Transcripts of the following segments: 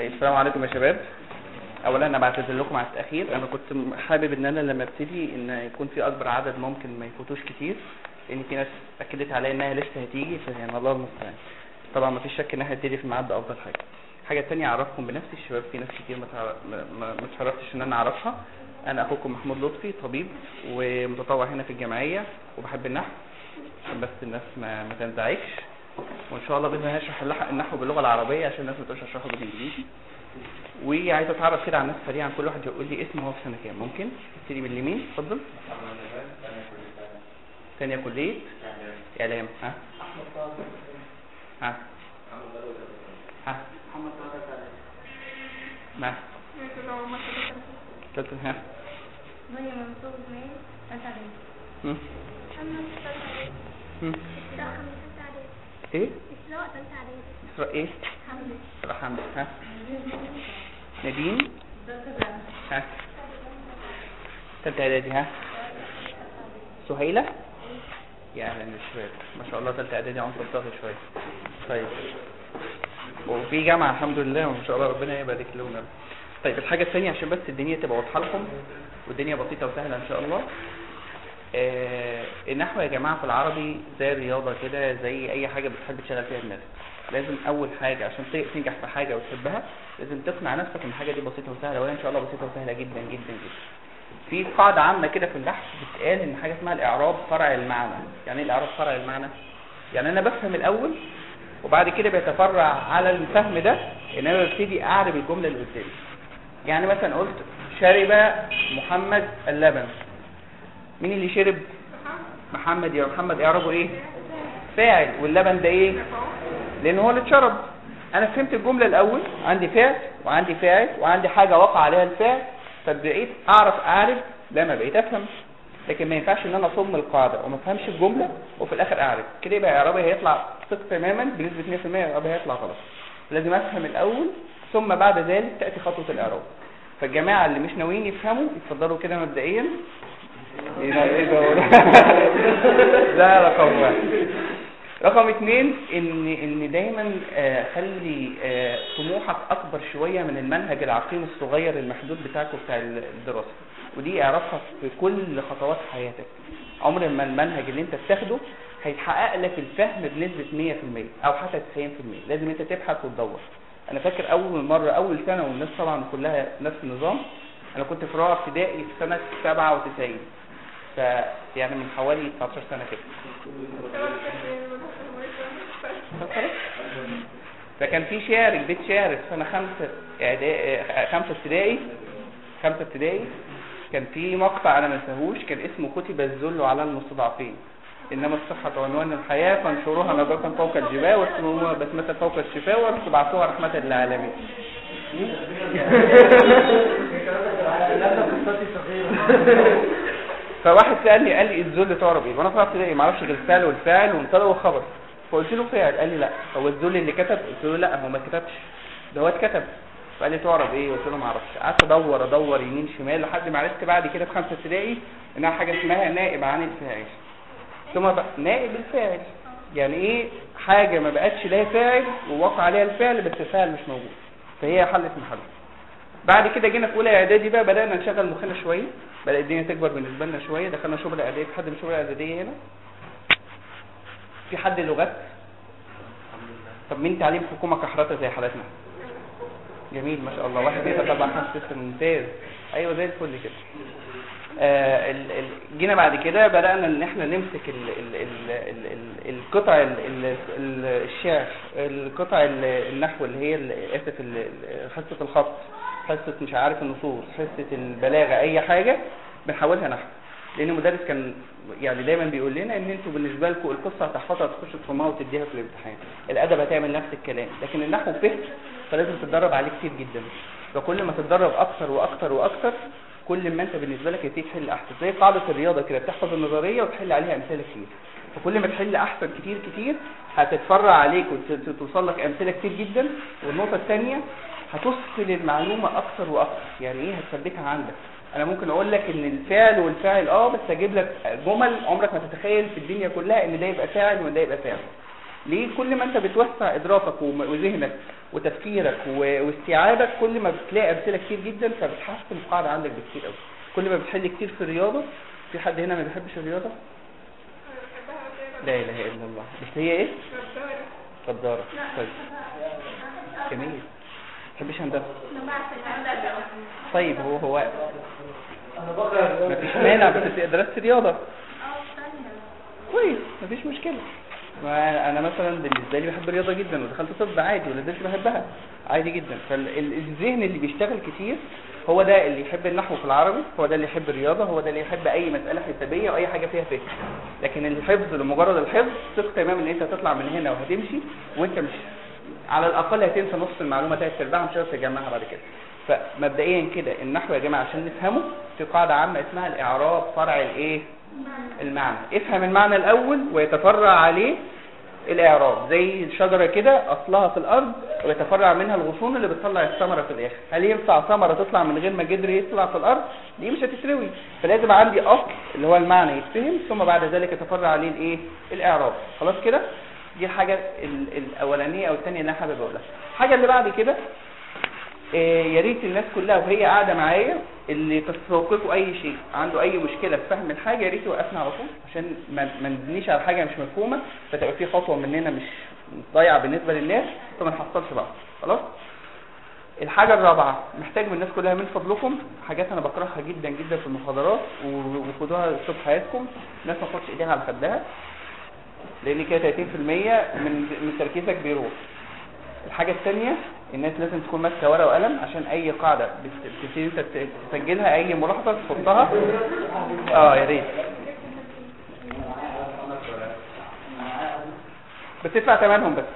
طيب السلام عليكم يا شباب اولا انا بعتذر لكم على التاخير انا كنت حابب ان انا لما ابتدي ان يكون في اكبر عدد ممكن ما يفوتوش كتير لان في ناس اكدت عليا انها لسه هتيجي فيعني الله المستعان طبعا ما فيش شك ان احنا نبتدي في الميعاد ده افضل حاجه حاجه تانية اعرفكم بنفسي الشباب في ناس كتير ما تعرف- ما ما ما اتشرفتش ان انا اعرفها انا اخوكم محمود لطفي طبيب ومتطوع هنا في الجمعيه وبحب النحو عشان بس الناس ما, ما تنزعجش وان شاء الله باذن الله هشرح اللح- النحو باللغه العربيه عشان الناس ما تقولش اشرحه بالانجليزي وعايز اتعرف كده على الناس سريعا كل واحد يقول لي اسمه هو في سنه كام ممكن نبتدي من اليمين اتفضل ثانيه كليه اعلام ها ها ها ما ثالثه ها هم؟ هم؟ ايه اسراء ايه اسراء حمد ها نادين ها ثالثه اعدادي ها سهيله يا اهلا بالشباب ما شاء الله ثالثه اعدادي عنصر طاغي شويه طيب وفي جامعه الحمد لله وان شاء الله ربنا يبارك لنا طيب الحاجه الثانيه عشان بس الدنيا تبقى واضحه لكم والدنيا بسيطه وسهله ان شاء الله آه النحو يا جماعه في العربي زي الرياضه كده زي اي حاجه بتحب تشغل فيها دماغك لازم اول حاجه عشان ت- تنجح في حاجه وتحبها لازم تقنع نفسك ان الحاجه دي بسيطه وسهله وهي ان شاء الله بسيطه وسهله جدا جدا جدا في قاعده عامه كده في البحث بتقال ان حاجه اسمها الاعراب فرع المعنى يعني ايه الاعراب فرع المعنى يعني انا بفهم الاول وبعد كده بيتفرع على الفهم ده ان انا ببتدي اعرب الجمله اللي قدامي يعني مثلا قلت شرب محمد اللبن مين اللي شرب محمد يا محمد اعربه ايه فاعل واللبن ده ايه لان هو اللي اتشرب انا فهمت الجمله الاول عندي فعل وعندي فاعل وعندي حاجه وقع عليها الفعل فبقيت اعرف اعرف لما بقيت افهم لكن ما ينفعش ان انا اصم القاعده وما افهمش الجمله وفي الاخر اعرف كده يبقى اعرابي هيطلع ثق تماما بنسبه 100% اعرابي هيطلع غلط لازم افهم الاول ثم بعد ذلك تاتي خطوه الاعراب فالجماعه اللي مش ناويين يفهموا يتفضلوا كده مبدئيا ايه ده ايه ده ده رقم واحد رقم اتنين ان ان دايما آه، خلي آه، طموحك اكبر شويه من المنهج العقيم الصغير المحدود بتاعك وبتاع الدراسه ودي اعرفها في كل خطوات حياتك عمر ما المنهج اللي انت بتاخده هيتحقق لك الفهم بنسبه 100% او حتى 90% لازم انت تبحث وتدور انا فاكر اول مره اول سنه والناس طبعا كلها نفس النظام انا كنت في رابعه ابتدائي في سنه 97 ف يعني من حوالي 19 سنه كده طب خلاص. فكان في شارك بيت شارك سنة خمسة إعدا- آه، خمسة ابتدائي خمسة ابتدائي كان في مقطع أنا ما انساهوش كان اسمه كتب الذل على المستضعفين إنما الصحة عنوان الحياة فانشروها نظرة فوق الجبال واسموها بسمة فوق الشفاء وابعثوها رحمة للعالمين فواحد سالني قال لي الذل تعرف ايه وانا في ابتدائي ما اعرفش غير الفعل والفاعل ومبتدا وخبر فقلت له فاعل قال لي لا هو الذل اللي كتب قلت له لا هو ما كتبش ده هو اتكتب فقال لي تعرف ايه قلت له ما اعرفش قعدت ادور ادور يمين شمال لحد ما عرفت بعد كده في خمسه ابتدائي انها حاجه اسمها نائب عن الفاعل ثم بقى نائب الفاعل يعني ايه حاجه ما بقتش لها فاعل ووقع عليها الفعل بس الفاعل مش موجود فهي حلت محل بعد كده جينا في اولى اعدادي بقى بدانا نشغل مخنا شويه بدا الدنيا تكبر بالنسبه لنا شويه دخلنا شغل اعدادي في حد من شغل اعداديه هنا في حد لغات طب مين تعليم حكومه كحرته زي حالتنا جميل ما شاء الله واحد اثنين ثلاثة أربعة خمسة ستة ممتاز أيوة زي الفل كده آه ال ال جينا بعد كده بدأنا إن إحنا نمسك ال ال ال ال ال القطع ال ال ال الشعر القطع ال- النحو اللي هي ال- آسف ال- ال- حصة الخط حصة مش عارف النصوص حصة البلاغة أي حاجة بنحولها نحو لأن المدرس كان يعني دايما بيقول لنا إن أنتوا بالنسبة لكم القصة هتحفظها تخش تفهمها وتديها في الامتحان الأدب هتعمل نفس الكلام لكن النحو فهم فلازم تتدرب عليه كتير جدا فكل ما تتدرب اكتر واكتر واكتر كل ما انت بالنسبه لك هتبتدي تحل احسن زي قاعده الرياضه كده بتحفظ النظريه وتحل عليها امثله كتير فكل ما تحل احسن كتير كتير هتتفرع عليك وتوصل لك امثله كتير جدا والنقطه الثانيه هتثقل المعلومه اكتر واكتر يعني ايه هتثبتها عندك انا ممكن اقول لك ان الفعل والفاعل اه بس اجيب لك جمل عمرك ما تتخيل في الدنيا كلها ان ده يبقى فاعل وان ده يبقى فاعل ليه كل ما انت بتوسع ادراكك وذهنك وتفكيرك واستيعابك كل ما بتلاقي امثله كتير جدا فبتحسن القاعده عندك بكتير قوي كل ما بتحل كتير في الرياضه في حد هنا ما بيحبش الرياضه لا اله الا الله بس هي ايه قداره طيب جميل ما بتحبش هندسه طيب هو هو ما فيش مانع بس درست رياضه كويس ما فيش مشكله انا مثلا بالنسبه لي بحب الرياضه جدا ودخلت طب عادي ولا بحبها عادي جدا فالذهن اللي بيشتغل كتير هو ده اللي يحب النحو في العربي هو ده اللي يحب الرياضه هو ده اللي يحب اي مساله حسابيه او اي حاجه فيها فكر لكن الحفظ لمجرد الحفظ ثق تماما ان انت هتطلع من هنا وهتمشي وانت مش على الاقل هتنسى نص المعلومه ثلاث ارباعها مش هتعرف تجمعها بعد كده فمبدئيا كده النحو يا جماعه عشان نفهمه في قاعده عامه اسمها الاعراب فرع الايه المعنى افهم المعنى الاول ويتفرع عليه الاعراب زي الشجرة كده اصلها في الارض ويتفرع منها الغصون اللي بتطلع الثمرة في الاخر هل ينفع ثمرة تطلع من غير ما جدر يطلع في الارض دي مش هتتروي فلازم عندي اصل اللي هو المعنى يتفهم ثم بعد ذلك يتفرع عليه الايه الاعراب خلاص كده دي الحاجة الاولانية او الثانية اللي انا حابب اقولها الحاجة اللي بعد كده إيه، يا ريت الناس كلها وهي قاعده معايا اللي تستوقفوا اي شيء عنده اي مشكله في فهم الحاجه يا ريت يوقفنا على طول عشان ما نبنيش على حاجه مش مفهومه فتبقى في خطوه مننا مش ضايعه بالنسبه للناس فما نحصلش بعض خلاص الحاجة الرابعة محتاج من الناس كلها من فضلكم حاجات انا بكرهها جدا جدا في المحاضرات وخدوها اسلوب حياتكم الناس ما تحطش ايديها على خدها لان كده 30% من من تركيزك بيروح الحاجة الثانية الناس لازم تكون ماسكه ورقه وقلم عشان اي قاعده بتبتدي انت تسجلها اي ملاحظه تحطها اه يا ريت بتدفع ثمنهم بس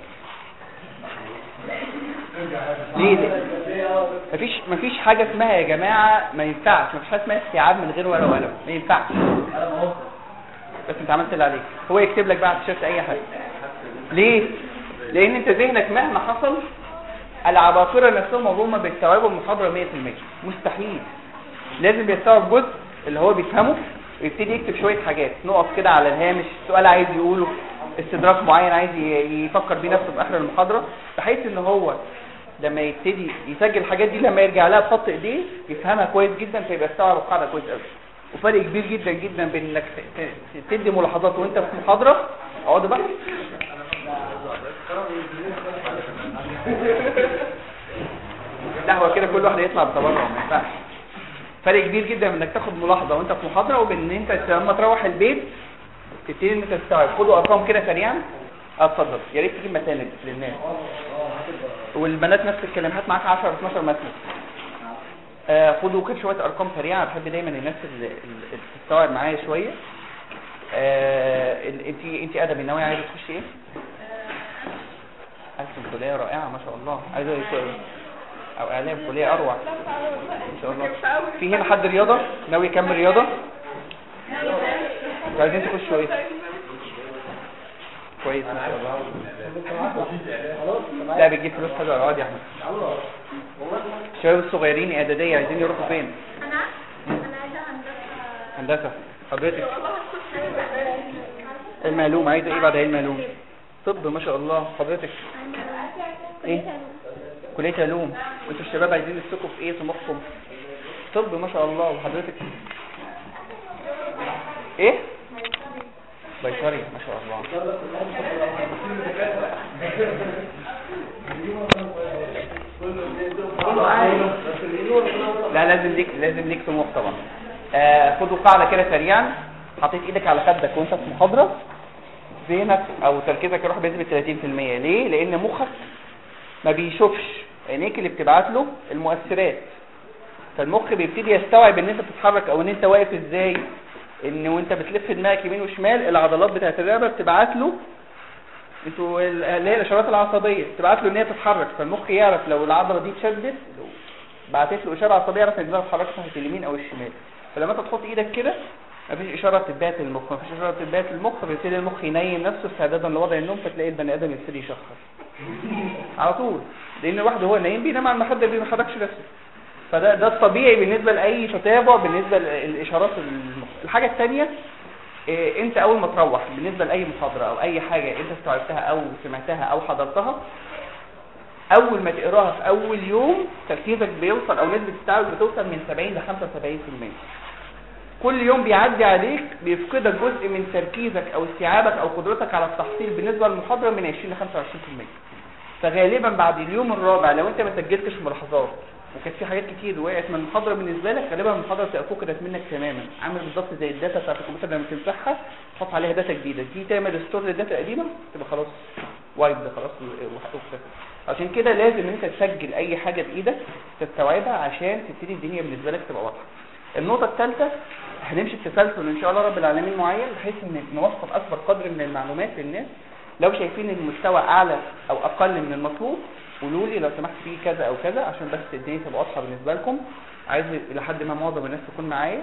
ليه ليه مفيش مفيش حاجه اسمها يا جماعه ما ينفعش مفيش حاجه اسمها استيعاب من غير ورقه وقلم ما ينفعش بس انت عملت اللي عليك هو يكتب لك بقى على التيشيرت اي حاجه ليه لان انت ذهنك مهما حصل العباقرة نفسهم هم بيستوعبوا المحاضرة 100% مستحيل لازم بيستوعب جزء اللي هو بيفهمه ويبتدي يكتب شوية حاجات نقف كده على الهامش سؤال عايز يقوله استدراك معين عايز يفكر بيه نفسه في اخر المحاضرة بحيث ان هو لما يبتدي يسجل الحاجات دي لما يرجع لها بخط ايديه يفهمها كويس جدا فيبقى استوعب القاعدة كويس قوي وفرق كبير جدا جدا بين انك تدي ملاحظات وانت في محاضرة اقعد بقى لا هو كده كل واحد يطلع بتبرع ما ينفعش فرق كبير جدا من انك تاخد ملاحظه وانت في محاضره وبين ان انت لما تروح البيت تبتدي انت تستوعب خدوا ارقام كده سريعا اتفضل يا ريت تجيب مساند للناس والبنات نفس الكلام هات معاك 10 12 مسند آه خدوا كده شويه ارقام سريعه بحب دايما الناس اللي تستوعب معايا شويه آه انت انت ادبي ناوي عايزه تخشي ايه ألسن كلية رائعة ما شاء الله عايزة يكون أو إعلام كلية أروع إن شاء الله في هنا حد رياضة ناوي يكمل رياضة عايزين تخشوا إيه كويس ما شاء الله لا بتجيب فلوس حلوة اقعد يا احمد الشباب الصغيرين اعداديه عايزين يروحوا فين انا انا عايزه هندسه هندسه حضرتك المعلوم عايزه ايه بعد علم المعلوم طب ما شاء الله حضرتك ايه كليه علوم وانتوا الشباب عايزين تسكوا في ايه طموحكم طب ما شاء الله وحضرتك ايه بيطري ما شاء الله لا لازم ليك لازم ليك طموح طبعا آه خدوا قاعده كده سريعا حطيت ايدك على خدك وانت في محاضره ذهنك او تركيزك يروح بنسبه 30% ليه لان مخك ما بيشوفش عينيك اللي بتبعت له المؤثرات فالمخ بيبتدي يستوعب ان انت بتتحرك او ان انت واقف ازاي ان وانت بتلف دماغك يمين وشمال العضلات بتاعت الرقبه بتبعت له انتوا اللي هي الاشارات العصبيه بتبعت له ان هي تتحرك فالمخ يعرف لو العضله دي اتشدت بعتت له اشاره عصبيه يعرف ان دماغك اتحركت ناحيه اليمين او الشمال فلما انت تحط ايدك كده مفيش اشاره تبات للمخ مفيش اشاره تبات للمخ فبيبتدي المخ ينيم نفسه استعدادا لوضع النوم فتلاقي البني ادم يبتدي يشخر على طول لان الواحد وهو نايم بينام على المخده ما بيحركش نفسه فده ده الطبيعي بالنسبه لاي تتابع بالنسبه للاشارات المخ الحاجه الثانيه إيه انت اول ما تروح بالنسبه لاي محاضره او اي حاجه انت استوعبتها او سمعتها او حضرتها اول ما تقراها في اول يوم تركيزك بيوصل او نسبه التعب بتوصل من 70 ل 75% كل يوم بيعدي عليك بيفقدك جزء من تركيزك او استيعابك او قدرتك على التحصيل بالنسبه للمحاضره من 20 ل 25% فغالبا بعد اليوم الرابع لو انت ما سجلتش ملاحظات وكانت في حاجات كتير وقعت من المحاضره بالنسبه لك غالبا المحاضره بتبقى فقدت منك تماما عامل بالظبط زي الداتا بتاعت الكمبيوتر لما تمسحها تحط عليها داتا جديده دي تعمل ستور للداتا القديمه تبقى خلاص وايد خلاص واختفت عشان كده لازم ان انت تسجل اي حاجه بايدك تستوعبها عشان تبتدي الدنيا بالنسبه لك تبقى واضحه النقطه الثالثه هنمشي بتسلسل ان شاء الله رب العالمين معين بحيث ان نوصل اكبر قدر من المعلومات للناس لو شايفين المستوى اعلى او اقل من المطلوب قولوا لي لو سمحت في كذا او كذا عشان بس الدنيا تبقى واضحه بالنسبه لكم عايز لحد ما معظم الناس تكون معايا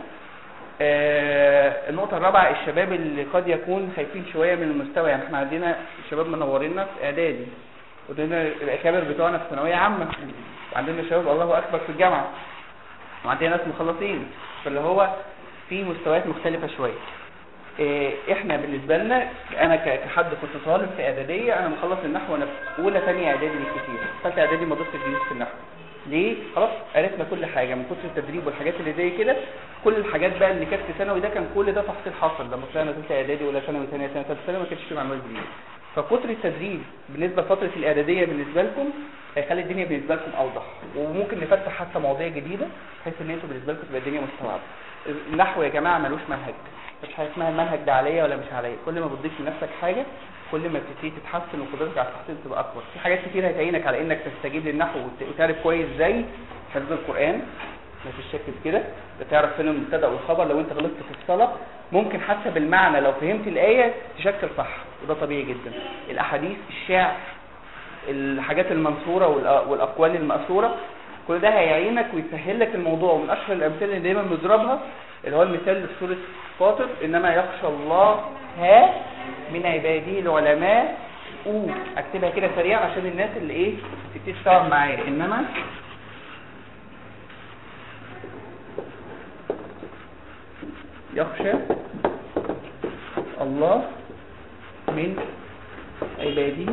آه النقطة الرابعة الشباب اللي قد يكون خايفين شوية من المستوى يعني احنا عندنا شباب منورينا في اعدادي وعندنا الاكابر بتوعنا في ثانوية عامة وعندنا شباب الله اكبر في الجامعة وعندنا ناس مخلصين فاللي هو في مستويات مختلفة شوية اه احنا بالنسبة لنا انا كحد كنت طالب في اعدادية انا مخلص النحو وانا في اولى ثانيه اعدادي بالكثير ثالثه اعدادي ما ضفتش جديد في النحو ليه خلاص عرفنا كل حاجة من كتر التدريب والحاجات اللي زي كده كل الحاجات بقى اللي كانت في ثانوي ده كان كل ده تحصيل حاصل لما طلعنا ثالثه اعدادي ولا ثانوي ثانيه سنه ثالثه ثانوي ما كانش في معلومات جديده فكتر التدريب بالنسبه لفتره الاعداديه بالنسبه لكم هيخلي الدنيا بالنسبه لكم اوضح وممكن نفتح حتى مواضيع جديده بحيث ان انتوا بالنسبه لكم تبقى الدنيا مستوعبه النحو يا جماعه ملوش منهج مفيش حاجه اسمها المنهج ده عليا ولا مش عليا كل ما بتضيف لنفسك حاجه كل ما بتبتدي تتحسن وقدرتك على التحصيل تبقى اكبر في حاجات كتير هتعينك على انك تستجيب للنحو وتعرف كويس زي حفظ القران ما فيش شك في كده بتعرف فين المبتدا والخبر لو انت غلطت في الصلاه ممكن حتى بالمعنى لو فهمت الايه تشكل صح وده طبيعي جدا الاحاديث الشعر الحاجات المنصوره والاقوال الماثوره كل ده هيعينك ويسهل لك الموضوع ومن اشهر الامثله اللي دايما بنضربها اللي هو المثال اللي في سوره فاطر انما يخشى الله ها من عباده العلماء او اكتبها كده سريعا عشان الناس اللي ايه تبتدي تشتغل معايا انما يخشى الله من عباده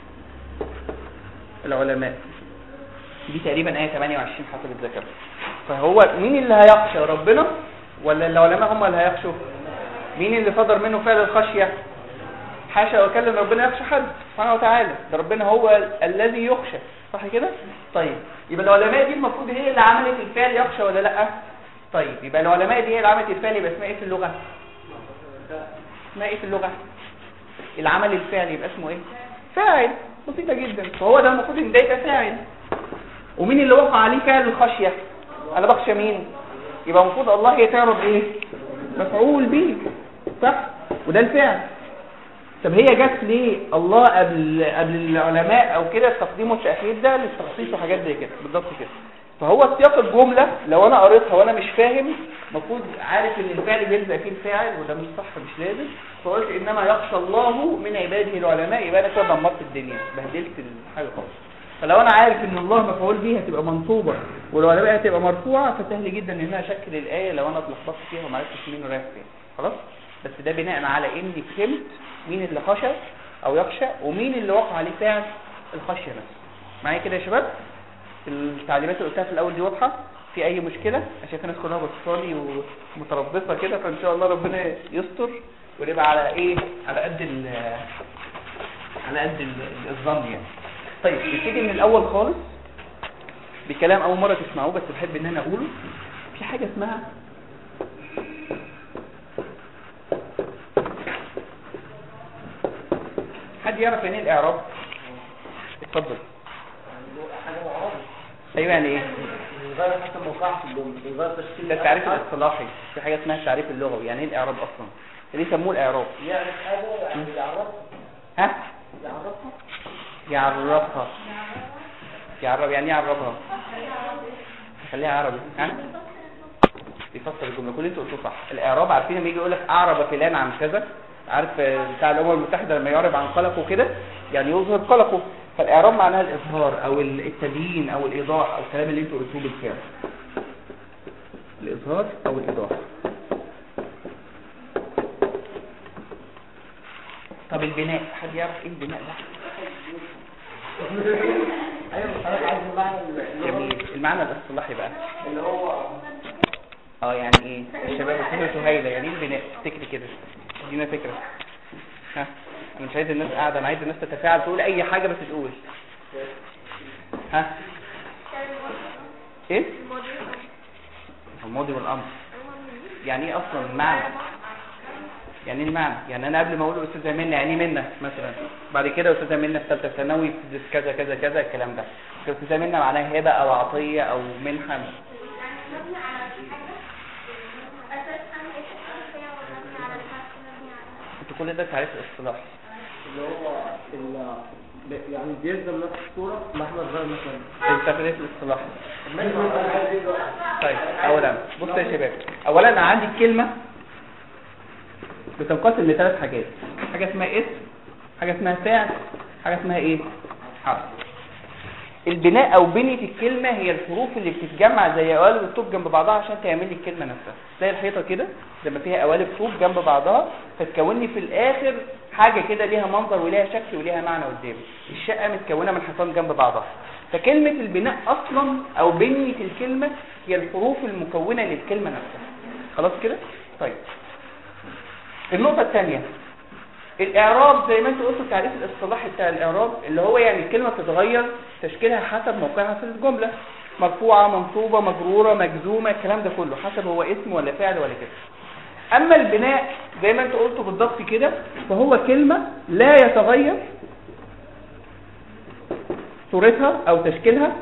العلماء دي تقريبا آية 28 حسب الذكر فهو مين اللي هيخشى ربنا ولا العلماء هم اللي هيخشوا مين اللي صدر منه فعل الخشية حاشا وكلم ربنا يخشى حد سبحانه وتعالى ده ربنا هو الذي يخشى صح كده طيب يبقى العلماء دي المفروض هي اللي عملت الفعل يخشى ولا لا طيب يبقى العلماء دي هي اللي عملت الفعل يبقى اسمها ايه في اللغة اسمها ايه في اللغة العمل الفعلي يبقى اسمه ايه فاعل بسيطة جدا فهو ده المفروض ان ده يبقى فاعل ومين اللي وقع عليه فعل الخشية انا بخشى مين يبقى المفروض الله يتعرض ايه مفعول به صح وده الفعل طب هي جت ليه الله قبل قبل العلماء او كده التقديم والتاخير ده للتخصيص وحاجات زي كده بالظبط كده فهو سياق الجمله لو انا قريتها وانا مش فاهم المفروض عارف ان الفعل بيلزق فيه الفاعل وده مش صح مش لازم فقلت انما يخشى الله من عباده العلماء يبقى انا كده دمرت الدنيا بهدلت الحاجه خالص فلو انا عارف ان الله مفعول به هتبقى منصوبه والعلماء هتبقى مرفوعه فسهل جدا ان انا اشكل الايه لو انا اتلخبطت فيها وما عرفتش مين رايح فين خلاص بس ده بناء على اني فهمت مين اللي خشى او يخشى ومين اللي وقع عليه فعل الخشيه نفسه معايا كده يا شباب التعليمات اللي قلتها في الاول دي واضحه في اي مشكله شايف الناس كلها بتصلي ومتربصه كده فان شاء الله ربنا يستر ونبقى على ايه على قد ال على قد الظن يعني طيب نبتدي من الاول خالص بكلام اول مره تسمعوه بس بحب ان انا اقوله في حاجه اسمها حد يعرف يعني ايه الاعراب اتفضل ايوه يعني ايه غير حتى موقع في الجمله غير تشكيل ده التعريف الاصطلاحي في حاجه اسمها التعريف اللغوي يعني ايه الاعراب اصلا ليه يسموه الاعراب يعرف حاجه يعني يعرفها ها يعرفها يعرفها يعرب يعني ايه يعربها خليها عربي ها بيفسر الجمله كل اللي انتوا قلتوه صح الاعراب عارفين لما يجي يقول لك اعرب فلان عن كذا عارف بتاع الامم المتحده لما يعرب عن قلقه كده يعني يظهر قلقه فالاعراب معناها الاظهار او التبيين او الايضاح او الكلام اللي انتوا قلتوه بالفعل الاظهار او الايضاح طب البناء حد يعرف ايه البناء ده ايوه حضرتك عايز المعنى جميل المعنى الاصطلاحي بقى اللي هو اه يعني ايه الشباب بتقول سهيلة يعني ايه البناء افتكري كده ادينا فكرة ها انا مش عايز الناس قاعدة انا عايز الناس تتفاعل تقول اي حاجة بس تقول ها ايه الماضي والامر يعني ايه اصلا المعنى يعني ايه المعنى يعني انا قبل ما اقول استاذه منى يعني ايه منى مثلا بعد كده استاذه منى في ثالثه ثانوي بتدرس كذا كذا كذا الكلام ده استاذه منى معناها هبه او عطيه او منحه انت كل ده تعريف الاصطلاح اللي هو ال- ب- يعني بيلزم نفس الصورة مهما غير مثلا انت تعريف الاصطلاح ماشي ما انا عايز ايه بقى طيب اولا بص يا شباب اولا انا عندي الكلمه بتنقسم لثلاث حاجات حاجه اسمها اسم حاجه اسمها فعل حاجه اسمها ايه حرف البناء او بنية الكلمة هي الحروف اللي بتتجمع زي قوالب الطوب جنب بعضها عشان تعمل لي الكلمة نفسها زي الحيطة كده لما فيها قوالب طوب جنب بعضها فتكون لي في الاخر حاجة كده ليها منظر وليها شكل وليها معنى قدامي الشقة متكونة من حيطان جنب بعضها فكلمة البناء اصلا او بنية الكلمة هي الحروف المكونة للكلمة نفسها خلاص كده طيب النقطة الثانية الاعراب زي ما انت قلت التعريف الاصطلاحي بتاع الاعراب اللي هو يعني الكلمه بتتغير تشكيلها حسب موقعها في الجمله مرفوعه منصوبه مجروره مجزومه الكلام ده كله حسب هو اسم ولا فعل ولا كده اما البناء زي ما انت قلت بالضبط كده فهو كلمه لا يتغير صورتها او تشكيلها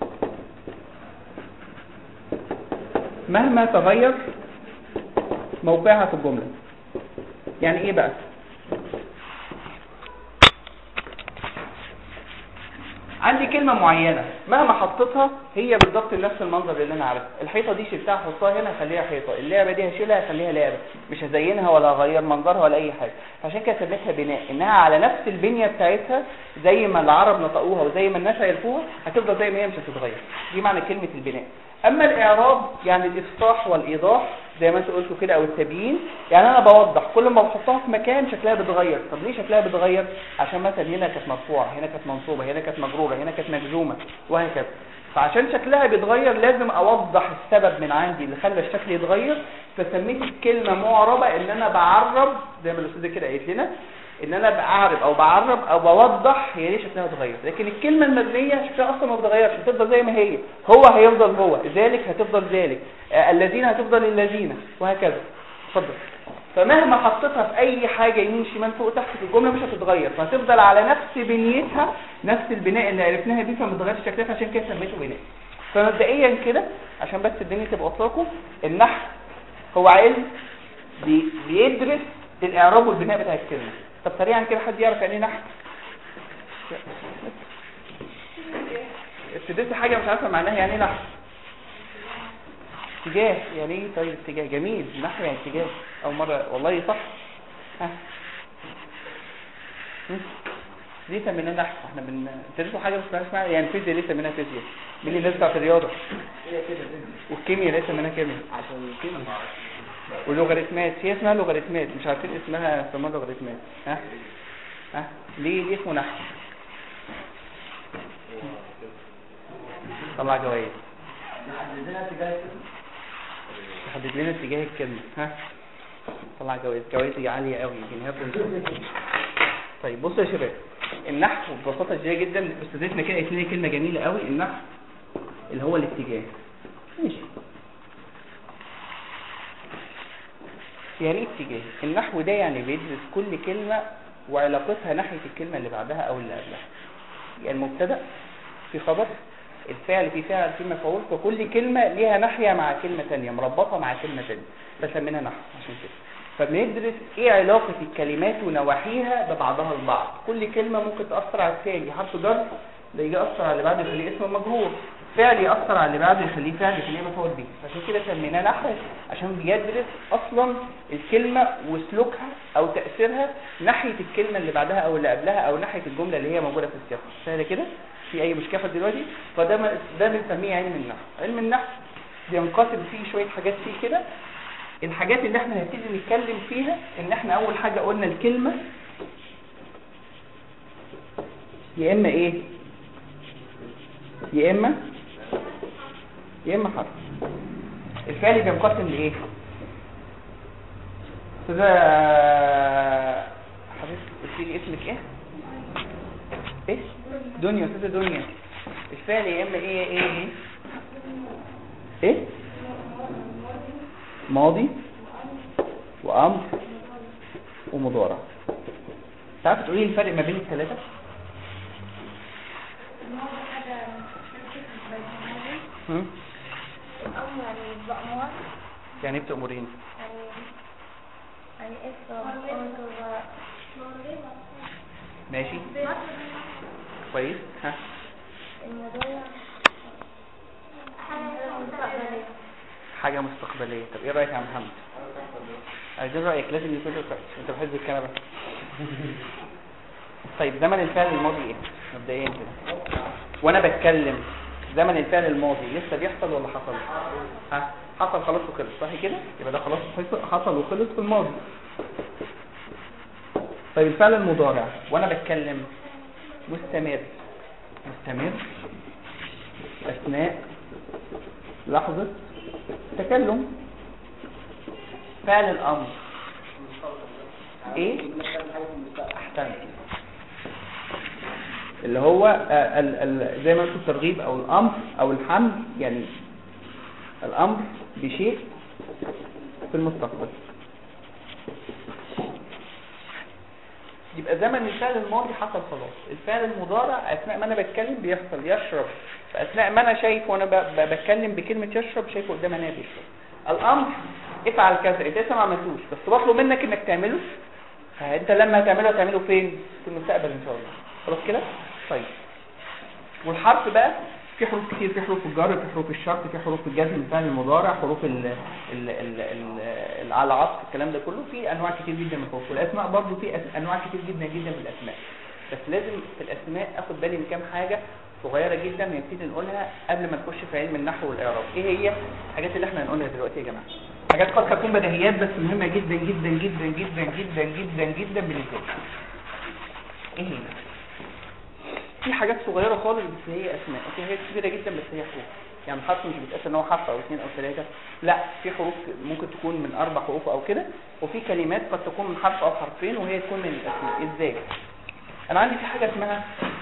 مهما تغير موقعها في الجمله يعني ايه بقى عندي كلمة معينة مهما حطيتها هي بالضبط نفس المنظر اللي انا عارفه الحيطة دي شلتها احطها هنا اخليها حيطة اللعبة دي هشيلها اخليها لعبة مش هزينها ولا هغير منظرها ولا اي حاجة عشان كده سميتها بناء انها على نفس البنية بتاعتها زي ما العرب نطقوها وزي ما الناس عرفوها هتفضل زي ما هي مش هتتغير دي معنى كلمة البناء اما الاعراب يعني الافصاح والايضاح زي ما انت قلتوا كده او التبيين يعني انا بوضح كل ما بحطها في مكان شكلها بيتغير طب ليه شكلها بيتغير عشان مثلا هنا كانت مرفوعه هنا كانت منصوبه هنا كانت مجروره هنا كانت مجزومه وهكذا فعشان شكلها بيتغير لازم اوضح السبب من عندي اللي خلى الشكل يتغير فسميت الكلمه معربه ان انا بعرب زي ما الاستاذه كده قالت لنا ان انا بعرب او بعرب او بوضح هي ليه شكلها اتغير لكن الكلمه المبنيه شكلها اصلا ما بتغيرش هتفضل زي ما هي هو هيفضل هو ذلك هتفضل ذلك آه الذين هتفضل الذين وهكذا اتفضل فمهما حطيتها في اي حاجه يمين شمال فوق تحت في الجمله مش هتتغير فهتفضل على نفس بنيتها نفس البناء اللي عرفناها دي فما تتغيرش شكلها عشان كده سميته بناء فمبدئيا كده عشان بس الدنيا تبقى واصلاكم النحو هو علم بي بيدرس الاعراب والبناء بتاع الكلمه طب سريعا كده حد يعرف يعني ايه نحو ابتديت حاجه مش عارفه معناها يعني ايه نحو اتجاه يعني ايه طيب اتجاه جميل نحو يعني اتجاه اول مره والله صح ها هم؟ ليه سميناه نحو احنا بندرسوا حاجه بس اسمها يعني فيزياء ليه سميناها فيزياء مين اللي الناس بتاعت الرياضه هي كده كده. والكيمياء ليه سميناها كيمياء عشان كده ولوغاريتمات هي اسمها لوغاريتمات مش عارفين اسمها سموها لوغاريتمات ها ها ليه ليه اسمه نحو طلع جوائز عندنا اتجاه كده. تحدد لنا اتجاه الكلمه ها طلع جوائز جوائز عاليه قوي جنيهات طيب بصوا يا شباب النحو ببساطه شديده جدا استاذتنا كده قالت لنا كلمه جميله قوي النحو اللي هو الاتجاه ماشي يعني ايه اتجاه النحو ده يعني بيدرس كل كلمه وعلاقتها ناحيه الكلمه اللي بعدها او اللي قبلها يعني المبتدا في خبر الفعل في فعل في مفعول فكل كلمة ليها ناحية مع كلمة تانية مربطة مع كلمة تانية فسميناها نحو عشان كده فبندرس ايه علاقة الكلمات ونواحيها ببعضها البعض كل كلمة ممكن تأثر على الثاني حرف جر ده يجي يأثر على اللي بعده يخليه اسم مجهور فعل يأثر على اللي بعده يخليه فعل يخليه مفعول به عشان كده سميناه نحو عشان بيدرس اصلا الكلمة وسلوكها او تأثيرها ناحية الكلمة اللي بعدها او اللي قبلها او ناحية الجملة اللي هي موجودة في السياق سهل كده في اي مشكلة دلوقتي فده ما- ده بنسميه علم النحو علم النحو بينقسم فيه شوية حاجات فيه كده الحاجات اللي احنا هنبتدي نتكلم فيها ان احنا اول حاجة قلنا الكلمة يا اما ايه يا اما يا اما حرف الفعل بينقسم لايه استاذه حبيبتي قلت لي اسمك ايه ايه دنيا استاذه دنيا الفعل يا اما ايه ايه ايه ايه ماضي وامر ومضارع تعرف تقولي لي الفرق ما بين الثلاثه هم؟ الأمر يعني بأمر يعني ايه بتأمرين يعني يعني اسم أمر ماشي كويس ها المضارع حاجة مستقبلية حاجة مستقبلية طب ايه رأيك يا محمد عايزين رأيك لازم يكون له رأي انت بحب الكنبة طيب زمن الفعل الماضي ايه مبدئيا كده وانا بتكلم زمن الفعل الماضي لسه بيحصل ولا حصل ها حصل خلاص وخلص صح كده يبقى ده خلاص حصل- حصل وخلص في الماضي طيب الفعل المضارع وانا بتكلم مستمر مستمر اثناء لحظة تكلم فعل الامر ايه احسنت اللي هو آه، ال ال زي ما انتم الترغيب او الامر او الحمل يعني الامر بشيء في المستقبل يبقى زمن الفعل الماضي حصل خلاص الفعل المضارع اثناء ما انا بتكلم بيحصل يشرب فاثناء ما انا شايف وانا ب- ب- بتكلم بكلمه يشرب شايفه قدام عينيا بيشرب الامر افعل كذا انت لسه ما عملتوش بس بطلب منك انك تعمله فانت لما هتعمله هتعمله فين في المستقبل ان شاء الله خلاص كده طيب والحرف بقى في حروف كتير في حروف الجر في حروف الشرط في حروف الجزم الفعل المضارع حروف ال ال ال ال ال على عطف الكلام ده كله في انواع كتير جدا من الحروف والاسماء برضو في أس- انواع كتير جدا جدا من الاسماء بس لازم في الاسماء اخد بالي من كام حاجه صغيره جدا نبتدي نقولها قبل ما نخش في علم النحو والاعراب ايه هي الحاجات اللي احنا هنقولها دلوقتي يا جماعه حاجات قد تكون بديهيات بس مهمه جدا جدا جدا جدا جدا جدا جدا بالنسبه لي ايه هي في حاجات صغيرة خالص بس هي أسماء وفي حاجات كبيرة جدا بس هي حروف يعني الحرف مش بيتقاس ان هو حرف أو اثنين أو ثلاثة لا في حروف ممكن تكون من أربع حروف أو كده وفي كلمات قد تكون من حرف أو حرفين وهي تكون من الأسماء إزاي؟ أنا عندي في حاجة اسمها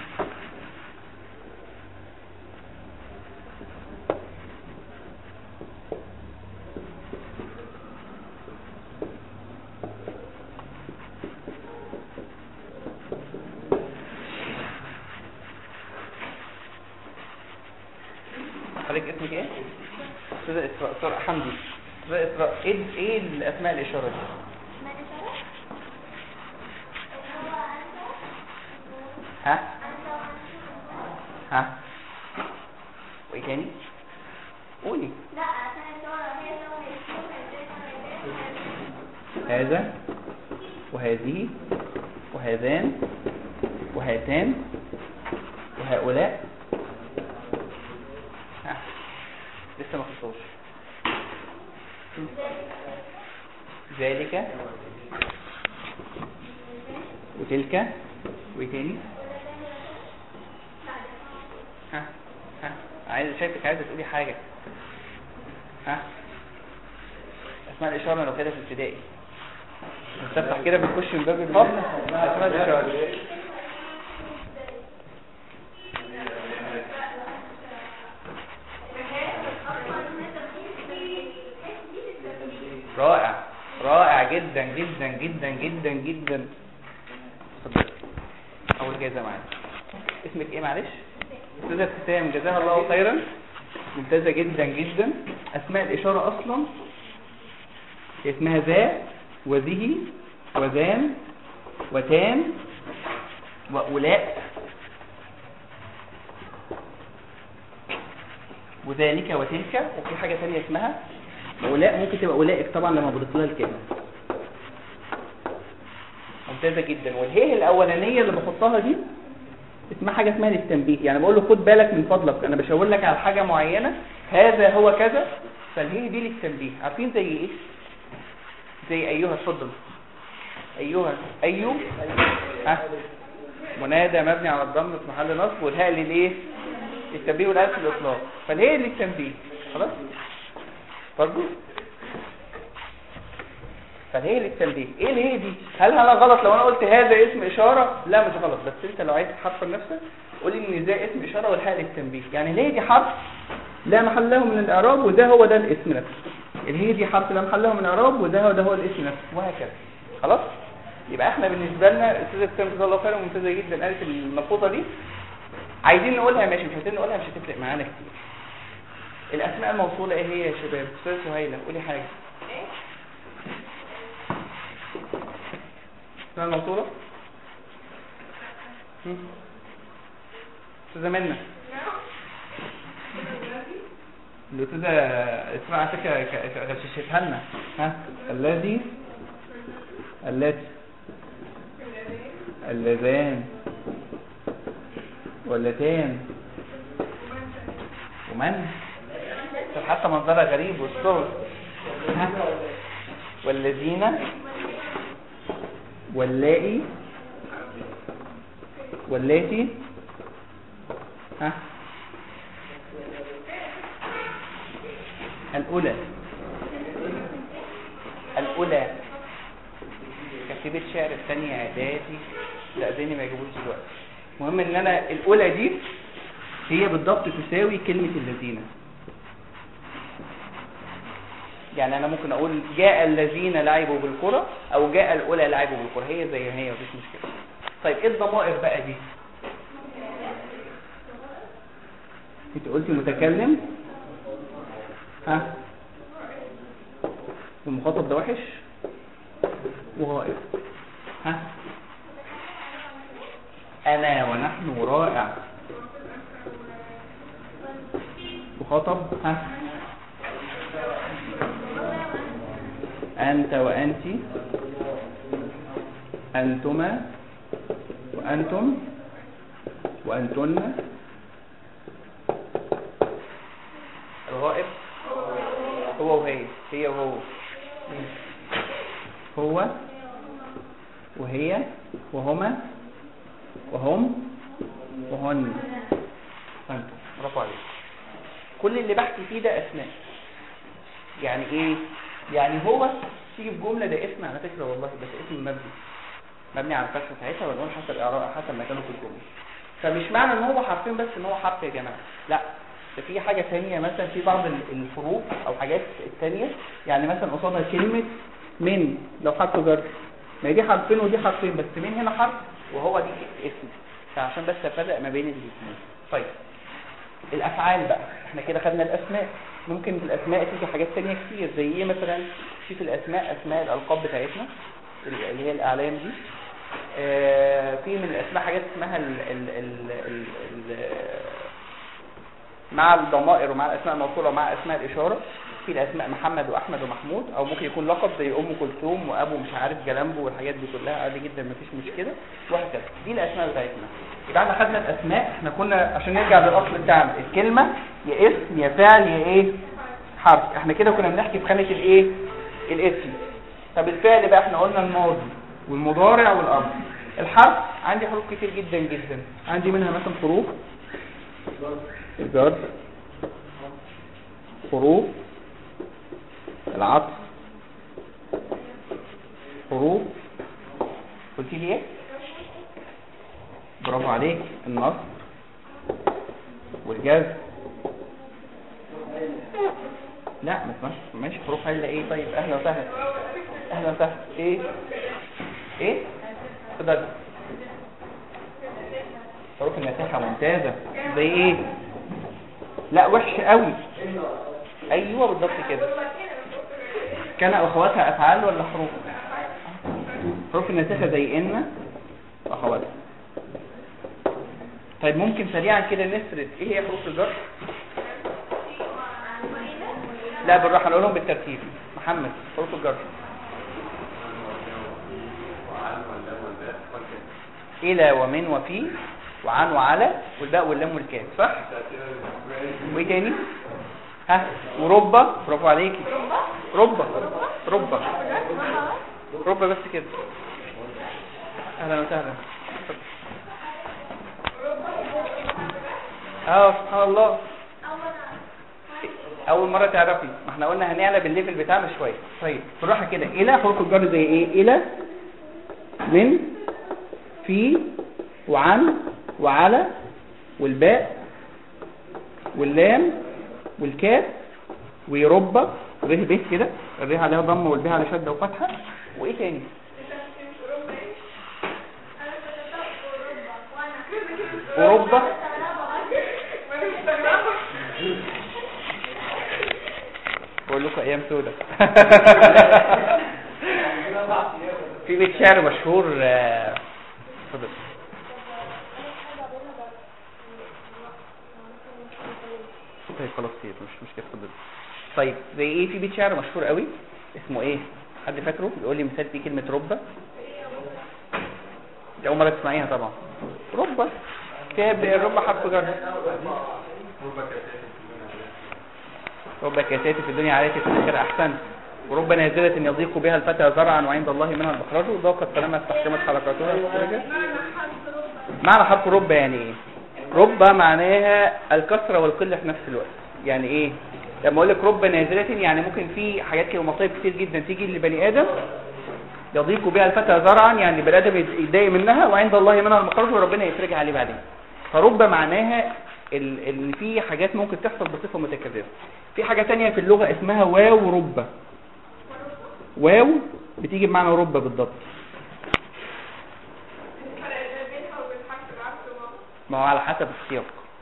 حضرتك اسمك ايه؟ استاذة اسراء اسراء حمدي استاذة اسراء ايه ايه الاسماء الاشارة دي؟ ما إشارة؟ ها؟ ها؟ وايه تاني؟ قولي لا عشان الصورة هي صورة هذا وهذه وهذان وهاتان وهؤلاء ها لسه ما خلصوش ذلك وتلك وايه تاني ها ها عايز شايفك عايزه تقولي حاجه ها اسماء الاشاره لو كده في ابتدائي نفتح كده بنخش من باب الفصل اسماء الاشاره رائع رائع جدا جدا جدا جدا جدا اتفضل اول جايزه معاك اسمك ايه معلش استاذه ابتسام جزاها الله خيرا ممتازه جدا جدا اسماء الاشاره اصلا هي اسمها ذا وذه وذان وتان وأولاء وذلك وتلك وفي حاجة تانية اسمها أولاء ممكن تبقى أولئك طبعا لما بضيف لها الكلمة ممتازة جدا والهيه الأولانية اللي بحطها دي اسمها حاجة اسمها للتنبيه يعني بقول له خد بالك من فضلك أنا بشاور لك على حاجة معينة هذا هو كذا فالهيه دي للتنبيه عارفين زي إيه؟ زي أيها اتفضل أيها أيو ها منادى مبني على الضم في محل نصب والهاء للايه التنبيه والالف الاطلاق فالهي للتنبيه خلاص برضو فالهي للتنبيه ايه الهي دي هل انا غلط لو انا قلت هذا اسم اشاره لا مش غلط بس انت لو عايز تحفر نفسك قولي ان ده اسم اشاره والهاء للتنبيه يعني الهي دي حرف لا محل له من الاعراب وده هو ده الاسم نفسه الهي دي حرف لا محل له من الاعراب وده هو ده هو الاسم نفسه وهكذا خلاص يبقى احنا بالنسبه لنا الاستاذه ابتسام جزاها الله خيرا ممتازه جدا قالت الملحوظه دي عايزين نقولها ماشي مش عايزين نقولها مش هتفرق معانا كتير الاسماء الموصوله ايه هي يا شباب استاذه سهيله قولي حاجه اسماء الموصوله هم؟ استاذه منى الاستاذه اسمها على فكره ك- ك- غششتها لنا ها الذي التي اللذان واللتان ومن طب حتى منظرها غريب والصور ها والذين واللائي واللاتي ها الأولى الأولى كتيبة شعر الثانية إعدادي لا ديني ما يجيبوش دلوقتي المهم ان انا الأولى دي هي بالضبط تساوي كلمة الذين يعني انا ممكن اقول جاء الذين لعبوا بالكرة او جاء الاولى لعبوا بالكرة هي زي ما هي مفيش مشكلة طيب ايه الضمائر بقى دي انت قلتي متكلم ها المخاطب ده وحش وغائب ها انا ونحن رائع مخاطب ها أنت وأنت أنتما وأنتم وأنتن الغائب هو وهي هي وهو هو وهي وهما وهم وهن أنت برافو عليك كل اللي بحكي فيه ده أسماء يعني ايه يعني هو تيجي في جمله ده اسم على فكره والله بس اسم مبني مبني على الفتحه ساعتها ونقول حسب اعراب حسب مكانه في الجمله فمش معنى ان هو حرفين بس ان هو حرف يا جماعه لا ده في حاجه ثانيه مثلا في بعض ال- الحروف او حاجات الثانيه يعني مثلا قصادها كلمه من لو حرف جر ما هي دي حرفين ودي حرفين بس من هنا حرف وهو دي اسم فعشان بس افرق ما بين الاثنين طيب الافعال بقى احنا كده خدنا الاسماء ممكن في الاسماء تيجي حاجات تانية كتير زي ايه مثلا في في الاسماء اسماء الالقاب بتاعتنا اللي هي الاعلام دي آه في من الاسماء حاجات اسمها ال ال ال ال ال مع الضمائر ومع الاسماء الموصوله ومع اسماء الاشاره في الاسماء محمد واحمد ومحمود او ممكن يكون لقب زي ام كلثوم وابو مش عارف جلامبو والحاجات دي كلها عادي جدا مفيش مشكله وهكذا دي الاسماء بتاعتنا يبقى احنا خدنا الاسماء احنا كنا عشان نرجع للاصل بتاعنا الكلمه يا اسم يا فعل يا ايه حرف احنا كده كنا بنحكي في خانه الايه الاسم طب الفعل بقى احنا قلنا الماضي والمضارع والامر الحرف عندي حروف كتير جدا جدا عندي منها مثلا حروف الجر حروف العطف حروف قلت لي ايه برافو عليك النصب والجزم لا ما اسمهاش ماشي حروف الا ايه طيب اهلا وسهلا اهلا وسهلا ايه ايه اتفضل حروف النسيحة ممتازة زي ايه لا وحش قوي ايوه بالظبط كده كان اخواتها افعال ولا حروف حروف النسيحة زي ان واخواتها طيب ممكن سريعا كده نسرد ايه هي حروف الجر لا بالراحه نقولهم بالترتيب محمد حروف الجر الى ومن وفي وعن وعلى والباء واللام والكاف صح وايه تاني ها وربة برافو عليكي ربة ربة ربة بس كده اهلا وسهلا اه سبحان الله أول اول مره تعرفي ما احنا قلنا هنعلى بالليفل بتاعنا شويه طيب بالراحه كده الى حروف الجر زي ايه الى من في وعن وعلى والباء واللام والكاف ورب ره ب كده الره عليها ضمه والباء على شده وفتحه وايه تاني وربة بقول لكم ايام سودة في بيت شعر مشهور آه، اتفضل طيب خلاص كتير مش مشكله اتفضل طيب زي ايه في بيت شعر مشهور قوي اسمه ايه حد فاكره بيقول لي مثال فيه كلمه ربة دي اول مره تسمعيها طبعا ربة فيها ب- الربة حرف جر رب كاسات في الدنيا عليك في الاخره احسن ورب نازلة يضيق بها الفتى زرعا وعند الله منها المخرج ضاقت فلما استحكمت حركاتها استخرجت معنى حرف رب يعني ايه رب معناها الكثرة والقلة في نفس الوقت يعني ايه لما اقول لك رب نازلة يعني ممكن في حاجات كده مصايب كتير جدا تيجي لبني ادم يضيق بها الفتى زرعا يعني بني ادم يتضايق منها وعند الله منها المخرج وربنا يفرجها عليه بعدين فرب معناها ال- ان في حاجات ممكن تحصل بصفه متكرره في حاجه تانية في اللغه اسمها واو رب واو بتيجي بمعنى رب بالضبط ما هو على حسب السياق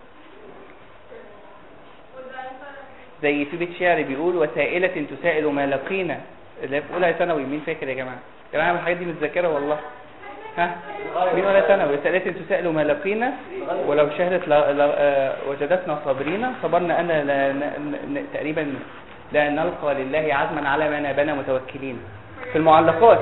زي في بيت شعر بيقول وسائلة تسائل ما لقينا اللي هي في اولى ثانوي مين فاكر يا جماعه يا جماعه الحاجات دي متذكره والله ها مين اولى ثانوي وسائلة تسائل ما لقينا ولو شهدت ل... ل... آه، وجدتنا صابرين صبرنا ان لا... ن... ن... تقريبا لا نلقى لله عزما على ما نابنا متوكلين في المعلقات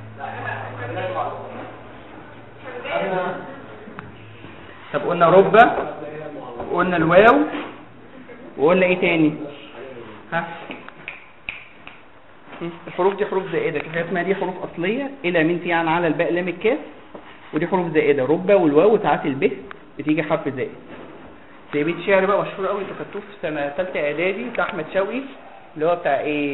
طب قلنا ربة وقلنا الواو وقلنا ايه تاني ها هم؟ الحروف دي حروف زائدة في حاجات اسمها دي حروف أصلية إلى من في عن على الباء لام الكاف ودي حروف زائدة ربة والواو وساعات الب بتيجي حرف زائد زي بيت شعر بقى مشهور قوي انتوا خدتوه في سنة ثالثة إعدادي بتاع أحمد شوقي اللي هو بتاع إيه؟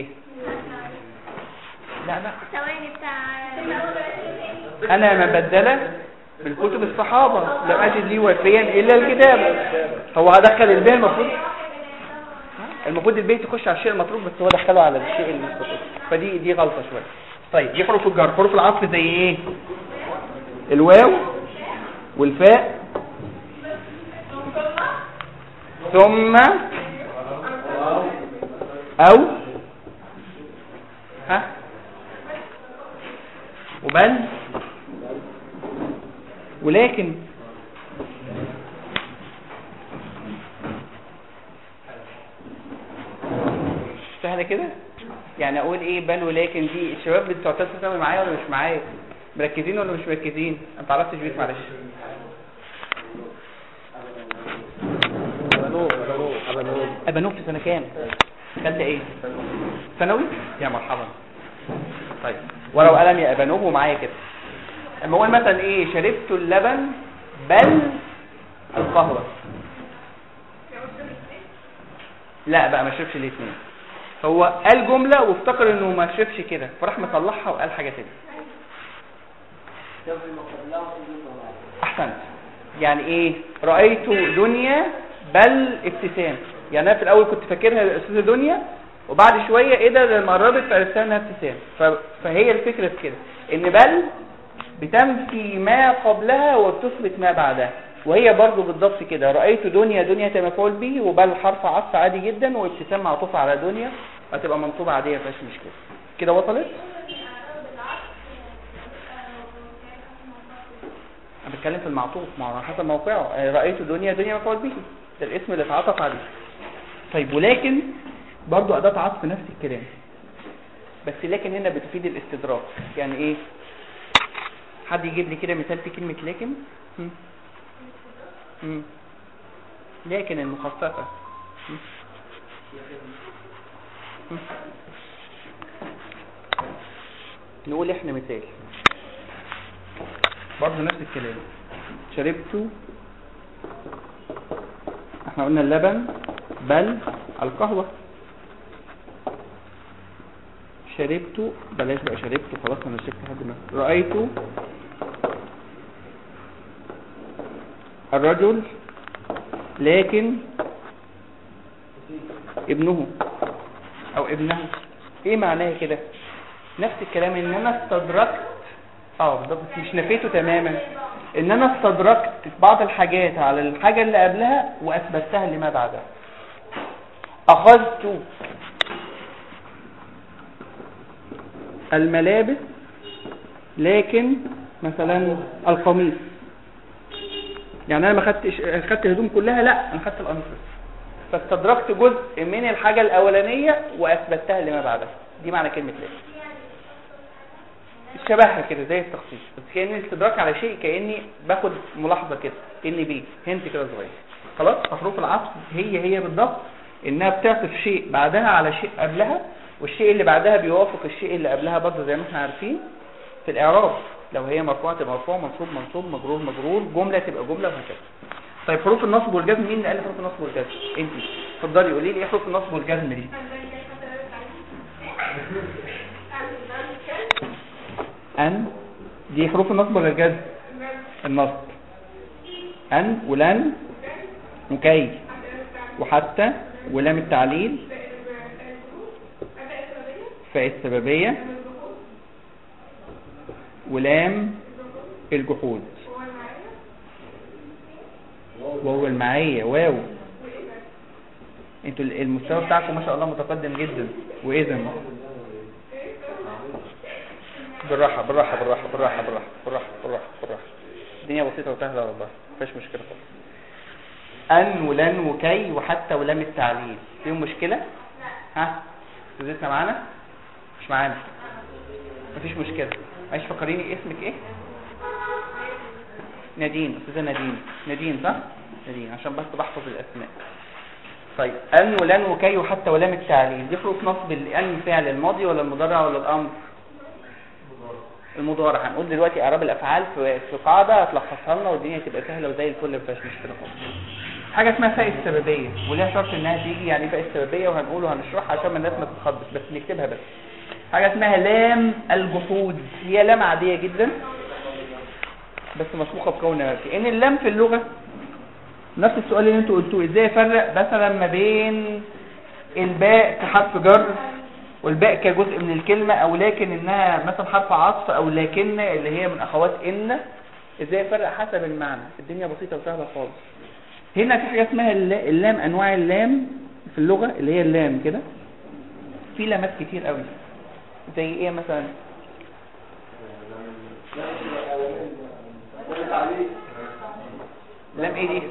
لا لا ثواني بتاع أنا ما بدل بالكتب الصحابة لم أجد لي وفيا إلا الكتاب هو هدخل الباء المفروض المفروض البيت يخش على الشيء المطلوب بس هو دخله على الشيء المطلوب فدي دي غلطة شوية طيب دي حروف الجر حروف العطف زي ايه الواو والفاء ثم او ها وبل ولكن سهله كده يعني اقول ايه بل ولكن دي الشباب بتوع ثالثه ثانوي معايا ولا مش معايا مركزين ولا مش مركزين انت عرفتش بيت معلش ابانوب في سنه كام خدت ايه ثانوي يا مرحبا طيب ورقه وقلم يا ابانوب ومعايا كده اما اقول مثلا ايه شربت اللبن بل القهوه لا بقى ما شربش الاثنين هو قال جمله وافتكر انه ما شربش كده فراح مصلحها وقال حاجه تانية احسنت يعني ايه رايت دنيا بل ابتسام يعني انا في الاول كنت فاكرها الاستاذه دنيا وبعد شويه ايه ده لما قربت عرفتها انها ابتسام ف- فهي الفكره في كده ان بل بتنفي ما قبلها وبتثبت ما بعدها وهي برضو بالضبط كده رأيت دنيا دنيا مفعول به وبل حرف عطف عادي جدا وابتسام معطوف على دنيا هتبقى منصوبة عادية مفيهاش مشكلة كده وصلت انا بتكلم في المعطوف ما هو على حسب موقعه آه، رأيت دنيا دنيا مفعول به ده الاسم اللي اتعطف عليه طيب ولكن برضو أداة عطف نفس الكلام بس لكن هنا بتفيد الاستدراك يعني ايه حد يجيب لي كده مثال في كلمة لكن هم؟ هم؟ لكن المخففة هم؟ هم؟ نقول احنا مثال برضه نفس الكلام شربت احنا قلنا اللبن بل القهوة شربت بلاش بقى شربت خلاص انا شربت لحد ما رأيت الرجل لكن ابنه او ابنه ايه معناها كده نفس الكلام ان انا استدركت اه بالظبط بس مش نفيته تماما ان انا استدركت بعض الحاجات على الحاجة اللي قبلها واثبتها لما بعدها اخذت الملابس لكن مثلا القميص يعني انا ما خدتش خدت الهدوم كلها لا انا خدت القميص بس فاستدركت جزء من الحاجة الاولانية واثبتها لما بعدها دي معنى كلمة لازم شبهها كده زي التخصيص بس كأن الاستدراك على شيء كأني باخد ملاحظة كده كأني بيه هنت كده صغير خلاص حروف العطف هي هي بالضبط انها بتعطف شيء بعدها على شيء قبلها والشيء اللي بعدها بيوافق الشيء اللي قبلها برضه زي ما احنا عارفين في الاعراب لو هي مرفوعه تبقى مرفوع منصوب منصوب مجرور مجرور جمله تبقى جمله وهكذا طيب حروف النصب والجزم مين اللي قال حروف النصب والجزم انت اتفضلي قولي لي ايه حروف النصب والجزم دي ان دي حروف النصب ولا الجزم النصب ان ولن وكي وحتى ولام التعليل فاء السببية ولام الجحود وهو المعية واو انتوا المستوى بتاعكم ما شاء الله متقدم جدا واذا بالراحة بالراحة بالراحة بالراحة بالراحة بالراحة بالراحة بالراحة الدنيا بسيطة وسهلة والله مفيش مشكلة خالص أن ولن وكي وحتى ولام التعليل فيهم مشكلة؟ ها؟ استاذتنا معانا؟ مش معانا مفيش مشكلة معلش فكريني اسمك ايه؟ نادين استاذة نادين نادين صح؟ نادين عشان بس بحفظ الاسماء طيب أن ولن وكي وحتى ولام التعليل دي حروف نصب الأن فعل الماضي ولا المضارع ولا الأمر؟ المضارع هنقول دلوقتي اعراب الافعال في في قاعده هتلخصها لنا والدنيا تبقى سهله وزي الفل مفيش مشكله خالص حاجه اسمها فاء السببيه وليها شرط انها تيجي يعني فاء السببيه وهنقول وهنشرحها عشان الناس ما تتخبط بس نكتبها بس حاجه اسمها لام الجحود هي لام عاديه جدا بس مسبوقه بكون نفسي ان اللام في اللغه نفس السؤال اللي انتوا قلتوه ازاي افرق مثلا ما بين الباء كحرف جر والباء كجزء من الكلمة او لكن انها مثلا حرف عطف او لكن اللي هي من اخوات ان ازاي افرق حسب المعنى الدنيا بسيطة وسهلة خالص هنا في حاجة اسمها اللام انواع اللام في اللغة اللي هي اللام كده في لامات كتير قوي زي ايه مثلا لام ايه دي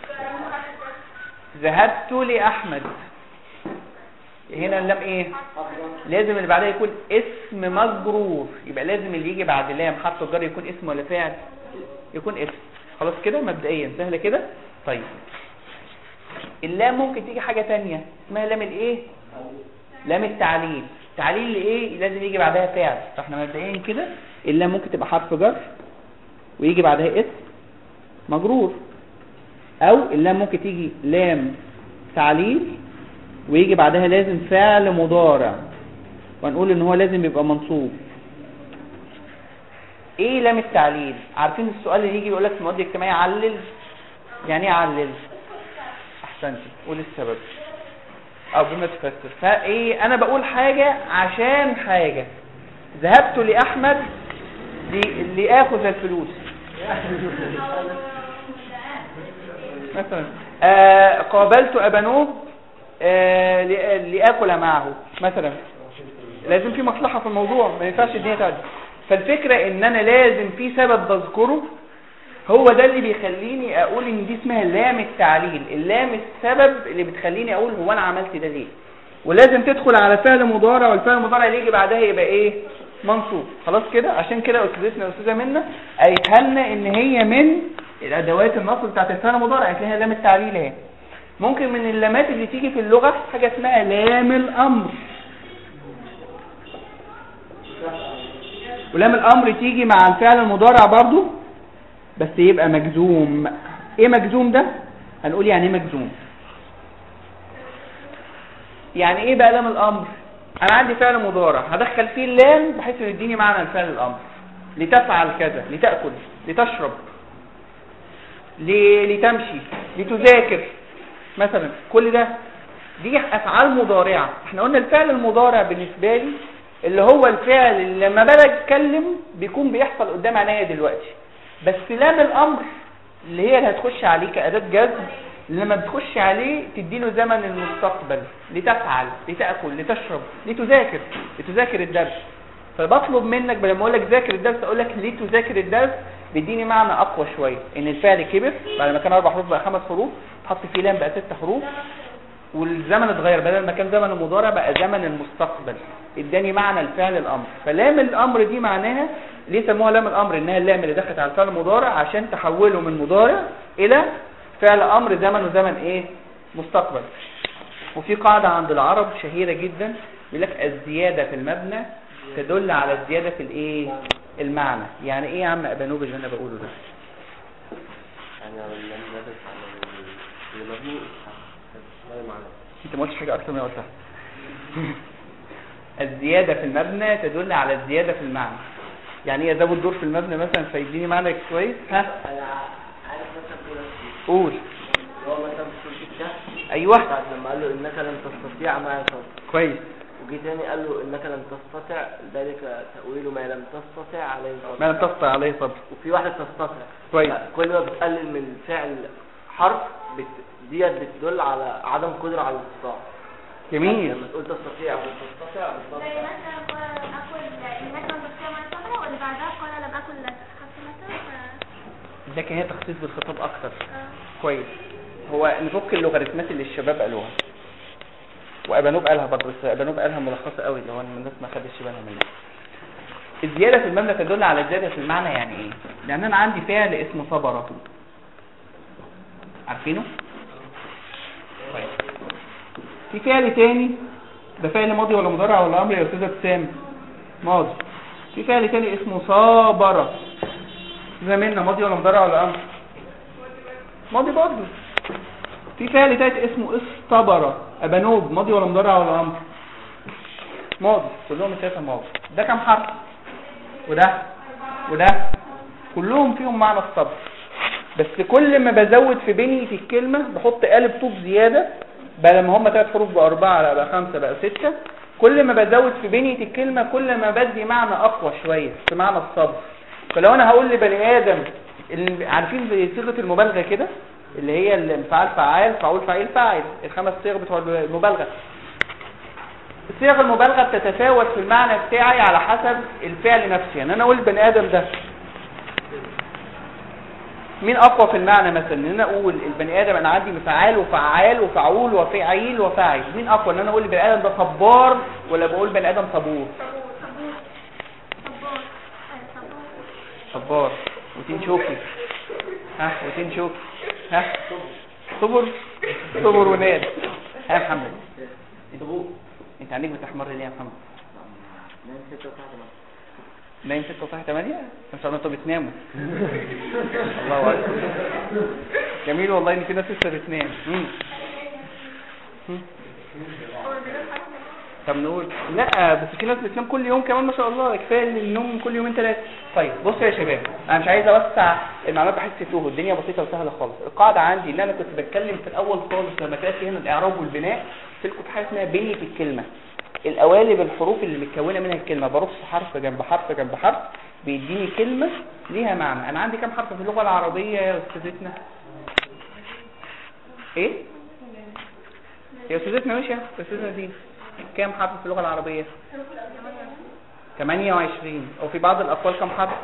ذهبت لاحمد هنا اللام ايه لازم اللي بعدها يكون اسم مجرور يبقى لازم اللي يجي بعد لام حرف الجر يكون اسم ولا فعل يكون اسم خلاص كده مبدئيا سهله كده طيب اللام ممكن تيجي حاجه تانية اسمها لام الايه لام التعليل تعليل لايه لازم يجي بعدها فعل فاحنا مبدئيا كده اللام ممكن تبقى حرف جر ويجي بعدها اسم مجرور او اللام ممكن تيجي لام تعليل ويجي بعدها لازم فعل مضارع ونقول ان هو لازم يبقى منصوب ايه لام التعليل عارفين السؤال اللي يجي يقول لك في المواد الاجتماعيه علل يعني ايه علل احسنت قول السبب او بما تفسر فايه انا بقول حاجه عشان حاجه ذهبت لاحمد لاخذ الفلوس مثلا آه قابلت ابانوب آه لآكل معه مثلا لازم في مصلحة في الموضوع ما ينفعش الدنيا تعدي فالفكرة ان انا لازم في سبب بذكره هو ده اللي بيخليني اقول ان دي اسمها لام التعليل اللام السبب اللي بتخليني اقول هو انا عملت ده ليه ولازم تدخل على فعل مضارع والفعل المضارع اللي يجي بعدها يبقى ايه منصوب خلاص كده عشان كده استاذتنا الاستاذه منى قالت لنا ان هي من الادوات النصب بتاعت الفعل المضارع قالت لها لام التعليل اهي ممكن من اللامات اللي تيجي في اللغة حاجة اسمها لام الأمر ولام الأمر تيجي مع الفعل المضارع برضو بس يبقى مجزوم ايه مجزوم ده هنقول يعني ايه مجزوم يعني ايه بقى لام الامر انا عندي فعل مضارع هدخل فيه اللام بحيث انه يديني معنى الفعل الامر لتفعل كذا لتاكل لتشرب ل- لتمشي لتذاكر مثلا كل ده دي افعال مضارعه احنا قلنا الفعل المضارع بالنسبه لي اللي هو الفعل اللي لما باجي اتكلم بيكون بيحصل قدام عينيا دلوقتي بس لام الامر اللي هي اللي هتخش عليه كاداه جزم لما بتخش عليه تديله زمن المستقبل لتفعل لتاكل لتشرب لتذاكر لتذاكر الدرس فبطلب منك بدل ما اقول لك ذاكر الدرس اقول لك لتذاكر الدرس بيديني معنى اقوى شويه ان الفعل كبر بعد ما كان اربع حروف بقى خمس حروف حط فيه لام بقى ست حروف والزمن اتغير بدل ما كان زمن المضارع بقى زمن المستقبل اداني معنى الفعل الامر فلام الامر دي معناها ليه سموها لام الامر انها اللام اللي دخلت على الفعل المضارع عشان تحوله من مضارع الى فعل امر زمن وزمن ايه مستقبل وفي قاعدة عند العرب شهيرة جدا يقول لك الزيادة في المبنى تدل على الزيادة في الايه المعنى يعني ايه يا عم ابانوب اللي انا بقوله ده يعني على اللي نزلت على اللي مبني ما معنى انت ما قلتش حاجة اكتر من اللي قلتها الزيادة في المبنى تدل على الزيادة في المعنى يعني ايه ازود دور في المبنى مثلا فيديني معنى كويس ها انا عارف مثلا كده قول هو مثلا في سورة الكهف ايوه بعد لما قال له انك لن تستطيع معي صبر كويس وجي تاني قال له انك لن تستطع ذلك تأويل ما لم تستطع عليه ما صبر لم تستطع عليه صبر وفي واحدة تستطع كويس كل ما بتقلل من فعل حرف بت... ديت بتدل على عدم قدرة على الاستطاعة جميل لما تقول تستطيع او تستطيع زي بتستطيع. مثلا قال اكل انك لم تستطيع معي صبرا واللي بعدها قال لم اكل لا تخف مثلا ف- لكن هي تخصيص بالخطاب اكتر آه. كويس هو نفك اللوغاريتمات اللي الشباب قالوها وابانوب قالها برضه بس ابانوب قالها ملخصه قوي اللي هو إن الناس ما خدتش بالها منها الزياده في المبنى تدل على الزياده في المعنى يعني ايه لان انا عندي فعل اسمه صبر عارفينه طيب في فعل تاني ده فعل ماضي ولا مضارع ولا امر يا استاذ ابتسام ماضي في فعل تاني اسمه صابر زي منا ماضي ولا مضارع ولا امر ماضي برضه في فعل تالت اسمه اصطبر ابانوب ماضي ولا مضارع ولا امر ماضي كلهم الثلاثه ماضي ده كام حرف وده وده كلهم فيهم معنى الصبر بس كل ما بزود في بنية الكلمة بحط قالب طوب زيادة بدل ما هم ثلاث حروف بقى أربعة لا بقى خمسة بقى ستة كل ما بزود في بنية الكلمة كل ما بدي معنى أقوى شوية في معنى الصبر فلو أنا هقول لبني آدم اللي عارفين صيغة المبالغة كده اللي هي الفعال فعال فعول فعيل فاعل الخمس صيغ بتوع المبالغة صيغ المبالغة بتتفاوت في المعنى بتاعي على حسب الفعل نفسه يعني أنا أقول البني آدم ده مين اقوى في المعنى مثلا ان انا اقول البني ادم انا عندي فعال وفعال وفعول وفعيل وفاعل مين اقوى ان انا اقول البني ادم ده صبار ولا بقول بني ادم صبور صبور صبور صبور آه، صبور صبار وتين شوكي ها وتين شوكي ها صبر صبر وناد ها يا محمد انت انت عينيك بتحمر ليه يا محمد نعم ستة وتحت مثلا. نايم 6 وصاحي 8 ان شاء الله انتوا بتناموا الله اكبر جميل والله ان في ناس لسه بتنام مم. مم. طب نقول لا بس في ناس بتنام كل يوم كمان ما شاء الله كفايه النوم كل يومين ثلاثه طيب بصوا يا شباب انا مش عايز اوسع المعلومات بحس توه الدنيا بسيطه وسهله خالص القاعده عندي ان انا كنت بتكلم في الاول خالص لما كانت هنا الاعراب والبناء قلت لكم في حاجه اسمها بنيه الكلمه القوالب الحروف اللي متكونه منها الكلمه برص حرف جنب حرف جنب حرف بيديني كلمه ليها معنى انا عندي كام حرف في اللغه العربيه يا استاذتنا ايه يا استاذتنا ماشي يا استاذتنا دي كام حرف في اللغه العربيه 28 او في بعض الاقوال كام حرف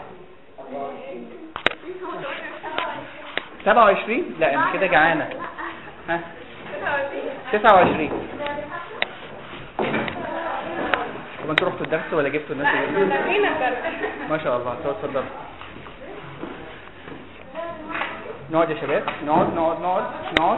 27 لا انت كده جعانه ها 29 طب انتوا رحتوا الدرس ولا جبتوا الناس اللي- ما شاء الله طب اتفضلوا نقعد يا شباب نقعد نقعد نقعد نقعد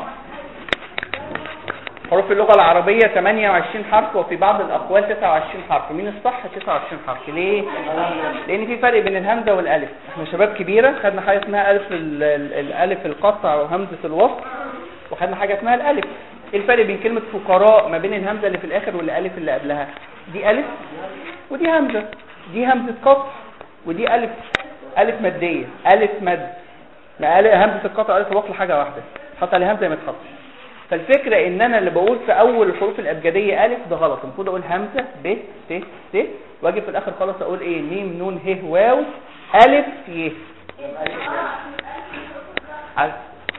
حروف اللغة العربية 28 حرف وفي بعض الأقوال 29 حرف مين الصح 29 حرف ليه؟ لأن في فرق بين الهمزة والألف احنا شباب كبيرة خدنا حاجة اسمها ألف ال- ال- الألف القطع وهمزة الوصل وخدنا حاجة اسمها الألف ايه الفرق بين كلمة فقراء ما بين الهمزة اللي في الاخر والالف اللي قبلها دي الف ودي همزة دي همزة قطع ودي الف الف مادية الف مد ما قال همزة القطع الف وقت حاجة واحدة حط عليها همزة ما تحطش فالفكرة ان انا اللي بقول في اول الحروف الابجدية الف ده غلط المفروض اقول همزة ب ت ت واجي في الاخر خالص اقول ايه ميم نون ه واو الف ي عارف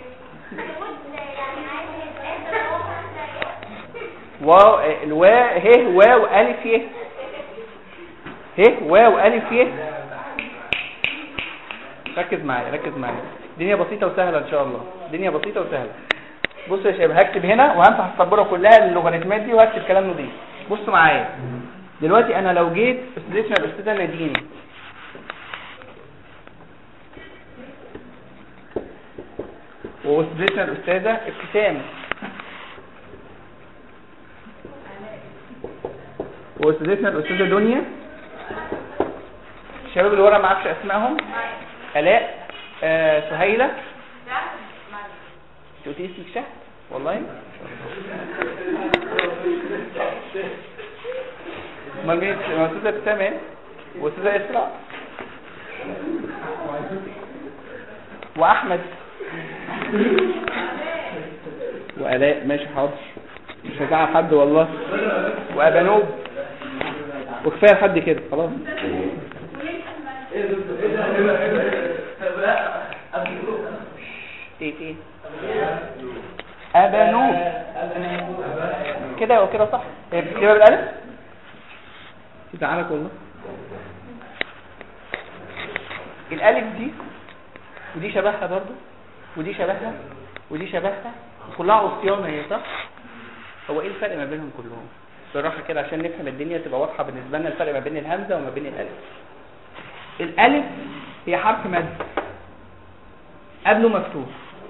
واو الواو ه واو الف ي ه واو الف ي ركز معايا ركز معايا الدنيا بسيطه وسهله ان شاء الله الدنيا بسيطه وسهله بص يا شباب هكتب هنا وهمسح السبوره كلها اللوغاريتمات دي وهكتب كلام نظيف بصوا معايا دلوقتي انا لو جيت استديتنا الاستاذه نادين واستديتنا الاستاذه ابتسام واستاذتنا الاستاذه دنيا الشباب اللي ورا ما اعرفش اسمائهم الاء آه سهيله انت قلتي اسمك شهد والله امال مين ما استاذه ابتسام ايه واستاذه اسراء واحمد والاء ماشي حاضر مش هزعل حد والله وابانوب وكفايه لحد كده خلاص ايه ايه ابانوب كده وكده صح هي بتكتبها بالالف يزعلك والله الالف دي ودي شبهها برضو ودي شبهها ودي شبهها كلها عصيانه هي صح هو ايه الفرق ما بينهم كلهم بالراحه كده عشان نفهم الدنيا تبقى واضحه بالنسبه لنا الفرق ما بين الهمزه وما بين الالف الالف هي حرف مد قبله مفتوح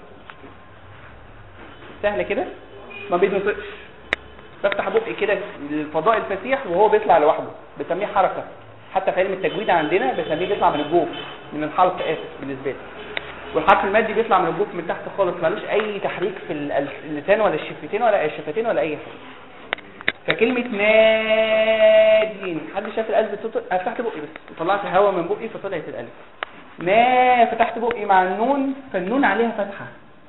سهل كده ما بيتنطقش بفتح بقي كده للفضاء الفسيح وهو بيطلع لوحده بنسميه حركه حتى في علم التجويد عندنا بنسميه بيطلع من الجوف من الحلق اسف بالنسبه لي والحرف المادي بيطلع من الجوف من تحت خالص ملوش اي تحريك في اللسان ولا الشفتين ولا الشفتين ولا اي حاجه فكلمة نادين حد شاف الألف بتصوت أنا فتحت بقي بس طلعت هواء من بقي فطلعت الألف ما فتحت بقي مع النون فالنون عليها فتحة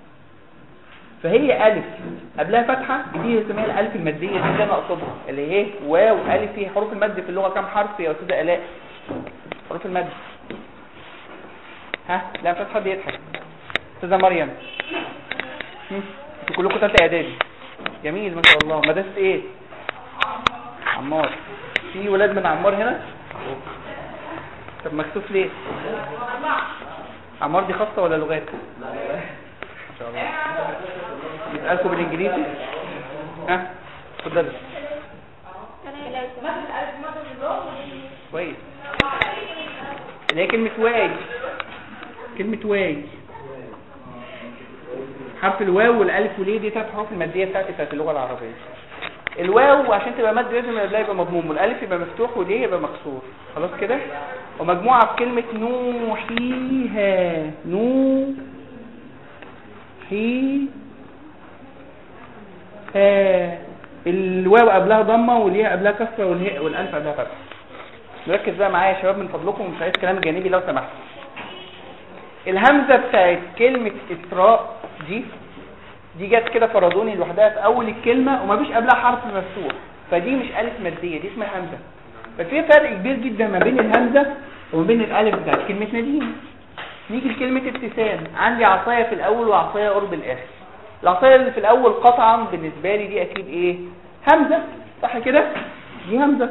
فهي ألف قبلها فتحة دي اسمها الألف المادية دي اللي أنا أقصدها اللي هي واو ألف هي حروف المد في اللغة كام حرف يا أستاذة آلاء حروف المد ها لا فتحة بيضحك أستاذة مريم انتوا كلكم ثالثة إعدادي جميل ما شاء الله مدرسة إيه عمار في ولاد من عمار هنا طب مكسوف ليه عمار دي خاصة ولا لغات ما شاء الله يسألكم بالانجليزي ها اتفضلي كويس اللي هي كلمة واي كلمة واي حرف الواو والالف وليه دي ثلاث حروف المادية بتاعتي بتاعت اللغة العربية الواو عشان تبقى مد لازم قبلها يبقى مضموم والالف يبقى مفتوح وليه يبقى مكسور خلاص كده ومجموعه في كلمه نوحيها نو حي ها الواو قبلها ضمه والياء قبلها كسره والهاء والالف قبلها فتحه نركز بقى معايا يا شباب من فضلكم مش عايز كلام جانبي لو سمحت الهمزه بتاعت كلمه اسراء دي دي جت كده فرضوني لوحدها في اول الكلمه ومفيش قبلها حرف مفتوح فدي مش الف ماديه دي اسمها همزه ففي فرق كبير جدا ما بين الهمزه وما بين الالف بتاعت كلمه نديم نيجي لكلمه ابتسام عندي عصايه في الاول وعصايه قرب الاخر العصايه اللي في الاول قطعا بالنسبه لي دي اكيد ايه همزه صح كده دي همزه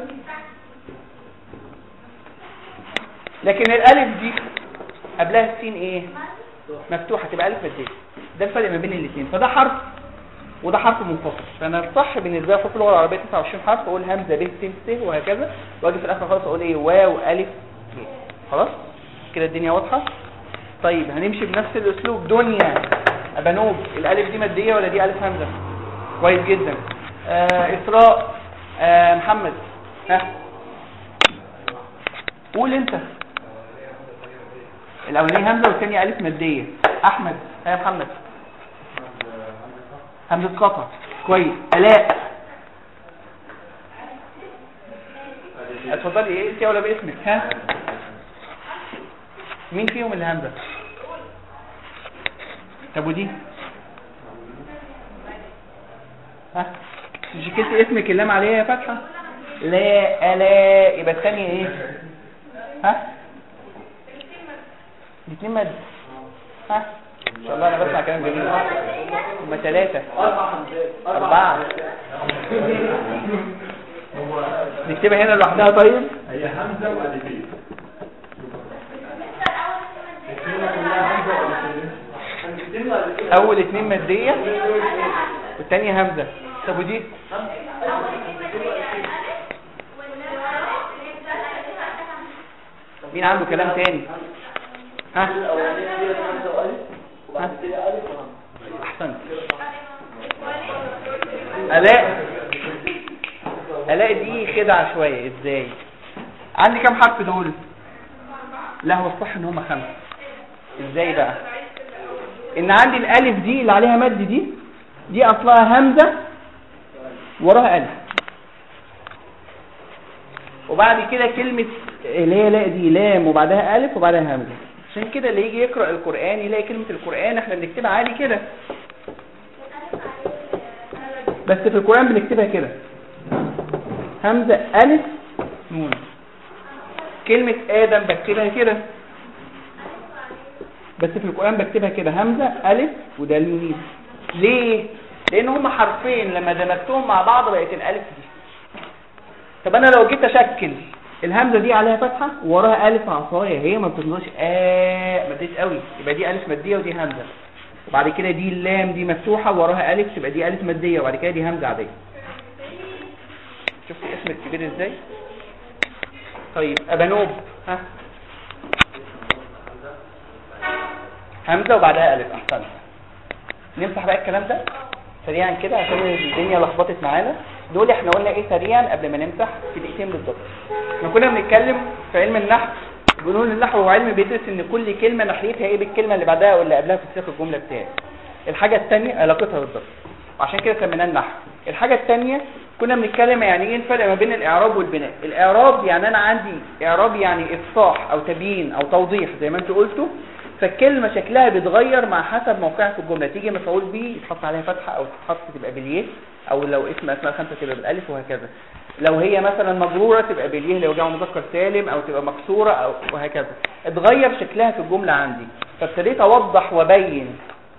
لكن الالف دي قبلها السين ايه مفتوحه تبقى الف ماديه ده الفرق ما بين الاثنين فده حرف وده حرف منفصل فانا الصح بالنسبه لي في اللغه العربيه 29 حرف اقول همزه ب س س وهكذا واجي في الاخر خالص اقول ايه واو الف ج خلاص كده الدنيا واضحه طيب هنمشي بنفس الاسلوب دنيا ابانوب الالف دي ماديه ولا دي الف همزه كويس جدا آه اسراء آه محمد ها قول انت الاولانيه همزه والثانيه الف ماديه احمد ها يا محمد همزه قطع كويس الاء اتفضلي ايه انت ولا باسمك ها مين فيهم اللي همزه طب ودي ها مش كده اسمك اللام عليها يا فتحه لا لا يبقى الثانيه ايه ها الاثنين مد ها ان شاء الله انا بسمع كلام جميل هما ثلاثه اربع حمزات اربعه نكتبها هنا لوحدها طيب هي همزة وألفين اول اتنين ماديه والثانيه همزه طب ودي مين عنده كلام تاني ها الاولانيه دي همزه والف وبعد كده الف وهمزه احسنت الاء الاء دي خدعه شويه ازاي عندي كام حرف دول لا هو الصح ان هم خمسه ازاي بقى ان عندي الالف دي اللي عليها مد دي دي اصلها همزه وراها الف وبعد كده كلمه اللي هي لا دي لام وبعدها الف وبعدها همزه عشان كده اللي يجي يقرا القران يلاقي كلمه القران احنا بنكتبها عادي كده بس في القران بنكتبها كده همزه الف نون كلمه ادم بكتبها كده بس في القرآن بكتبها كده همزة ألف وده الميم ليه؟ لأن هما حرفين لما دمجتهم مع بعض بقت الألف دي طب أنا لو جيت أشكل الهمزة دي عليها فتحة ووراها ألف عصاية هي ما بتنزلش آه مديت قوي يبقى دي ألف مادية ودي همزة وبعد كده دي اللام دي مفتوحة وراها ألف تبقى دي ألف مادية وبعد كده دي همزة عادية شفتي اسم الكبير ازاي؟ طيب أبانوب ها همزة وبعدها ألف أحسنت نمسح بقى الكلام ده سريعا كده عشان الدنيا لخبطت معانا دول احنا قلنا ايه سريعا قبل ما نمسح في دقيقتين بالظبط احنا كنا بنتكلم في علم النحو بنقول النحو هو علم بيدرس ان كل كلمة ناحيتها ايه بالكلمة اللي بعدها واللي قبلها في سياق الجملة بتاعي الحاجة الثانية علاقتها بالضبط وعشان كده سميناه النحو الحاجة الثانية كنا بنتكلم يعني ايه الفرق ما بين الاعراب والبناء الاعراب يعني انا عندي اعراب يعني افصاح او تبيين او توضيح زي ما انتوا قلتوا فالكلمة شكلها بيتغير مع حسب موقعها في الجملة تيجي مفعول به يتحط عليها فتحة او تتحط تبقى باليه او لو اسم اسماء خمسة تبقى بالالف وهكذا لو هي مثلا مجرورة تبقى باليه لو جمع مذكر سالم او تبقى مكسورة او وهكذا اتغير شكلها في الجملة عندي فابتديت اوضح وابين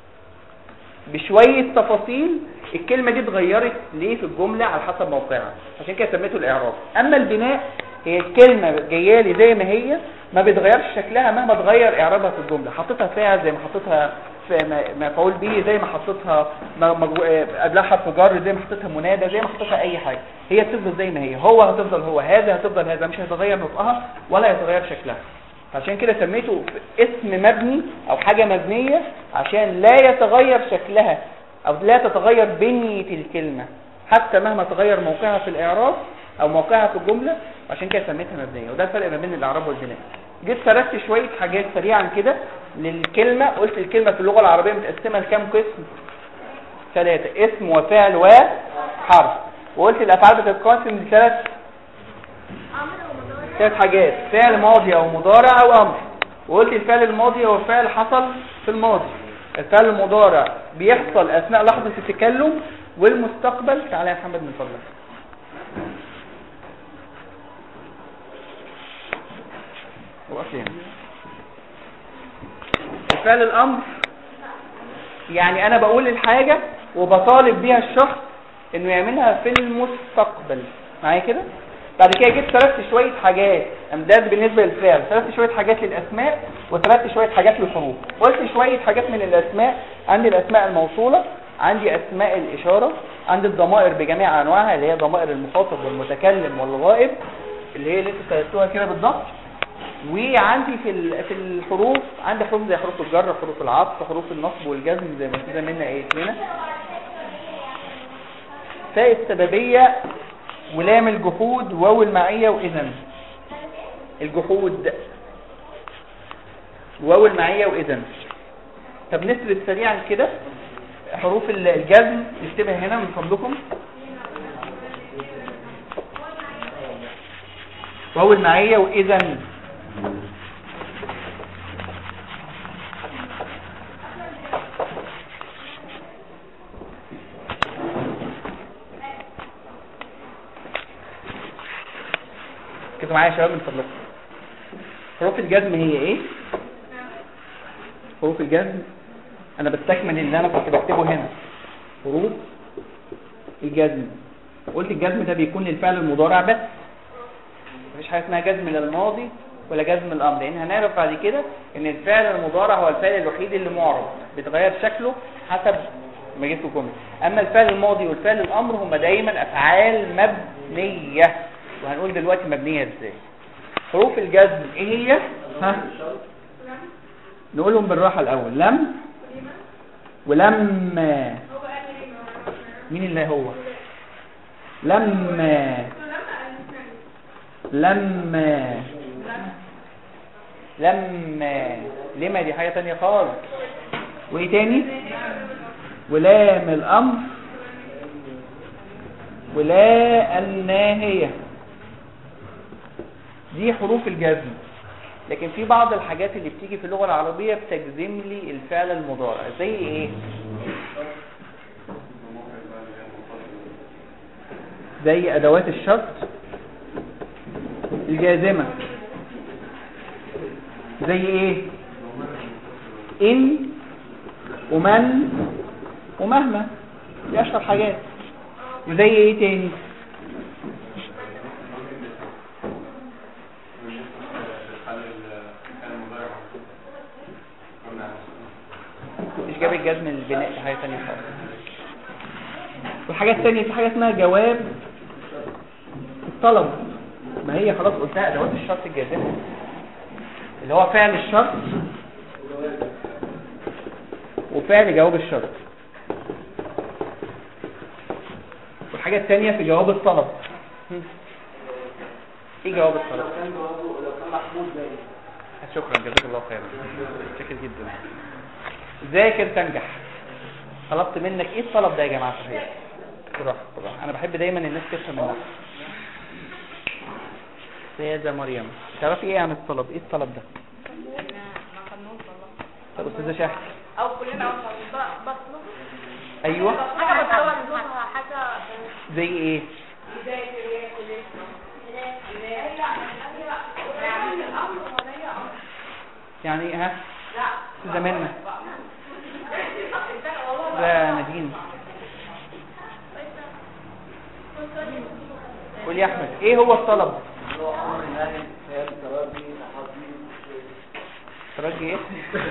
بشوية تفاصيل الكلمة دي اتغيرت ليه في الجملة على حسب موقعها عشان كده سميته الاعراب اما البناء هي الكلمة جايه لي زي ما هي ما بيتغيرش شكلها مهما اتغير اعرابها في الجملة حطيتها فيها زي ما حطيتها في م- مفعول به زي ما حطيتها م- مجو- آه، قبلها حرف جر زي ما حطيتها منادى زي ما حطيتها اي حاجة هي تفضل زي ما هي هو هتفضل هو هذا هتفضل هذا مش هيتغير نطقها ولا هيتغير شكلها عشان كده سميته اسم مبني او حاجة مبنية عشان لا يتغير شكلها او لا تتغير بنية الكلمة حتى مهما تغير موقعها في الاعراب او موقعها في الجملة عشان كده سميتها مبنية وده الفرق ما بين الاعراب والبناء جيت سردت شوية حاجات سريعا كده للكلمة قلت الكلمة في اللغة العربية متقسمة لكام قسم ثلاثة اسم وفعل وحرف وقلت الافعال بتتقسم لثلاث امر ومضارع ثلاث حاجات فعل ماضي او مضارع او امر وقلت الفعل الماضي هو فعل حصل في الماضي الفعل المضارع بيحصل اثناء لحظة التكلم والمستقبل تعالى يا محمد من فضلك وقف هنا الفعل الامر يعني انا بقول الحاجة وبطالب بيها الشخص انه يعملها في المستقبل معايا كده بعد كده جيت سردت شوية حاجات امداد بالنسبة للفعل سردت شوية حاجات للاسماء وسردت شوية حاجات للحروف قلت شوية حاجات من الاسماء عندي الاسماء الموصولة عندي اسماء الاشارة عندي الضمائر بجميع انواعها اللي هي ضمائر المخاطب والمتكلم والغائب اللي هي اللي انتوا سردتوها كده بالضبط وعندي في ال- في الحروف عندي حروف زي حروف الجر حروف العطف حروف النصب والجزم زي ما كده منا قالت لنا فاء السببية ولام الجحود واو المعية وإذن الجحود واو المعية وإذن طب نسرد سريعا كده حروف الجزم نكتبها هنا من فضلكم واو المعية واذا كده معايا يا شباب من فضلكم حروف الجزم هي ايه حروف الجزم انا بستكمل اللي انا كنت بكتبه هنا حروف الجزم قلت الجزم ده بيكون للفعل المضارع بس مفيش حاجه اسمها جزم للماضي ولا جزم الامر لان هنعرف بعد كده ان الفعل المضارع هو الفعل الوحيد اللي معرض بيتغير شكله حسب ما جيت الجمله اما الفعل الماضي والفعل الامر هم دايما افعال مبنيه وهنقول دلوقتي مبنيه ازاي حروف الجزم ايه هي ها نقولهم بالراحه الاول لم ولما مين اللي هو لما لما لما لما دي حاجة تانية خالص وايه تاني ولام الامر ولا الناهية دي حروف الجزم لكن في بعض الحاجات اللي بتيجي في اللغة العربية بتجزم لي الفعل المضارع زي ايه زي ادوات الشرط الجازمة زي ايه ان ومن ومهما دي اشهر حاجات وزي ايه تاني مش جاب الجزم البناء دي حاجه ثانيه خالص والحاجات الثانيه في حاجه اسمها جواب الطلب ما هي خلاص قلتها ادوات الشرط الجازمه اللي هو فعل الشرط وفعل جواب الشرط والحاجه الثانيه في جواب الطلب ايه جواب الطلب لو كان جوابه لو كان محمود زي شكرا جزاك الله خيرا شكرا جدا ذاكر تنجح طلبت منك ايه الطلب ده يا جماعه صحيح بالراحه بالراحه انا بحب دايما الناس تفهم النحو سيدة مريم تعرفي ايه عن الطلب ايه الطلب ده طب استاذه شهد او كلنا بطلب ايوه حاجه بطلبها نزورها حاجه زي ايه يعني ها زماننا ده نادين قول يا احمد ايه هو الطلب ترجي ايه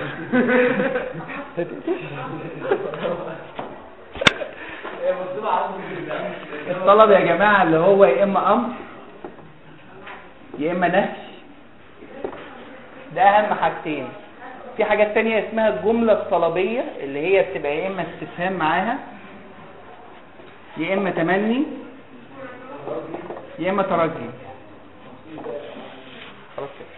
الطلب يا جماعة اللي هو يا اما امر يا اما نهي ده اهم حاجتين في حاجات تانية اسمها الجملة الطلبية اللي هي بتبقى يا اما استفهام معاها يا اما تمني يا اما ترجي خلاص كده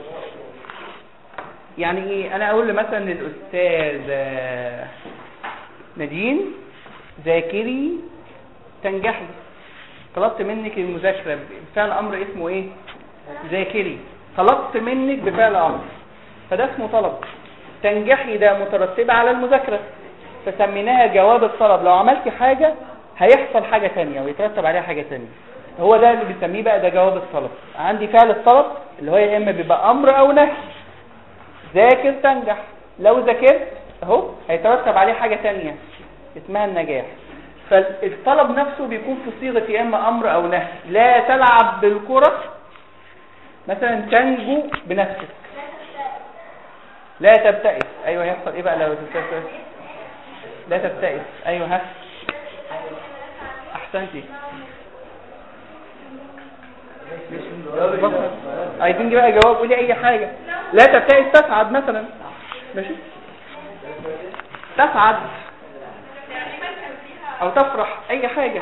يعني ايه انا اقول مثلا للاستاذ آه، نادين ذاكري تنجحي طلبت منك المذاكره بفعل امر اسمه ايه ذاكري طلبت منك بفعل امر فده اسمه طلب تنجحي ده مترتبه على المذاكره فسميناها جواب الطلب لو عملتي حاجه هيحصل حاجه ثانيه ويترتب عليها حاجه ثانيه هو ده اللي بنسميه بقى ده جواب الطلب عندي فعل الطلب اللي هو يا اما بيبقى امر او نهي ذاكر تنجح لو ذاكرت اهو هيترتب عليه حاجة تانية اسمها النجاح فالطلب نفسه بيكون في صيغة يا اما امر او نهي لا تلعب بالكرة مثلا تنجو بنفسك لا تبتئس ايوه هيحصل ايه بقى لو تبتئس لا تبتئس ايوه ها احسنتي بصر. عايزين بقى جواب قولي اي حاجة لا تبتئس تسعد مثلا ماشي تسعد او تفرح اي حاجة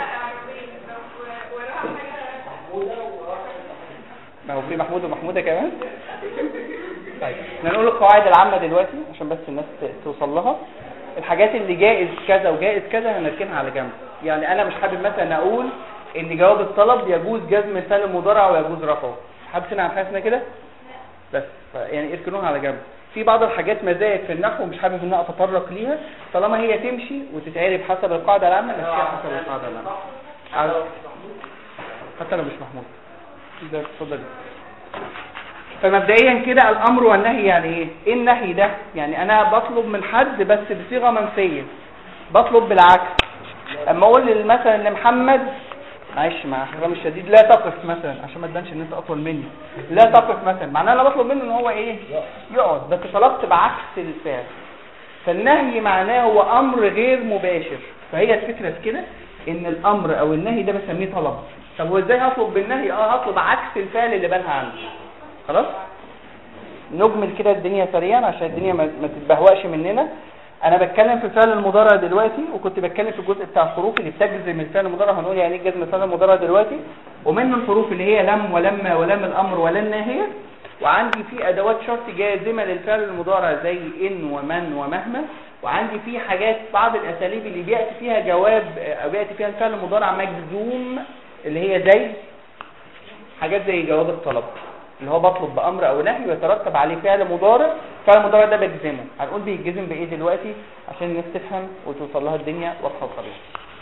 ما هو في محمود ومحمودة كمان طيب احنا نقول القواعد العامة دلوقتي عشان بس الناس ت- توصل لها الحاجات اللي جائز كذا وجائز كذا هنركنها على جنب يعني انا مش حابب مثلا اقول ان جواب الطلب يجوز جزم الفعل المضارع ويجوز رفعه حابب تسمع عن حاجه اسمها كده بس يعني اركنوها على جنب في بعض الحاجات مزايد في النحو مش حابب ان انا اتطرق ليها طالما هي تمشي وتتعرف حسب القاعده العامه نمشيها حسب القاعده العامه على- حتى لو مش محمود ده اتفضل فمبدئيا كده الامر والنهي يعني ايه ايه النهي ده يعني انا بطلب من حد بس بصيغه منفيه بطلب بالعكس اما اقول مثلا لمحمد معلش مع احترامي الشديد لا تقف مثلا عشان ما تبانش ان انت اطول مني لا تقف مثلا معناه انا بطلب منه ان هو ايه يقعد بس طلبت بعكس الفعل فالنهي معناه هو امر غير مباشر فهي الفكره في كده ان الامر او النهي ده بسميه طلب طب وازاي هطلب بالنهي اه هطلب عكس الفعل اللي بنهى عنه خلاص نجمل كده الدنيا سريعا عشان الدنيا ما ما تتبهوأش مننا انا بتكلم في الفعل المضارع دلوقتي وكنت بتكلم في الجزء بتاع الحروف اللي بتجزم الفعل المضارع هنقول يعني ايه جزم الفعل المضارع دلوقتي ومنه الحروف اللي هي لم ولما ولم الامر ولا الناهيه وعندي في ادوات شرط جازمه للفعل المضارع زي ان ومن ومهما وعندي في حاجات بعض الاساليب اللي بياتي فيها جواب او بياتي فيها الفعل المضارع مجزوم اللي هي زي حاجات زي جواب الطلب اللي هو بطلب بامر او نهي ويترتب عليه فعل مضارع فعل المضارع ده بجزمه هنقول بيتجزم بايه دلوقتي عشان الناس تفهم وتوصل لها الدنيا واضحه وصريحه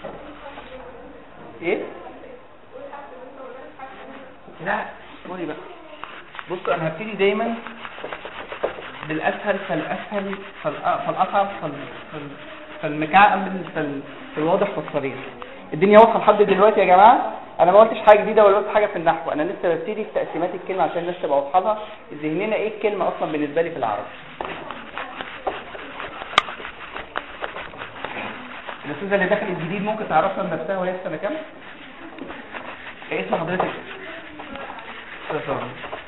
ايه لا اصبري بقى بص انا هبتدي دايما بالاسهل فالاسهل فالأ- فالاصعب فال- فال- فالمكعب فال- فالواضح فالصريح الدنيا واضحه لحد دلوقتي يا جماعه انا ما قلتش حاجه جديده ولا قلت حاجه في النحو انا لسه ببتدي في تقسيمات الكلمه عشان الناس تبقى واضحه لها ذهننا ايه الكلمه اصلا بالنسبه لي في العربي الاستاذه اللي دخلت جديد ممكن تعرفها من نفسها وهي في سنه كام ايه اسم حضرتك أستاذة صبري.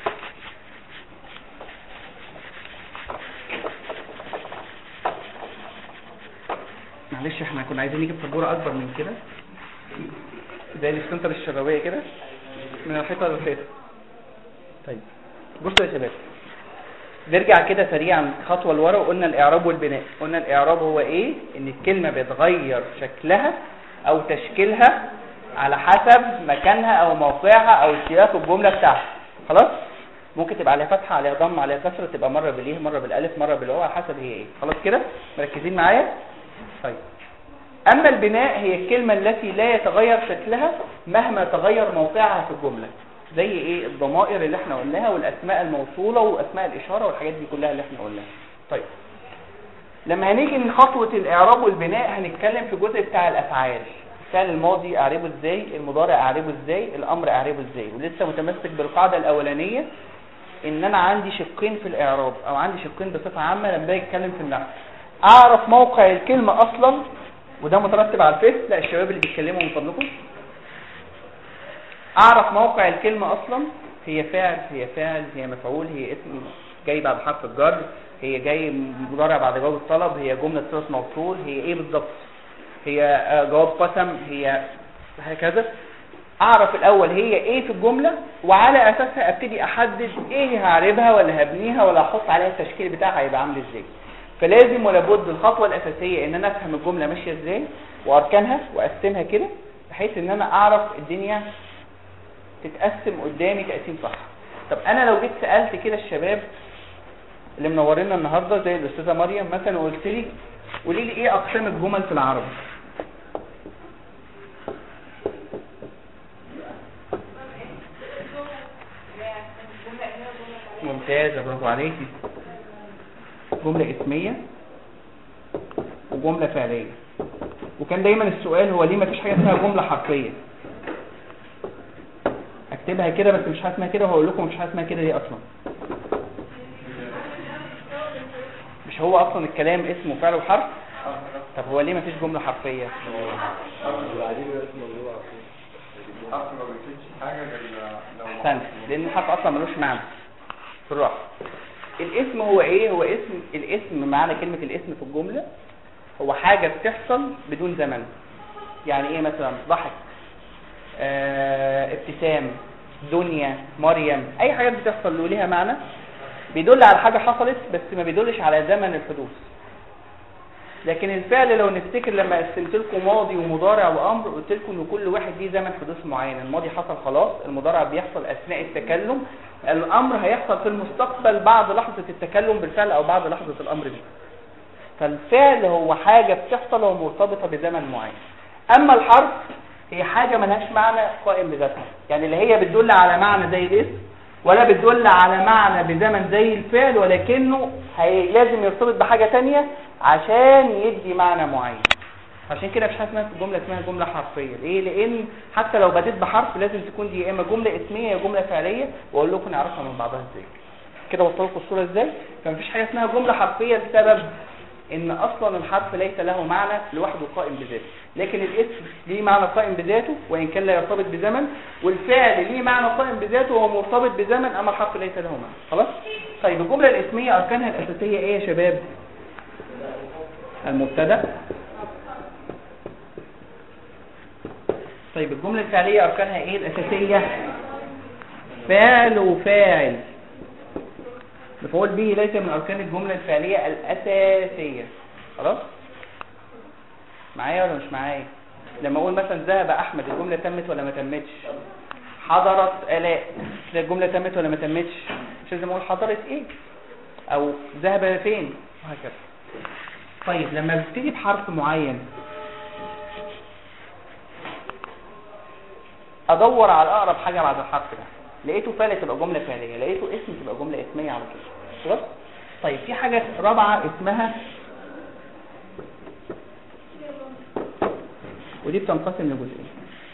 معلش احنا كنا عايزين نجيب سبوره اكبر من كده زي السنتر الشبابيه كده من الحيطه للحيطه طيب بصوا يا شباب نرجع كده سريعا خطوه لورا وقلنا الاعراب والبناء قلنا الاعراب هو ايه ان الكلمه بتغير شكلها او تشكيلها على حسب مكانها او موقعها او سياق الجمله بتاعها خلاص ممكن تبقى عليها فتحه عليها ضم عليها كسره تبقى مره باليه مره بالالف مره بالواو على حسب هي ايه خلاص كده مركزين معايا طيب اما البناء هي الكلمه التي لا يتغير شكلها مهما تغير موقعها في الجمله زي ايه الضمائر اللي احنا قلناها والاسماء الموصوله واسماء الاشاره والحاجات دي كلها اللي احنا قلناها طيب لما هنيجي لخطوه الاعراب والبناء هنتكلم في الجزء بتاع الافعال الفعل الماضي اعربه ازاي المضارع اعربه ازاي الامر اعربه ازاي ولسه متمسك بالقاعده الاولانيه ان انا عندي شقين في الاعراب او عندي شقين بصفه عامه لما باجي اتكلم في النحو اعرف موقع الكلمه اصلا وده مترتب على الفهم لا الشباب اللي بيتكلموا من فضلكم اعرف موقع الكلمه اصلا هي فعل هي فاعل هي مفعول هي اسم جاي بعد حرف الجر هي جاي مضارع بعد جواب الطلب هي جمله صله موصول هي ايه بالظبط هي آه، جواب قسم هي هكذا اعرف الاول هي ايه في الجمله وعلى اساسها ابتدي احدد ايه هعربها ولا هبنيها ولا احط عليها التشكيل بتاعها هيبقى عامل ازاي فلازم ولا بد الخطوه الاساسيه ان انا افهم الجمله ماشيه ازاي واركانها واقسمها كده بحيث ان انا اعرف الدنيا تتقسم قدامي تقسيم صح طب انا لو جيت سالت كده الشباب اللي منورينا النهارده زي الاستاذه مريم مثلا وقلت لي قولي لي ايه اقسام الجمل في العربي ممتازه برافو عليكي جمله اسميه وجمله فعليه وكان دايما السؤال هو ليه ما فيش حاجه اسمها جمله حرفيه اكتبها كده بس مش حاجه اسمها كده وهقول لكم مش حاجه اسمها كده ليه اصلا مش هو اصلا الكلام اسمه فعل وحرف طب هو ليه ما فيش جمله حرفيه وبعدين اسم موضوع الحرف ما بيفيدش حاجه غير لو احسنت لان الحرف اصلا ملوش معنى بالراحه الاسم هو ايه هو اسم الاسم معنى كلمه الاسم في الجمله هو حاجه بتحصل بدون زمن يعني ايه مثلا ضحك آه، ابتسام دنيا مريم اي حاجات بتحصل له ليها معنى بيدل على حاجه حصلت بس ما بيدلش على زمن الحدوث لكن الفعل لو نفتكر لما قسمت لكم ماضي ومضارع وامر قلت لكم ان كل واحد ليه زمن حدوث معين الماضي حصل خلاص المضارع بيحصل اثناء التكلم الامر هيحصل في المستقبل بعد لحظه التكلم بالفعل او بعد لحظه الامر به فالفعل هو حاجه بتحصل ومرتبطه بزمن معين اما الحرف هي حاجه ملهاش معنى قائم بذاتها يعني اللي هي بتدل على معنى زي الاسم ولا بتدل على معنى بزمن زي الفعل ولكنه هي لازم يرتبط بحاجة تانية عشان يدي معنى معين عشان كده مش حاجه اسمها جمله اسمها جمله حرفيه ليه لان حتى لو بديت بحرف لازم تكون دي يا اما جمله اسميه يا جمله فعليه واقول لكم نعرفها من بعضها ازاي كده وصلت لكم الصوره ازاي فمفيش حاجه اسمها جمله حرفيه بسبب ان اصلا الحرف ليس له معنى لوحده قائم بذاته لكن الاسم ليه معنى قائم بذاته وان كان لا يرتبط بزمن والفعل ليه معنى قائم بذاته وهو مرتبط بزمن اما الحرف ليس له معنى خلاص طيب الجمله الاسميه اركانها الاساسيه ايه يا شباب المبتدا طيب الجمله الفعليه اركانها ايه الاساسيه فعل وفاعل مفعول به ليس من اركان الجمله الفعليه الاساسيه خلاص معايا ولا مش معايا لما اقول مثلا ذهب احمد الجمله تمت ولا ما تمتش حضرت الاء الجمله تمت ولا ما تمتش مش لازم اقول حضرت ايه او ذهب فين وهكذا طيب لما ببتدي بحرف معين ادور على اقرب حاجه بعد الحرف ده لقيته فعل تبقى جمله فعليه لقيته اسم تبقى جمله اسميه على طول خلاص طيب في حاجه رابعه اسمها ودي بتنقسم لجزئين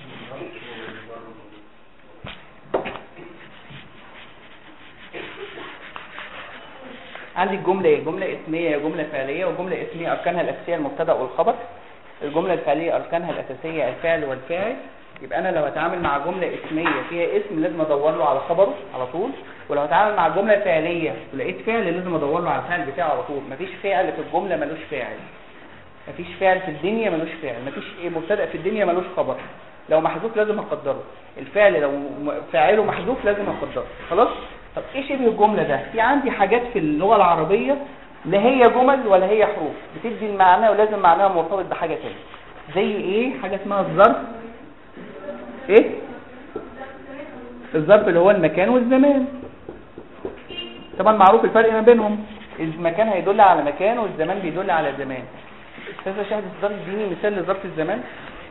عندي الجملة ايه جملة اسمية جملة فعلية وجملة اسمية أركانها الأساسية المبتدأ والخبر الجملة الفعلية أركانها الأساسية الفعل والفاعل يبقى أنا لو هتعامل مع جملة اسمية فيها اسم لازم أدور له على خبره على طول ولو هتعامل مع جملة فعلية ولقيت فعل لازم أدور له على الفعل بتاعه على طول مفيش فعل في الجملة ملوش فاعل مفيش فعل في الدنيا ملوش فعل مفيش ايه مبتدأ في الدنيا ملوش خبر لو محذوف لازم أقدره الفعل لو فاعله محذوف لازم أقدره خلاص طب ايه شبه الجملة ده في عندي حاجات في اللغة العربية لا هي جمل ولا هي حروف بتدي المعنى ولازم معناها مرتبط بحاجة تانية زي ايه حاجة اسمها الظرف ايه الظرف اللي هو المكان والزمان طبعا معروف الفرق ما بينهم المكان هيدل على مكان والزمان بيدل على زمان استاذ شاهد الظرف اديني مثال لظرف الزمان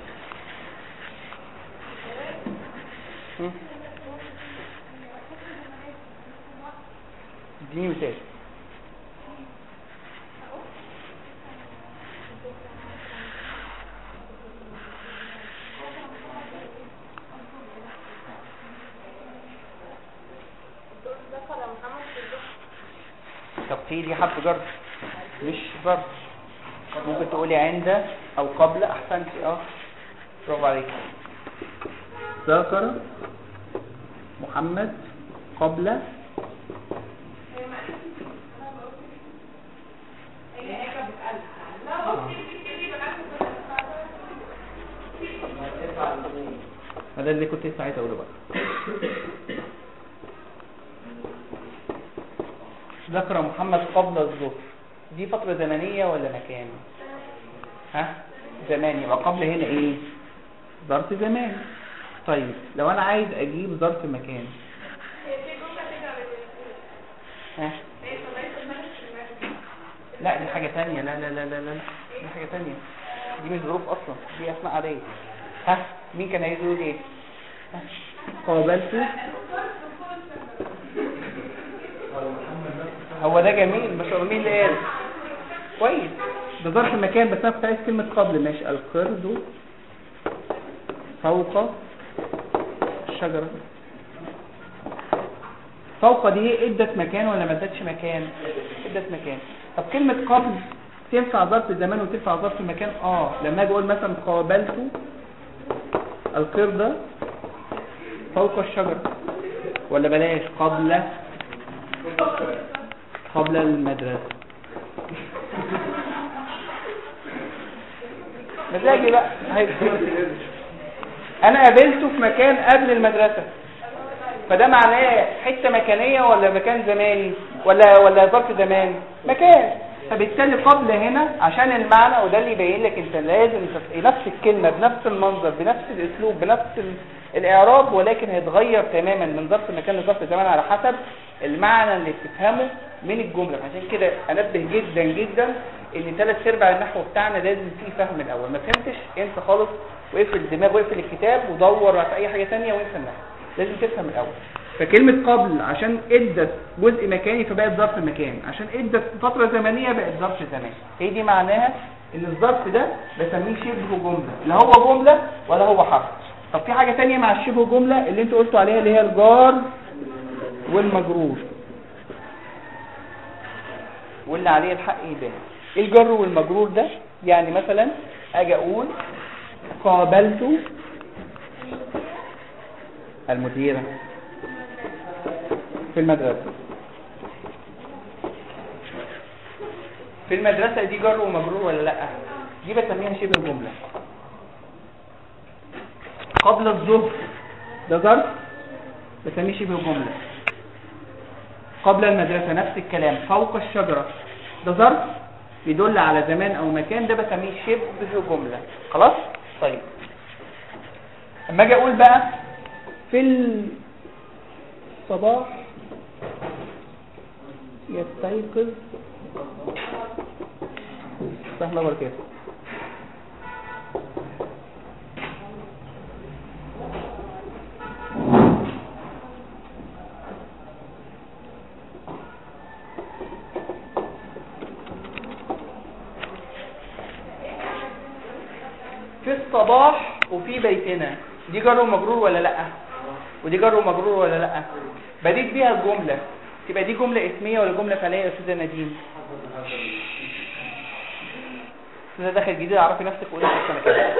اديني مثال طب في دي حرف جر مش ظرف ممكن تقولي عند او قبل احسنت اه برافو عليك ذكر محمد قبل هذا اللي كنت لسه عايز اقوله بقى ذكر محمد قبل الظهر دي فترة زمنية ولا مكان ها زمان يبقى قبل هنا ايه ظرف زمان طيب لو انا عايز اجيب ظرف مكان ها لا دي حاجة تانية لا لا لا لا لا دي حاجة تانية دي مش ظروف اصلا دي اسماء عادية ها مين كان عايز يقول ايه ها؟ قابلته هو ده جميل بس هو مين اللي قال كويس ده ظرف مكان بس انا كنت عايز كلمه قبل ماشي القرد فوق الشجره فوق دي ايه ادت مكان ولا ما ادتش مكان ادت مكان طب كلمه قبل تنفع ظرف زمان وتنفع ظرف مكان اه لما اجي اقول مثلا قابلت القرد فوق الشجره ولا بلاش قبل قبل المدرسة مزاجي بقى انا قابلته في مكان قبل المدرسة فده معناه حتة مكانية ولا مكان زماني ولا ولا ظرف زمان مكان فبالتالي قبل هنا عشان المعنى وده اللي يبين لك انت لازم تف- نفس الكلمة بنفس المنظر بنفس الاسلوب بنفس ال- الاعراب ولكن هيتغير تماما من ظرف مكان لظرف زمان على حسب المعنى اللي بتفهمه من الجملة عشان كده انبه جدا جدا ان ثلاث ارباع النحو بتاعنا لازم فيه فهم الاول ما فهمتش انت خالص واقفل الدماغ واقفل الكتاب ودور في اي حاجة تانية وانسى النحو لازم تفهم الاول فكلمة قبل عشان ادت جزء مكاني فبقت ظرف مكان عشان ادت فترة زمنية بقت ظرف زمان هي دي معناها ان الظرف ده بسميه شبه جملة لا هو جملة ولا هو حرف طب في حاجة تانية مع الشبه جملة اللي انتوا قلتوا عليها اللي هي الجار والمجرور واللي عليه الحق يبان ايه الجر والمجرور ده يعني مثلا اجي اقول قابلت المديرة في المدرسة في المدرسة دي جر ومجرور ولا لا دي بسميها شبه جملة قبل الظهر ده ظرف بسميه شبه جملة قبل المدرسة نفس الكلام فوق الشجرة ده ظرف يدل على زمان او مكان ده بسميه شبه جملة خلاص طيب اما اجي اقول بقى في الصباح يستيقظ صح الله وبركاته في الصباح وفي بيتنا دي جر ومجرور ولا لا ودي جر ومجرور ولا لا بديت بيها الجملة تبقى دي جملة اسمية ولا جملة فعلية يا استاذة نديم استاذة داخل جديد اعرفي نفسك وقولي في السنة كده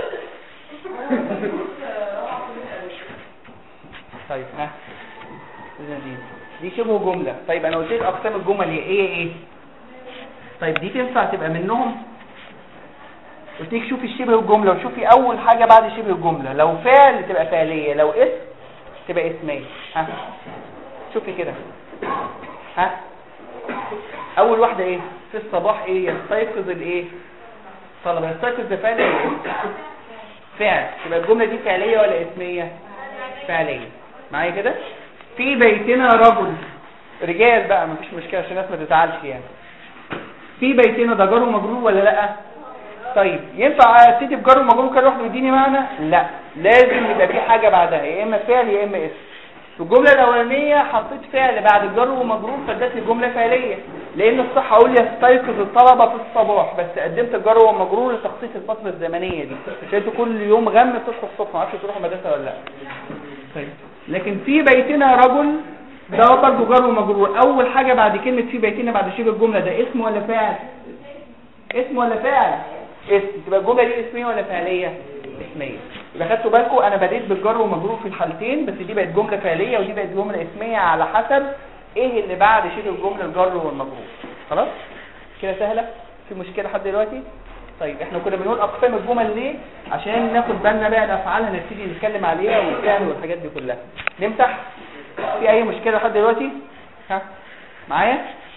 طيب ها استاذة نديم دي شبه جملة طيب انا قلت لك اقسام الجمل هي ايه ايه طيب دي تنفع تبقى منهم قلت لك شوفي الشبه الجملة وشوفي اول حاجة بعد شبه الجملة لو فعل تبقى فعلية لو اسم تبقى اسمية ها شوفي كده ها اول واحدة ايه في الصباح ايه يستيقظ الايه طلب يستيقظ ده فعل ولا اسم؟ فعل تبقى الجملة دي فعلية ولا اسمية فعلية معايا كده في بيتنا رجل رجال بقى مفيش مشكلة عشان الناس ما تزعلش يعني في بيتنا ده جار ومجرور ولا لا طيب ينفع ابتدي بجار ومجرور كده لوحده يديني معنى لا لازم يبقى في حاجه بعدها يا اما فعل يا اما اسم في الجمله الاولانيه حطيت فعل بعد الجار ومجرور فادتني جمله فعليه لان الصح اقول يستيقظ الطلبه في الصباح بس قدمت الجار ومجرور لتخصيص الفتره الزمنيه دي عشان انتوا كل يوم غم تصحوا الصبح ما اعرفش تروحوا مدرسه ولا لا طيب لكن في بيتنا رجل ده برضه جار ومجرور اول حاجه بعد كلمه في بيتنا بعد شبه الجمله ده اسم ولا فاعل اسم ولا فاعل اسم تبقى الجمله دي اسميه ولا فعليه اسميه يبقى خدتوا بالكم انا بديت بالجر ومجرور في الحالتين بس دي بقت جمله فعليه ودي بقت جمله اسميه على حسب ايه اللي بعد شبه الجمله الجر والمجرور خلاص كده سهله في مشكله لحد دلوقتي طيب احنا كنا بنقول اقسام الجمل ليه عشان ناخد بالنا بقى الافعال هنبتدي نتكلم عليها والفعل والحاجات دي كلها نمسح في اي مشكله لحد دلوقتي ها معايا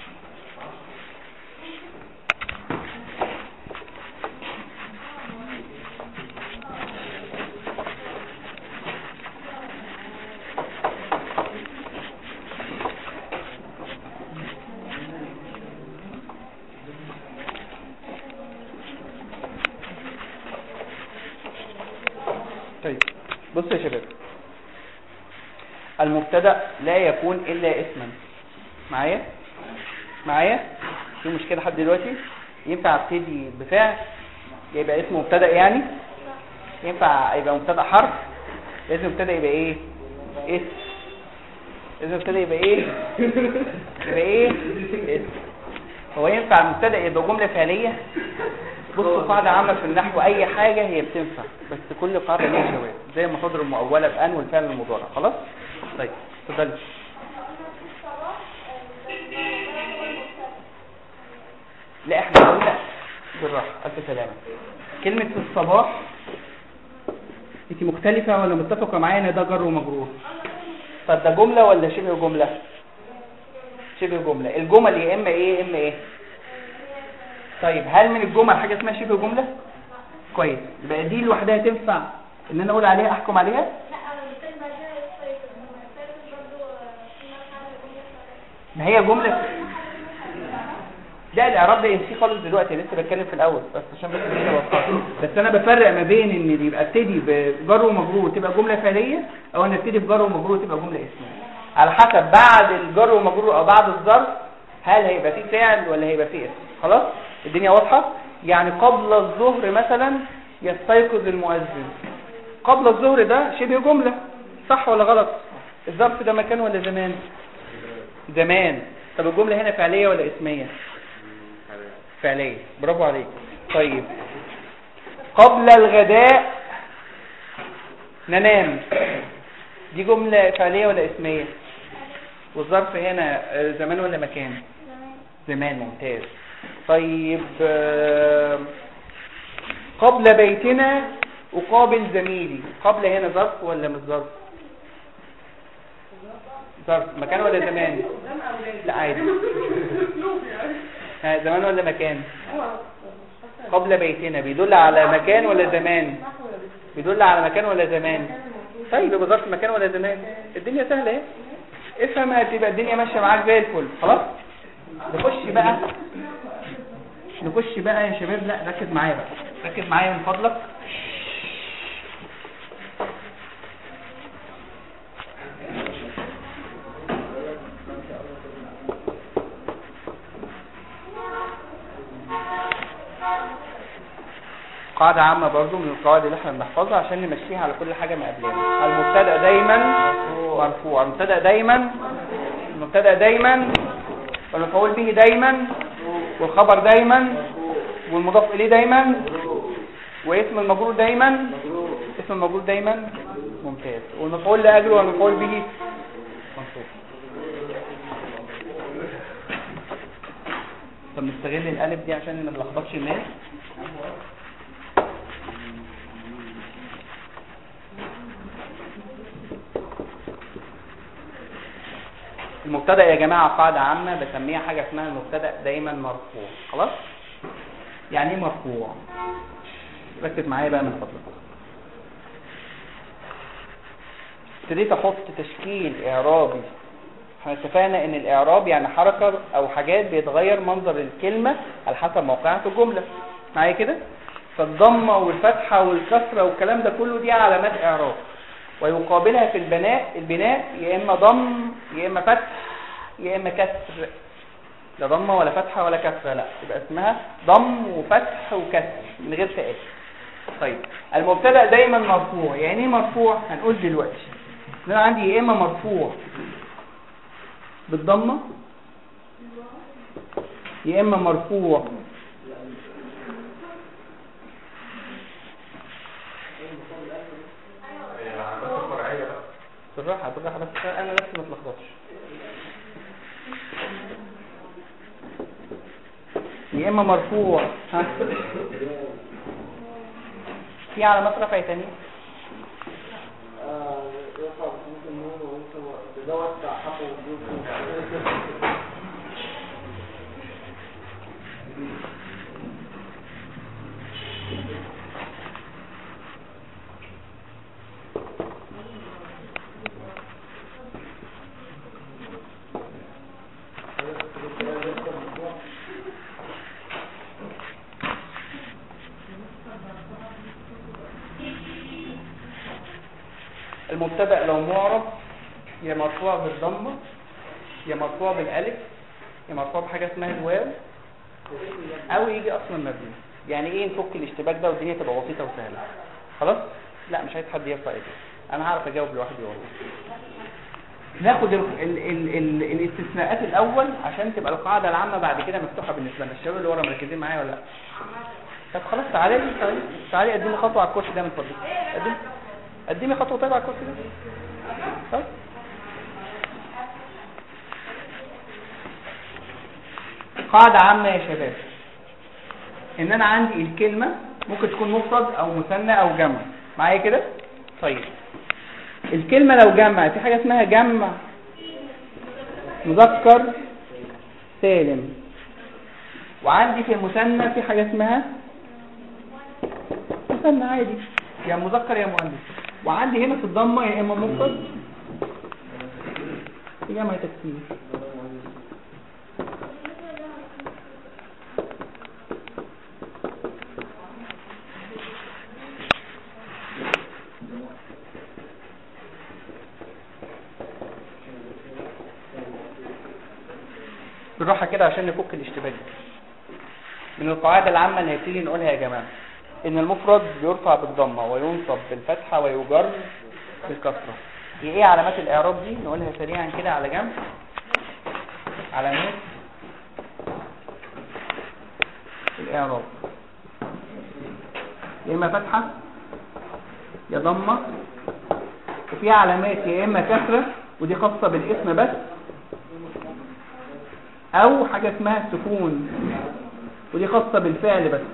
طيب بص يا شباب المبتدا لا يكون الا اسما معايا معايا في مشكله لحد دلوقتي ينفع ابتدي بفعل يبقى اسمه مبتدا يعني ينفع يبقى مبتدا حرف لازم مبتدا يبقى ايه اسم لازم مبتدا يبقى ايه يبقى ايه اسم هو ينفع المبتدا يبقى جمله فعليه بصوا قاعدة عامة في النحو أي حاجة هي بتنفع بس كل قاعدة ليها جواب زي المحاضرة المؤولة بأن والفعل المضارع خلاص؟ طيب اتفضلي لا احنا قلنا بالراحة ألف سلامة كلمة في الصباح انت مختلفة ولا متفقة معايا ان ده جر ومجرور طب ده جملة ولا شبه جملة شبه جملة الجمل يا اما ايه يا اما ايه طيب هل من الجمل حاجه اسمها شبه جمله كويس يبقى دي لوحدها تنفع ان انا اقول عليها احكم عليها لا انا بتكلم بعد كده السايكل السايكل برضه في مرحله جمله ما هي جمله ده الاعراب ده يمشي خالص دلوقتي لسه بتكلم في الاول بس عشان بس الدنيا واضحه بس انا بفرق ما بين ان يبقى ابتدي بجر ومجرور تبقى جمله فعليه او ان ابتدي بجر ومجرور تبقى جمله اسميه على حسب بعد الجر ومجرور او بعد الظرف هل هيبقى فيه فعل ولا هيبقى فيه اسم خلاص الدنيا واضحه يعني قبل الظهر مثلا يستيقظ المؤذن قبل الظهر ده شبه جمله صح ولا غلط الظرف ده مكان ولا زمان زمان طب الجمله هنا فعليه ولا اسميه فعلية برافو عليك طيب قبل الغداء ننام دي جملة فعلية ولا اسمية والظرف هنا آه، زمان ولا مكان زمان ممتاز طيب آه، قبل بيتنا أقابل زميلي قبل هنا ظرف ولا مش ظرف ظرف مكان ولا زمان لا عادي ها زمان ولا مكان قبل بيتنا بيدل على مكان ولا زمان بيدل على مكان ولا زمان طيب يبقى ظرف مكان ولا زمان الدنيا سهله اهي افهم هتبقى الدنيا ماشيه معاك زي الفل خلاص نخش بقى نخش بقى يا شباب لا ركز معايا بقى ركز معايا من فضلك قاعدة عامة برضو من القواعد اللي احنا بنحفظها عشان نمشيها على كل حاجة مقابلنا المبتدأ دايما مرفوع المبتدأ دايما المبتدأ دايما والمفعول به دايما والخبر دايما والمضاف اليه دايما واسم المجرور دايما اسم المجرور دايما ممتاز والمفعول لاجله والمفعول به منصوب طب نستغل الالف دي عشان ما نلخبطش الناس المبتدا يا جماعه قاعده عامه بسميها حاجه اسمها المبتدا دايما مرفوع خلاص يعني ايه مرفوع ركز معايا بقى من فضلك ابتديت احط تشكيل اعرابي احنا اتفقنا ان الاعراب يعني حركه او حاجات بيتغير منظر الكلمه على حسب موقعها في الجمله معايا كده فالضمه والفتحه والكسره والكلام ده كله دي علامات اعراب ويقابلها في البناء البناء يا اما ضم يا اما فتح يا اما كسر لا ضمه ولا فتحه ولا كسره لا يبقى اسمها ضم وفتح وكسر من غير تاء طيب المبتدا دايما مرفوع يعني ايه مرفوع هنقول دلوقتي إن انا عندي يا اما مرفوع بالضمه يا اما مرفوع بالراحه بالراحه بس انا نفسي ما اتلخبطش يا اما مرفوع ها في علامات رفع تانية آه، يرفع بصوت النون وانت تدور حق وجود المبتدا لو معرب يا مرفوع بالضمه يا مرفوع بالالف يا مرفوع بحاجه اسمها الواو او يجي اصلا مبني يعني ايه نفك الاشتباك ده والدنيا تبقى بسيطه وسهله خلاص لا مش عايز حد يرفع ايده انا هعرف اجاوب لوحدي والله ناخد ال ال ال ال الاستثناءات الاول عشان تبقى القاعده العامه بعد كده مفتوحه بالنسبه لنا الشباب اللي ورا مركزين معايا ولا لا طب خلاص تعالي لي تعالي تعالي قدمي خطوه على الكرسي ده من فضلك قدمي قدمي خطوه طيب على الكرسي ده طيب قاعده عامه يا شباب ان انا عندي الكلمه ممكن تكون مفرد او مثنى او جمع معايا كده طيب الكلمة لو جمع في حاجة اسمها جمع مذكر سالم وعندي في المثنى في حاجة اسمها مثنى عادي يا مذكر يا مؤنث وعندي هنا في الضمة يا اما مفرد يا جمع تكسير بالراحة كده عشان نفك الاشتباك من القواعد العامة اللي هنبتدي نقولها يا جماعة ان المفرد بيرفع بالضمة وينصب بالفتحة ويجر بالكسرة هي ايه علامات الاعراب دي نقولها سريعا كده على جنب علامات الاعراب يا اما فتحة يا ضمة وفي علامات يا اما كسرة ودي خاصة بالاسم بس او حاجة اسمها سكون ودي خاصة بالفعل بس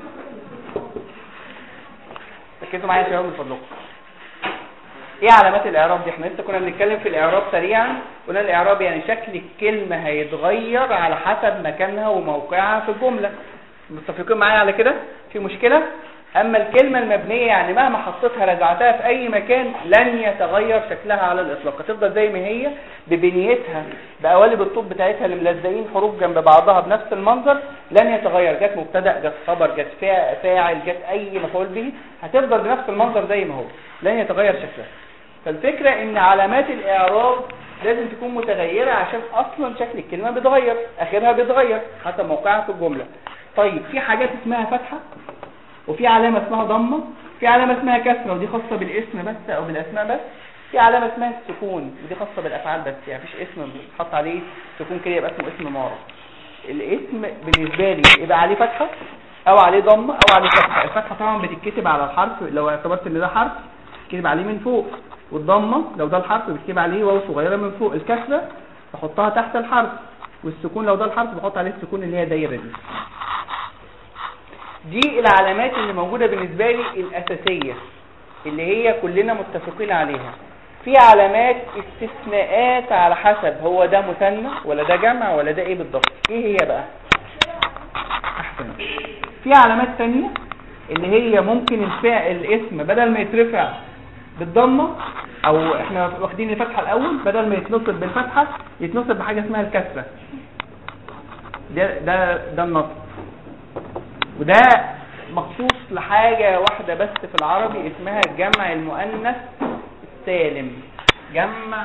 ركزوا معايا يا شباب من فضلكم ايه علامات الاعراب دي احنا لسه كنا بنتكلم في الاعراب سريعا قلنا الاعراب يعني شكل الكلمة هيتغير على حسب مكانها وموقعها في الجملة متفقين معايا على كده في مشكلة اما الكلمة المبنية يعني مهما حطيتها رجعتها في اي مكان لن يتغير شكلها على الاطلاق هتفضل زي ما هي ببنيتها بقوالب الطوب بتاعتها اللي ملزقين حروف جنب بعضها بنفس المنظر لن يتغير جت مبتدا جت خبر جت فاعل جت اي مفعول به هتفضل بنفس المنظر زي ما هو لن يتغير شكلها فالفكرة ان علامات الاعراب لازم تكون متغيرة عشان اصلا شكل الكلمة بيتغير اخرها بيتغير حتى موقعها في الجملة طيب في حاجات اسمها فتحة وفي علامة اسمها ضمة في علامة اسمها كسرة ودي خاصة بالاسم بس او بالاسماء بس في علامة اسمها السكون ودي خاصة بالافعال بس يعني مفيش اسم بتحط عليه سكون كده يبقى اسمه اسم معرب الاسم بالنسبة لي يبقى عليه فتحة او عليه ضمة او عليه فتحة الفتحة طبعا بتتكتب على الحرف لو اعتبرت ان ده حرف بتكتب عليه من فوق والضمة لو ده الحرف بتكتب عليه واو صغيرة من فوق الكسرة بحطها تحت الحرف والسكون لو ده الحرف بحط عليه السكون اللي هي دايرة دي دي العلامات اللي موجودة بالنسبة لي الأساسية اللي هي كلنا متفقين عليها في علامات استثناءات على حسب هو ده مثنى ولا ده جمع ولا ده ايه بالضبط ايه هي بقى احسن في علامات ثانية اللي هي ممكن الفعل الاسم بدل ما يترفع بالضمة او احنا واخدين الفتحة الاول بدل ما يتنصب بالفتحة يتنصب بحاجة اسمها الكسرة ده ده ده النصب وده مخصوص لحاجة واحدة بس في العربي اسمها جمع المؤنث السالم جمع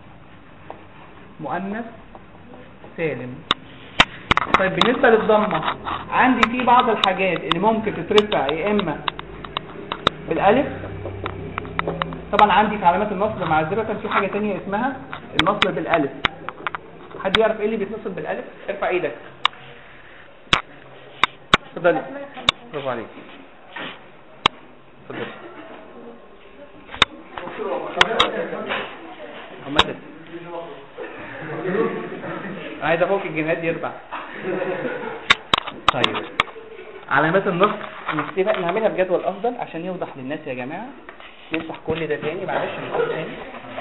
مؤنث سالم طيب بالنسبة للضمة عندي في بعض الحاجات اللي ممكن تترفع يا اما بالالف طبعا عندي في علامات النصب معذرة في حاجة تانية اسمها النصب بالالف حد يعرف ايه اللي بيتنصب بالالف ارفع ايدك اتفضلي برافو عليك اتفضلي محمد عايز افوق الجنيهات يرفع طيب علامات النصب نكتبها نعملها بجدول افضل عشان يوضح للناس يا جماعه نمسح كل ده تاني معلش نقول تاني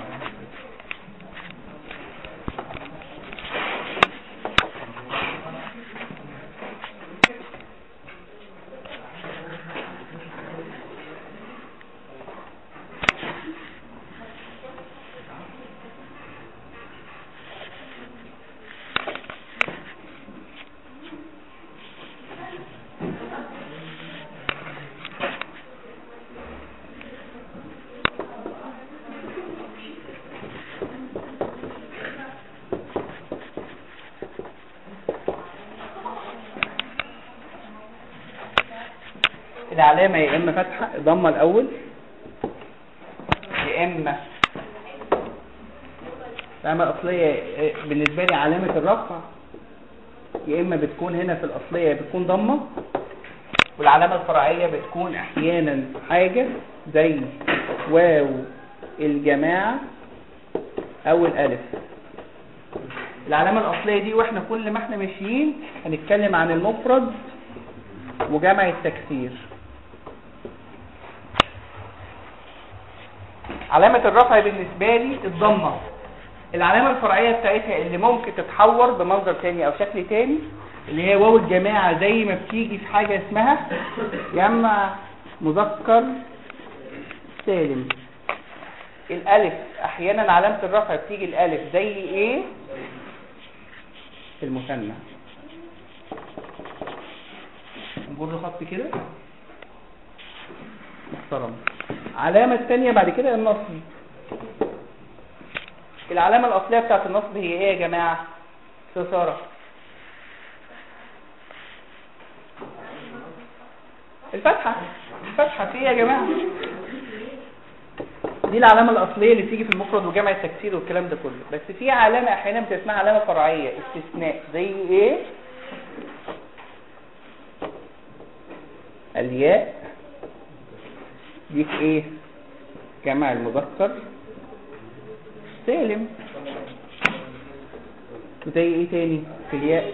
العلامة يا إما فتحة ضمة الأول يا إما العلامة الأصلية بالنسبة لي علامة الرفع يا إما بتكون هنا في الأصلية بتكون ضمة والعلامة الفرعية بتكون أحيانا حاجة زي واو الجماعة أو الألف العلامة الأصلية دي وإحنا كل ما إحنا ماشيين هنتكلم عن المفرد وجمع التكسير علامة الرفع بالنسبة لي الضمة العلامة الفرعية بتاعتها اللي ممكن تتحور بمنظر تاني او شكل تاني اللي هي واو الجماعة زي ما بتيجي في حاجة اسمها جمع مذكر سالم الالف احيانا علامة الرفع بتيجي الالف زي ايه في المثنى نجر خط كده محترم علامة الثانية بعد كده النصب العلامة الأصلية بتاعت النصب هي ايه يا جماعة سارة الفتحة الفتحة في ايه يا جماعة دي العلامة الأصلية اللي بتيجي في المفرد وجمع التكسير والكلام ده كله بس في علامة أحيانا بتسمى علامة فرعية استثناء زي ايه الياء دي في ايه جمع المذكر سالم وزي ايه تاني في الياء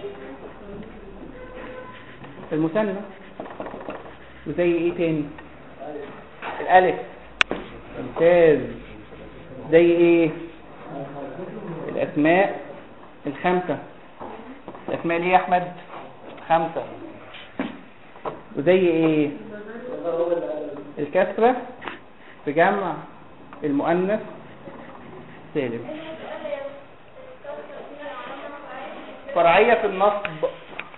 المثنى وزي ايه تاني الالف ممتاز زي ايه الاسماء الخمسة الاسماء اللي هي يا احمد خمسة وزي ايه الكسرة في جمع المؤنث سالم فرعية في النصب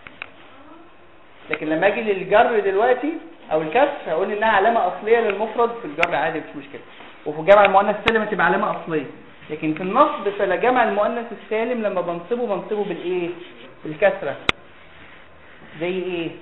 لكن لما اجي للجر دلوقتي او الكسر هقول انها علامة اصلية للمفرد في الجر عادي مش مشكلة وفي جمع المؤنث السالم تبقى علامة اصلية لكن في النصب فلا جمع المؤنث السالم لما بنصبه بنصبه بالايه بالكسرة زي ايه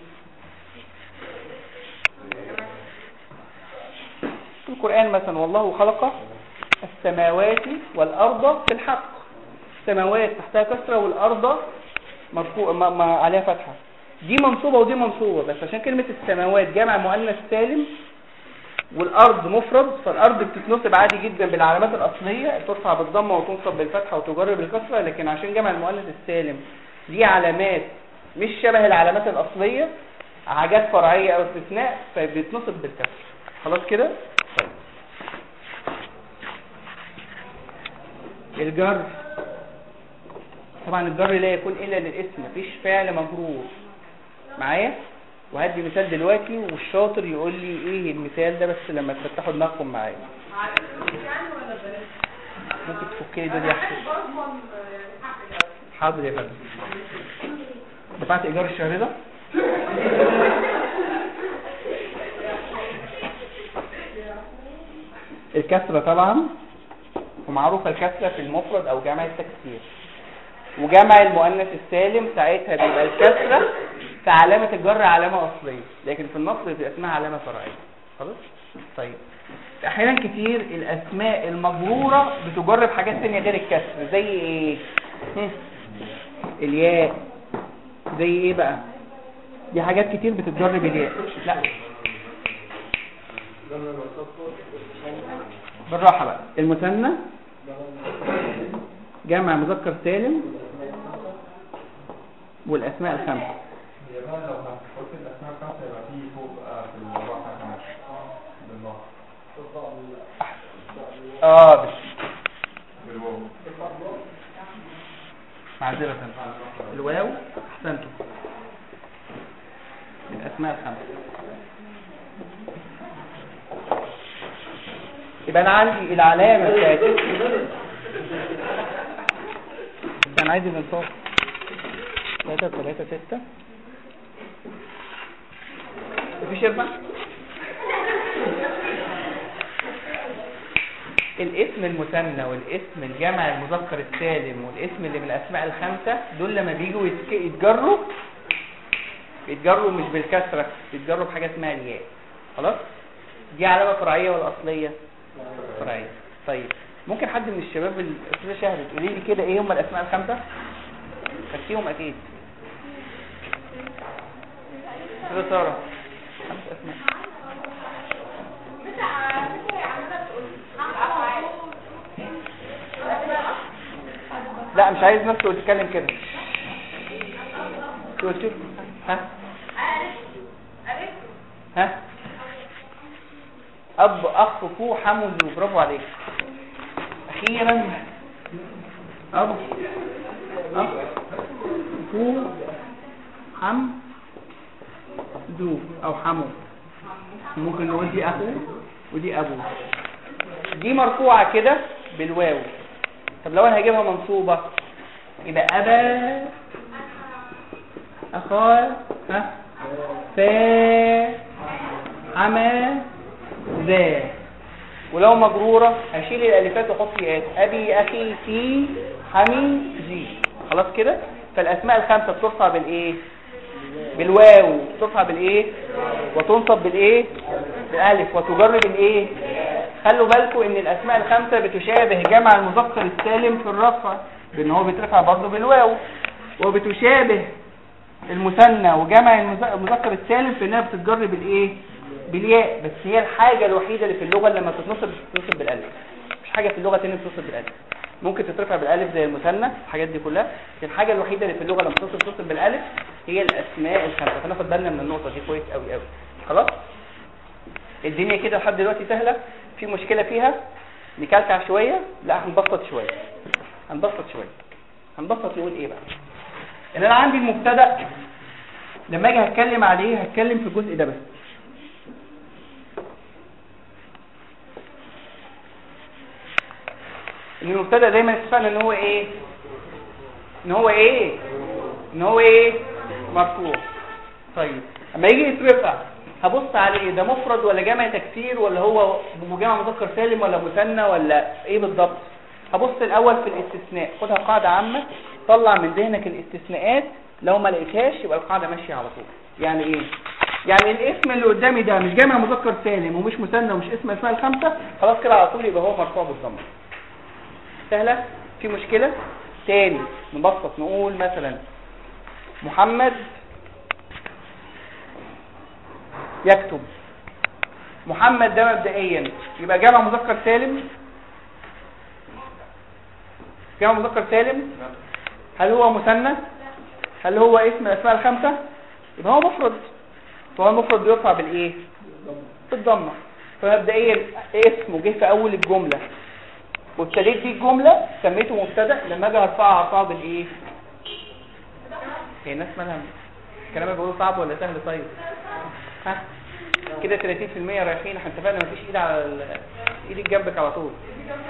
في القرآن مثلا والله خلق السماوات والأرض في الحق السماوات تحتها كسرة والأرض مرفوع ما ما عليها فتحة دي منصوبة ودي منصوبة بس عشان كلمة السماوات جمع مؤنث سالم والأرض مفرد فالأرض بتتنصب عادي جدا بالعلامات الأصلية ترفع بالضمة وتنصب بالفتحة وتجر بالكسرة لكن عشان جمع المؤنث السالم دي علامات مش شبه العلامات الأصلية حاجات فرعية أو استثناء فبيتنصب بالكسر خلاص كده طيب الجر طبعا الجر لا يكون الا للاسم مفيش فعل مجرور معايا وهدي مثال دلوقتي والشاطر يقول لي ايه المثال ده بس لما تفتحوا دماغكم معايا ممكن تفكي لي دول يا احسن حاضر يا فندم دفعت ايجار الشهر ده الكسرة طبعا ومعروفة الكسرة في المفرد او جمع التكسير وجمع المؤنث السالم ساعتها بيبقى الكسرة في علامة الجر علامة اصلية لكن في النص بيبقى اسمها علامة فرعية خلاص طيب احيانا كتير الاسماء المجرورة بتجر بحاجات تانية غير الكسر زي ايه هم. الياء زي ايه بقى دي حاجات كتير بتتجر بالياء لا بالراحة بقى المثنى جمع مذكر سالم والاسماء الخمسة هي بقى لو هتحط الاسماء الخمسه يبقى في فوق آه، في الراحه كمان بالنص اه بس بالواو معذرة الواو احسنتم الاسماء الخمسة يبقى انا عندي العلامة بتاعت انا عايز الانصاف 3 3 6 مفيش يرفع الاسم المثنى والاسم الجمع المذكر السالم والاسم اللي من الاسماء الخمسة دول لما بيجوا يتك- يتجروا يتجروا مش بالكسرة يتجروا بحاجة اسمها الياء خلاص دي علامة فرعية ولا أصلية فرعية طيب ممكن حد من الشباب الأستاذة شهر تقولي لي كده ايه هم الأسماء الخمسة خدتيهم أكيد أستاذة سارة خمس أسماء لا مش عايز نفسه تتكلم كده قلت له ها ها اب اخ فو حمل برافو عليك اخيرا اب اخ فو حم ذو او حمو ممكن نقول دي اخوه ودي ابوه دي مرفوعة كده بالواو طب لو انا هجيبها منصوبة يبقى ابا اخا ها فا حما ذا ولو مجرورة هشيل الالفات واحط ياءات ابي اخي في حمي زي خلاص كده فالاسماء الخمسة بترفع بالايه بالواو بترفع بالايه وتنصب بالايه بالالف وتجر بالايه خلوا بالكم ان الاسماء الخمسة بتشابه جمع المذكر السالم في الرفع بان هو بيترفع برضه بالواو وبتشابه المثنى وجمع المذ- المذكر السالم في انها بتتجر بالايه بالياء بس هي الحاجة الوحيدة اللي في اللغة اللي لما تتنصب بتتنصب بالالف مش حاجة في اللغة تانية بتتنصب بالالف ممكن تترفع بالالف زي المثنى الحاجات دي كلها لكن الحاجة الوحيدة اللي في اللغة لما تتصل تتصل بالالف هي الاسماء الخمسة فناخد بالنا من النقطة دي كويس قوي قوي خلاص الدنيا كده لحد دلوقتي سهلة في مشكلة فيها نكلكع شوية لا هنبسط شوية هنبسط شوية هنبسط نقول ايه بقى ان انا عندي المبتدا لما اجي هتكلم عليه هتكلم في الجزء ده بس ان المبتدا دايما اتفقنا ان هو ايه ان هو ايه ان هو ايه مرفوع طيب اما يجي يترفع هبص عليه ده مفرد ولا جمع تكسير ولا هو جمع مذكر سالم ولا مثنى ولا ايه بالضبط هبص الاول في الاستثناء خدها قاعده عامه طلع من ذهنك الاستثناءات لو ما لقيتهاش يبقى القاعده ماشيه على طول يعني ايه يعني الاسم اللي قدامي ده مش جمع مذكر سالم ومش مثنى ومش اسم اسماء الخمسه خلاص كده على طول يبقى هو مرفوع بالضمه سهله في مشكله تاني نبسط نقول مثلا محمد يكتب محمد ده مبدئيا يبقى جمع مذكر سالم جمع مذكر سالم هل هو مثنى هل هو اسم الاسماء الخمسه يبقى هو مفرد فهو المفرد بيرفع بالايه بالضمه فمبدئيا اسمه جه في اول الجمله وابتديت دي الجمله سميته مبتدا لما اجي ارفعها ارفعها بالايه هي الناس مالها الكلام اللي بقوله صعب ولا سهل طيب ها كده 30% رايحين احنا اتفقنا مفيش ايد على ال... ايدك جنبك على طول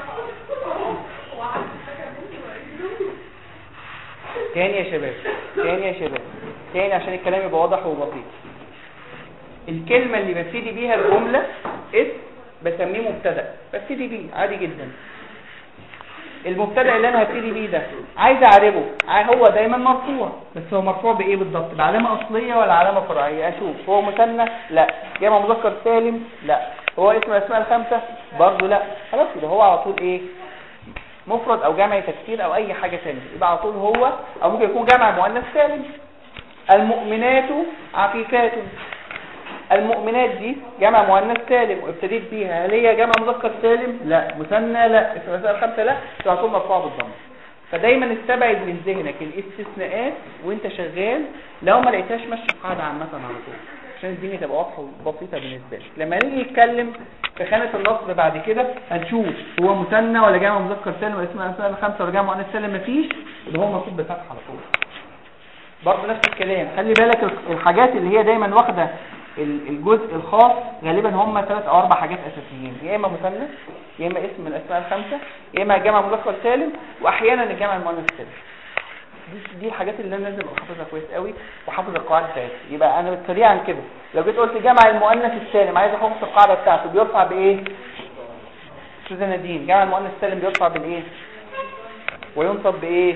تاني يا شباب تاني يا شباب تاني عشان الكلام يبقى واضح وبسيط الكلمة اللي ببتدي بيها الجملة اسم بسميه مبتدا ببتدي بيه عادي جدا المبتدا اللي انا هبتدي بيه ده عايز اعربه ع- هو دايما مرفوع بس هو مرفوع بايه بالضبط بعلامه اصليه ولا علامه فرعيه اشوف هو مثنى لا جمع مذكر سالم لا هو اسم الاسماء الخمسه برضه لا خلاص يبقى هو على طول ايه مفرد او جمع تكسير او اي حاجه ثانيه يبقى على طول هو او ممكن يكون جمع مؤنث سالم المؤمنات عفيفات المؤمنات دي جمع مؤنث سالم وابتديت بيها هل هي جمع مذكر سالم لا مثنى لا اسم الاسماء الخمسه لا تبقى على طول مرفوعه بالضمه فدايما استبعد من ذهنك الاستثناءات وانت شغال لو ما لقيتهاش مشي القاعده عامه على طول عشان الدنيا تبقى واضحه وبسيطه بالنسبه لك لما نيجي نتكلم في خانه النصب بعد كده هنشوف هو مثنى ولا جمع مذكر سالم ولا اسم الاسماء الخمسه ولا جمع مؤنث سالم مفيش يبقى هو منصوب بفتح على طول برضه نفس الكلام خلي بالك الحاجات اللي هي دايما واخده ال- الجزء الخاص غالبا هم ثلاث او اربع حاجات اساسيين يا اما مثنى يا اما اسم من الاسماء الخمسه يا اما جمع مذكر سالم واحيانا الجمع المؤنث السالم دي دي الحاجات اللي انا لازم ابقى حافظها كويس قوي وحافظ القواعد بتاعتها يبقى انا سريعا كده لو جيت قلت جمع المؤنث السالم عايز احفظ القاعده بتاعته بيرفع بايه استاذه نادين جمع المؤنث السالم بيرفع بالايه وينصب بايه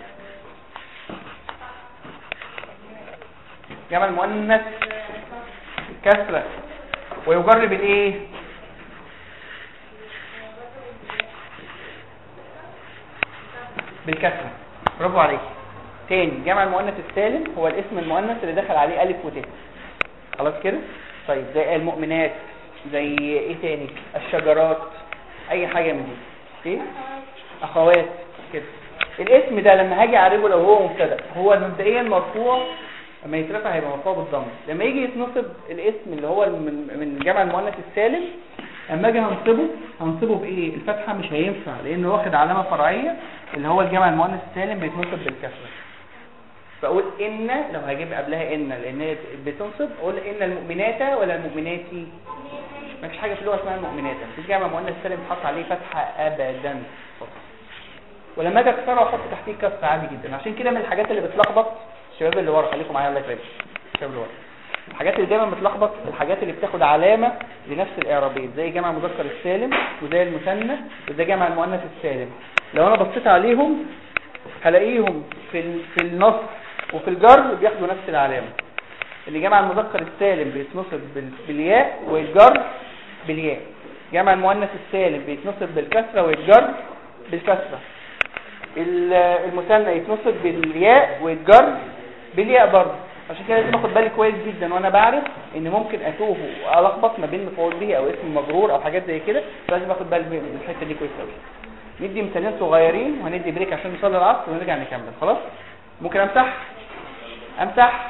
جمع المؤنث كسرة ويجر بالايه بالكسرة برافو عليك تاني جمع المؤنث السالم هو الاسم المؤنث اللي دخل عليه الف وت خلاص كده طيب زي المؤمنات زي ايه تاني الشجرات اي حاجة من دي ايه اخوات كده الاسم ده لما هاجي اعربه لو هو مبتدا هو مبدئيا مرفوع لما يترفع هيبقى مرفوع بالضم لما يجي يتنصب الاسم اللي هو من من جمع المؤنث السالم اما اجي هنصبه هنصبه بايه الفتحه مش هينفع لانه واخد علامه فرعيه اللي هو الجمع المؤنث السالم بيتنصب بالكسره فاقول ان لو هجيب قبلها ان لان هي بتنصب اقول ان المؤمنات ولا المؤمنات ما فيش حاجه في اللغه اسمها المؤمنات مفيش جامع مؤنث سالم تحط عليه فتحه ابدا ولما اجي اكسره احط تحتيه كسر عادي جدا عشان كده من الحاجات اللي بتلخبط الشباب اللي ورا خليكم معايا الله يكرمك الشباب اللي ورا الحاجات اللي دايما بتلخبط الحاجات اللي بتاخد علامه لنفس الاعرابين زي جمع المذكر السالم وزي المثنى وزي جمع المؤنث السالم لو انا بصيت عليهم هلاقيهم في ال- في النص وفي الجر بياخدوا نفس العلامه اللي جمع المذكر السالم بيتنصب بال- بالياء ويتجر بالياء جمع المؤنث السالم بيتنصب بالكسره ويتجر بالكسره ال- المثنى يتنصب بالياء ويتجر بالياء برضه عشان كده لازم اخد بالي كويس جدا وانا بعرف ان ممكن اتوه والخبط ما بين مفعول به او اسم مجرور او حاجات زي كده فلازم اخد بالي من الحته دي كويس قوي ندي مثالين صغيرين وهندي بريك عشان نصلي العصر ونرجع نكمل خلاص ممكن امسح امسح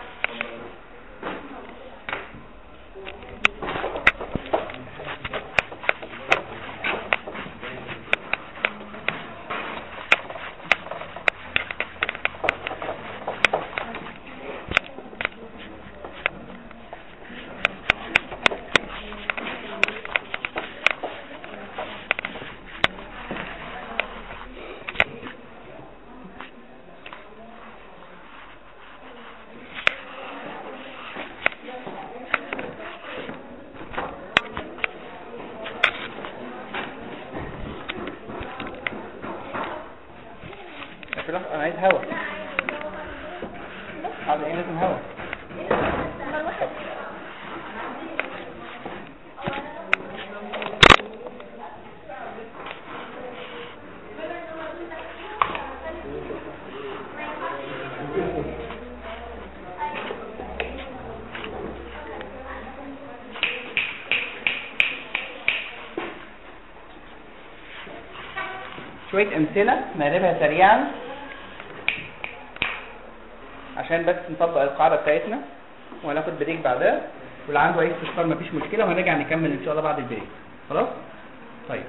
في لحظة انا عايز هوا عايز ايه لازم هوا شوية أمثلة نقلبها سريعا عشان بس نطبق القاعدة بتاعتنا وهناخد بريك بعدها واللي عنده أي استفسار مفيش مشكلة وهنرجع نكمل إن شاء الله بعد البريك خلاص؟ طيب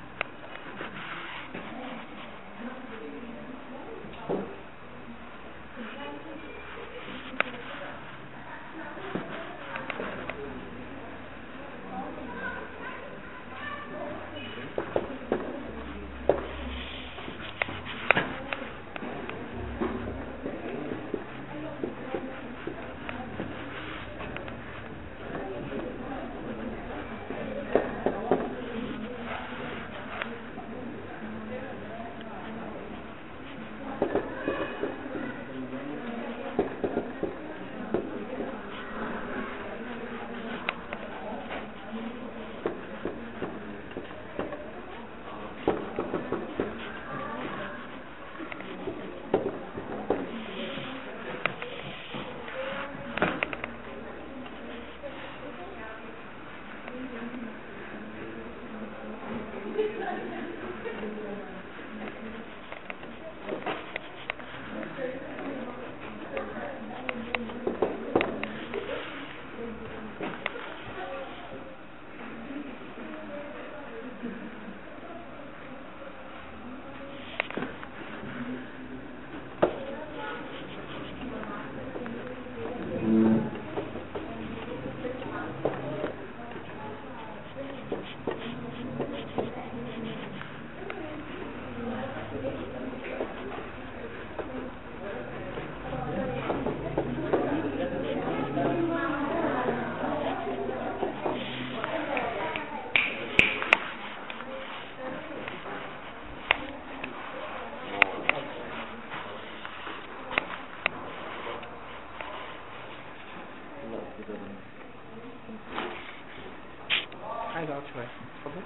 عايز اقعد شوية اتفضل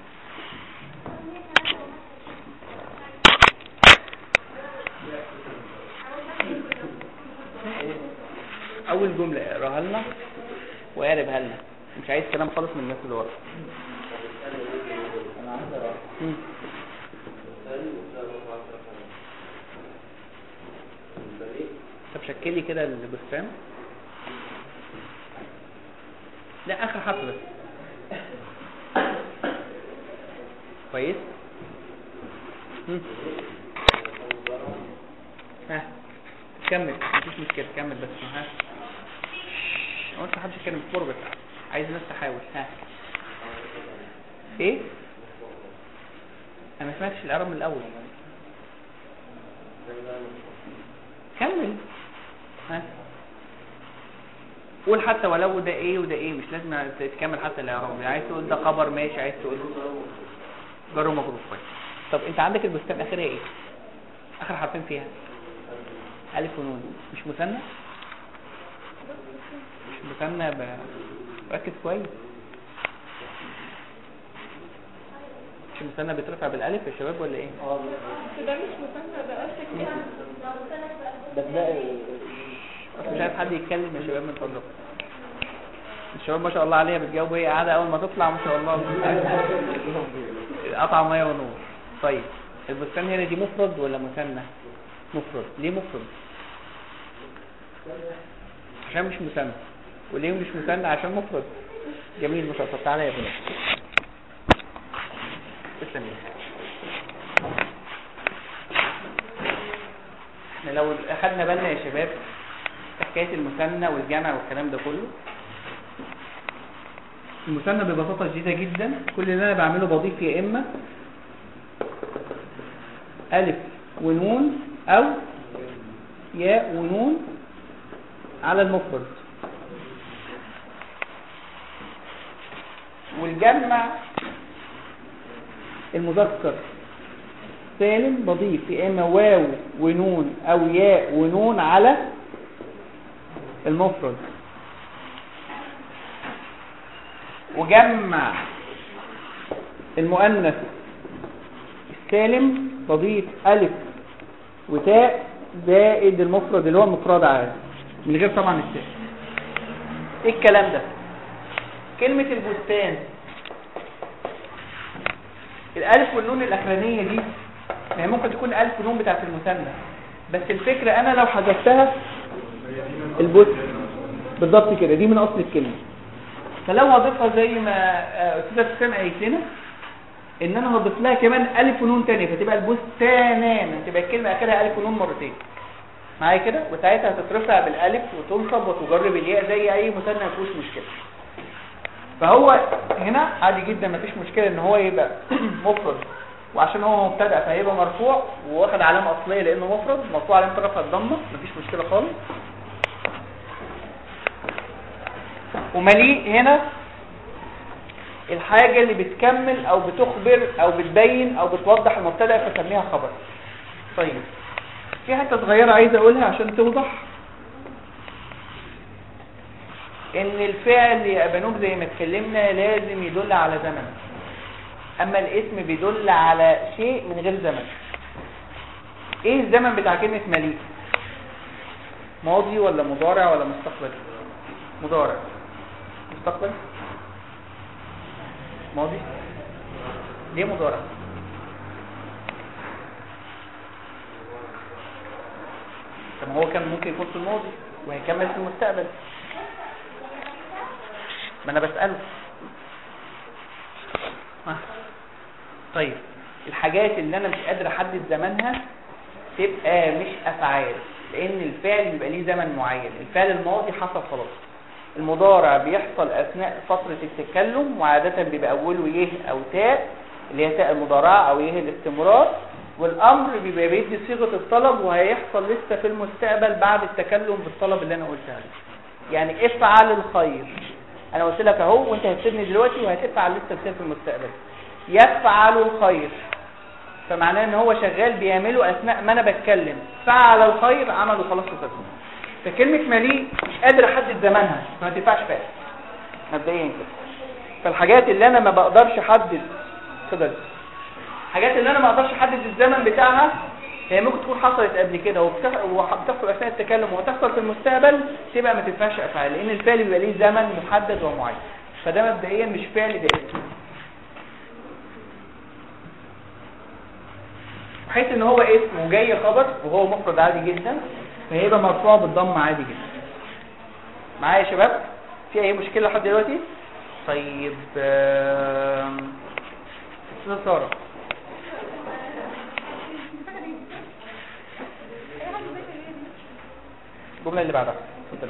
اول جملة اقراها لنا وقاربها لنا مش عايز كلام خالص من الناس اللي ورا مم. طب شكلي كده البستان لا اخر حرف بس كويس مم. ها كمل مفيش مشكله كمل بس ها هو انت محدش يتكلم في بس عايز الناس تحاول ها ايه انا ما سمعتش الاعراب من الاول كمل ها قول حتى ولو ده ايه وده ايه مش لازم تكمل حتى الاعراب يعني عايز تقول ده خبر ماشي عايز تقول جر ومجرور كويس طب انت عندك البستان اخرها ايه اخر حرفين فيها الف ونون مش مثنى مش مثنى ب... ركز كويس مش مثنى بيترفع بالالف يا شباب ولا ايه ده مش مثنى ده قصدك كده بتلاقي مش عايز حد يتكلم يا شباب من فضلكم الشباب ما شاء الله عليها بتجاوب وهي قاعده اول ما تطلع ما شاء الله قطع ميه ونور طيب البستان هنا دي مفرد ولا مثنى مفرد ليه مفرد عشان مش مثنى وليه مش مثنى عشان مفرد جميل ما شاء الله تعالى يا بنات تسلم احنا لو اخدنا بالنا يا شباب في حكايه المثنى والجمع والكلام ده كله المثنى ببساطه شديده جدا كل اللي انا بعمله بضيف يا اما الف ونون او ياء ونون على المفرد والجمع المذكر سالم بضيف يا اما واو ونون او ياء ونون على المفرد وجمع المؤنث السالم بضيف الف وتاء زائد المفرد اللي هو مفرد عادي من غير طبعا التاء ايه الكلام ده كلمة البستان الالف والنون الاخرانية دي هي ممكن تكون الف ونون بتاعت المثنى بس الفكرة انا لو حذفتها البست بالضبط كده دي من اصل الكلمة فلو هضيفها زي ما آه، استاذة حسام قالت لنا ان انا هضيف لها كمان الف ونون تانية فتبقى البستانان تبقى الكلمة اخرها الف ونون مرتين معايا كده وساعتها هتترفع بالالف وتنصب وتجر بالياء زي اي مثنى ما فيهوش مشكله فهو هنا عادي جدا ما فيش مشكله ان هو يبقى مفرد وعشان هو مبتدا فهيبقى مرفوع واخد علامه اصليه لانه مفرد مرفوع علامه رفع الضمه مفيش مشكله خالص ومليء هنا الحاجة اللي بتكمل او بتخبر او بتبين او بتوضح المبتدا فسميها خبر طيب في حته صغيره عايز اقولها عشان توضح ان الفعل يا بنوك زي ما اتكلمنا لازم يدل على زمن اما الاسم بيدل على شيء من غير زمن ايه الزمن بتاع كلمه مليء ماضي ولا مضارع ولا مستقبل مضارع مستقبل ماضي ليه مضارع طب ما هو كان ممكن يكون في الماضي وهيكمل في المستقبل ما انا بسأله ها. طيب الحاجات اللي انا مش قادر احدد زمنها تبقى مش افعال لان الفعل بيبقى ليه زمن معين الفعل الماضي حصل خلاص المضارع بيحصل اثناء فترة التكلم وعادة بيبقى اوله يه او تاء اللي هي تاء المضارعة او يه الاستمرار والامر بيبقى بيدي صيغة الطلب وهيحصل لسه في المستقبل بعد التكلم بالطلب اللي انا قلتها لك يعني افعل الخير انا قلت لك اهو وانت هتسيبني دلوقتي وهتفعل لسه الخير في المستقبل يفعل الخير فمعناه ان هو شغال بيعمله اثناء ما انا بتكلم فعل الخير عمله خلاص وفات فكلمة مليء مش قادر احدد زمانها فما تنفعش فعل مبدئيا كده فالحاجات اللي انا ما بقدرش احدد اتفضل الحاجات اللي انا ما اقدرش احدد الزمن بتاعها هي ممكن تكون حصلت قبل كده وبتح- وبتحصل اثناء التكلم وتحصل في المستقبل تبقى ما تنفعش افعال لان الفعل بيبقى ليه زمن محدد ومعين فده مبدئيا مش فعل ده اسم بحيث ان هو اسم وجاي خبر وهو مفرد عادي جدا فهيبقى مرفوع بالضم عادي جدا معايا يا شباب في اي مشكله لحد دلوقتي طيب آم، استاذه ساره الجمله اللي بعدها اتفضل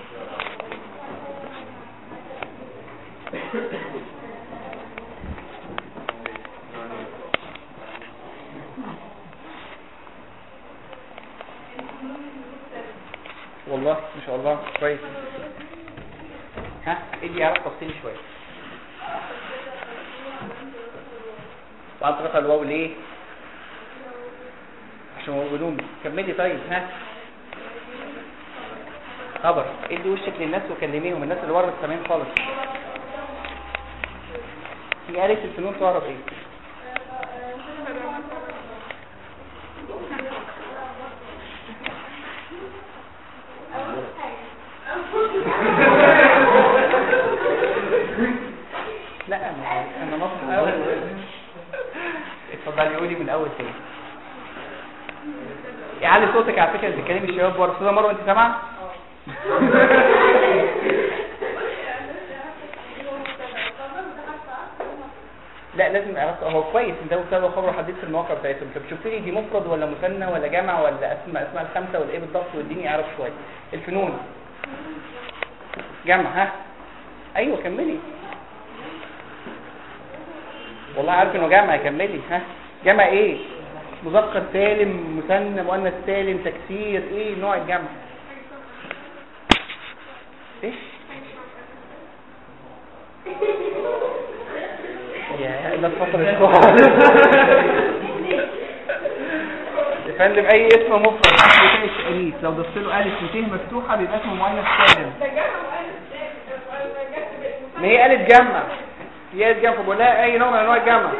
والله ما شاء الله كويس ها ادي اعرف تفصيل شويه وعن طريق الواو ليه عشان موجودون كملي طيب ها خبر ادي وشك للناس وكلميهم الناس اللي ورا السامعين خالص هي قالت الفنون تعرف ايه لا انا انا نص اول اتفضلي قولي من اول تاني يعلي صوتك على فكره تتكلمي الشباب ورا استاذه مروه انت سامعه لا لازم اعرف هو كويس انت مبتدا خبر حديث في المواقع بتاعتهم طب شوفي لي دي مفرد ولا مثنى ولا جمع ولا اسماء اسماء الخمسه ولا ايه بالضبط واديني اعرف شويه الفنون جمع ها ايوه كملي والله عارف انه جمع كملي ها جمع ايه مذكر سالم مثنى مؤنث سالم تكسير ايه نوع الجمع ايه يا الا الفصل الصغير يا فندم اي اسم مفرد بتاع التأنيث لو ضفت له الف وت مفتوحه بيبقى اسمه مؤنث سالم ما هي قالت جمع هي قالت جمع فبقول لها اي نوع من انواع الجمع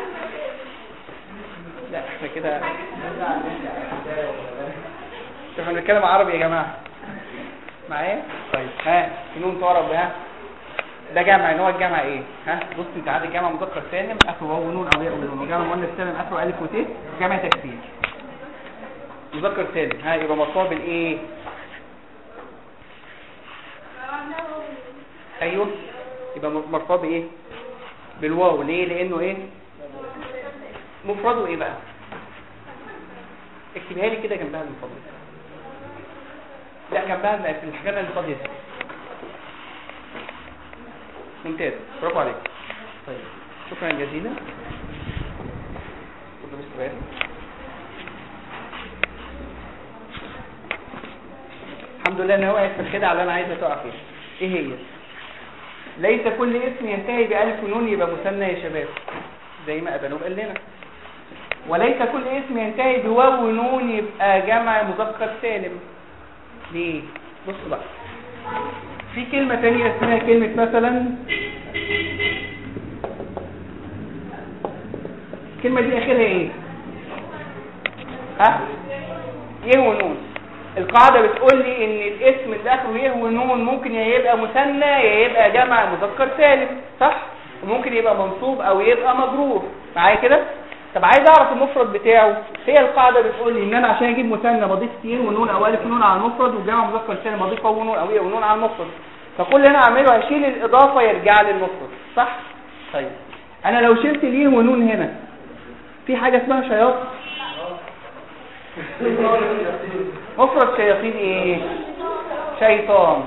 لا احنا كده احنا بنتكلم عربي يا جماعه معايا طيب ها نون تعرف ها ده جمع نوع الجمع ايه ها بص انت عندك جمع مذكر سالم اخره واو ونون او ياء ونون وجمع مؤنث سالم اخره الف وت جمع تكسير مذكر سالم ها يبقى مرفوع بالايه ايوه يبقى مرفوع بايه بالواو ليه لانه ايه مفرده ايه بقى اكتبها لي كده جنبها من فضلك لا جنبها في الحاجات اللي فاضيه دي. ممتاز برافو عليك طيب شكرا جزيلا اتفضل السؤال الحمد لله ان هو وقعت في الخدعه اللي انا عايزه تقع فيها ايه هي ليس كل اسم ينتهي بألف ونون يبقى مثنى يا شباب زي ما أبنوب قال لنا وليس كل اسم ينتهي بواو ونون يبقى جمع مذكر سالم ليه بص بقى في كلمة تانية اسمها كلمة مثلا الكلمة دي اخرها ايه ها يه ونون القاعدة بتقول لي ان الاسم اللي اخره يه ونون ممكن يا يبقى مثنى يا يبقى جمع مذكر سالم صح وممكن يبقى منصوب او يبقى مجرور معايا كده طب عايز اعرف المفرد بتاعه هي القاعده بتقول لي ان انا عشان اجيب مثنى بضيف ت ونون او الف ونون على المفرد وجمع مذكر سالم بضيف واو ونون او ي ونون على المفرد فكل اللي انا اعمله هشيل الاضافه يرجع لي المفرد صح طيب انا لو شلت ليه ونون هنا في حاجه اسمها شياط مفرد شياطين ايه شيطان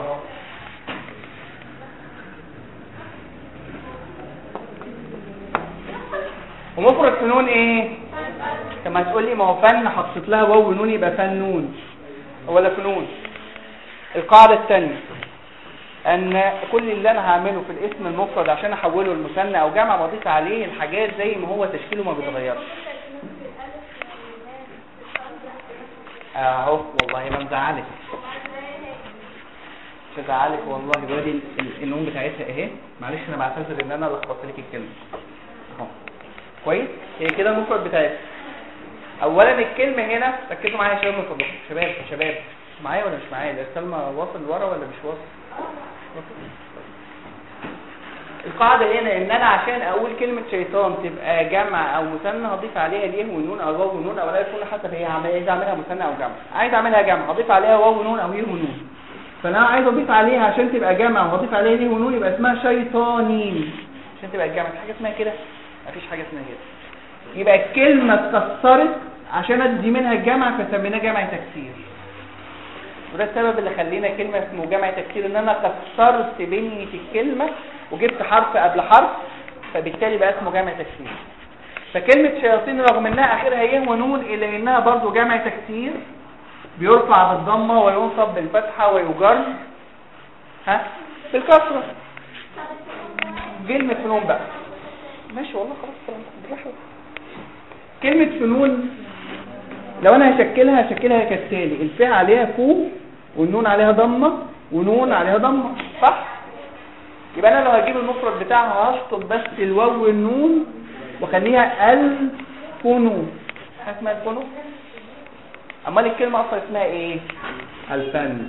ومفرد فنون ايه طب ما تقول لي ما هو فن حطيت لها واو ونون يبقى فنون ولا فنون القاعده الثانيه ان كل اللي انا هعمله في الاسم المفرد عشان احوله لمثنى او جمع بضيف عليه الحاجات زي ما هو تشكيله ما بيتغيرش اهو والله ما مزعلك مش هزعلك والله دلوقتي ال- ال- النون بتاعتها اهي معلش انا بعتذر ان انا لخبطت لك الكلمه اهو كويس هي كده المفرد بتاعتها اولا الكلمه هنا ركزوا معايا يا شباب من فضلكم شباب شباب معايا ولا مش معايا ده سلمى واصل ورا ولا مش واصل واصل. القاعدة هنا ان انا عشان اقول كلمة شيطان تبقى جمع او مثنى هضيف عليها ليه ونون او واو ونون او لا يكون حسب هي عم- عايز اعملها مثنى او جمع عايز اعملها جمع هضيف عليها واو ونون او يه ونون فانا عايز اضيف عليها عشان تبقى جمع وهضيف عليها ليه ونون يبقى اسمها شيطانين عشان تبقى جمع في حاجة اسمها كده مفيش حاجة اسمها كده يبقى الكلمة اتكسرت عشان ادي منها الجمع فسميناه جمع تكسير وده السبب اللي خلينا كلمة اسمه جمع تكسير ان انا كسرت بنية الكلمة وجبت حرف قبل حرف فبالتالي بقى اسمه جمع تكسير فكلمة شياطين رغم انها اخرها يه ونون الا انها برضو جمع تكسير بيرفع بالضمة وينصب بالفتحة ويجر ها بالكسرة كلمة فنون بقى ماشي والله خلاص كلام بالراحة. كلمة فنون لو انا هشكلها هشكلها كالتالي الفاء عليها فو والنون عليها ضمة ونون عليها ضمة صح يبقى انا لو هجيب المفرد بتاعها هشطب بس الواو والنون واخليها الفنون اسمها الفنون امال الكلمة اصلا اسمها ايه الفن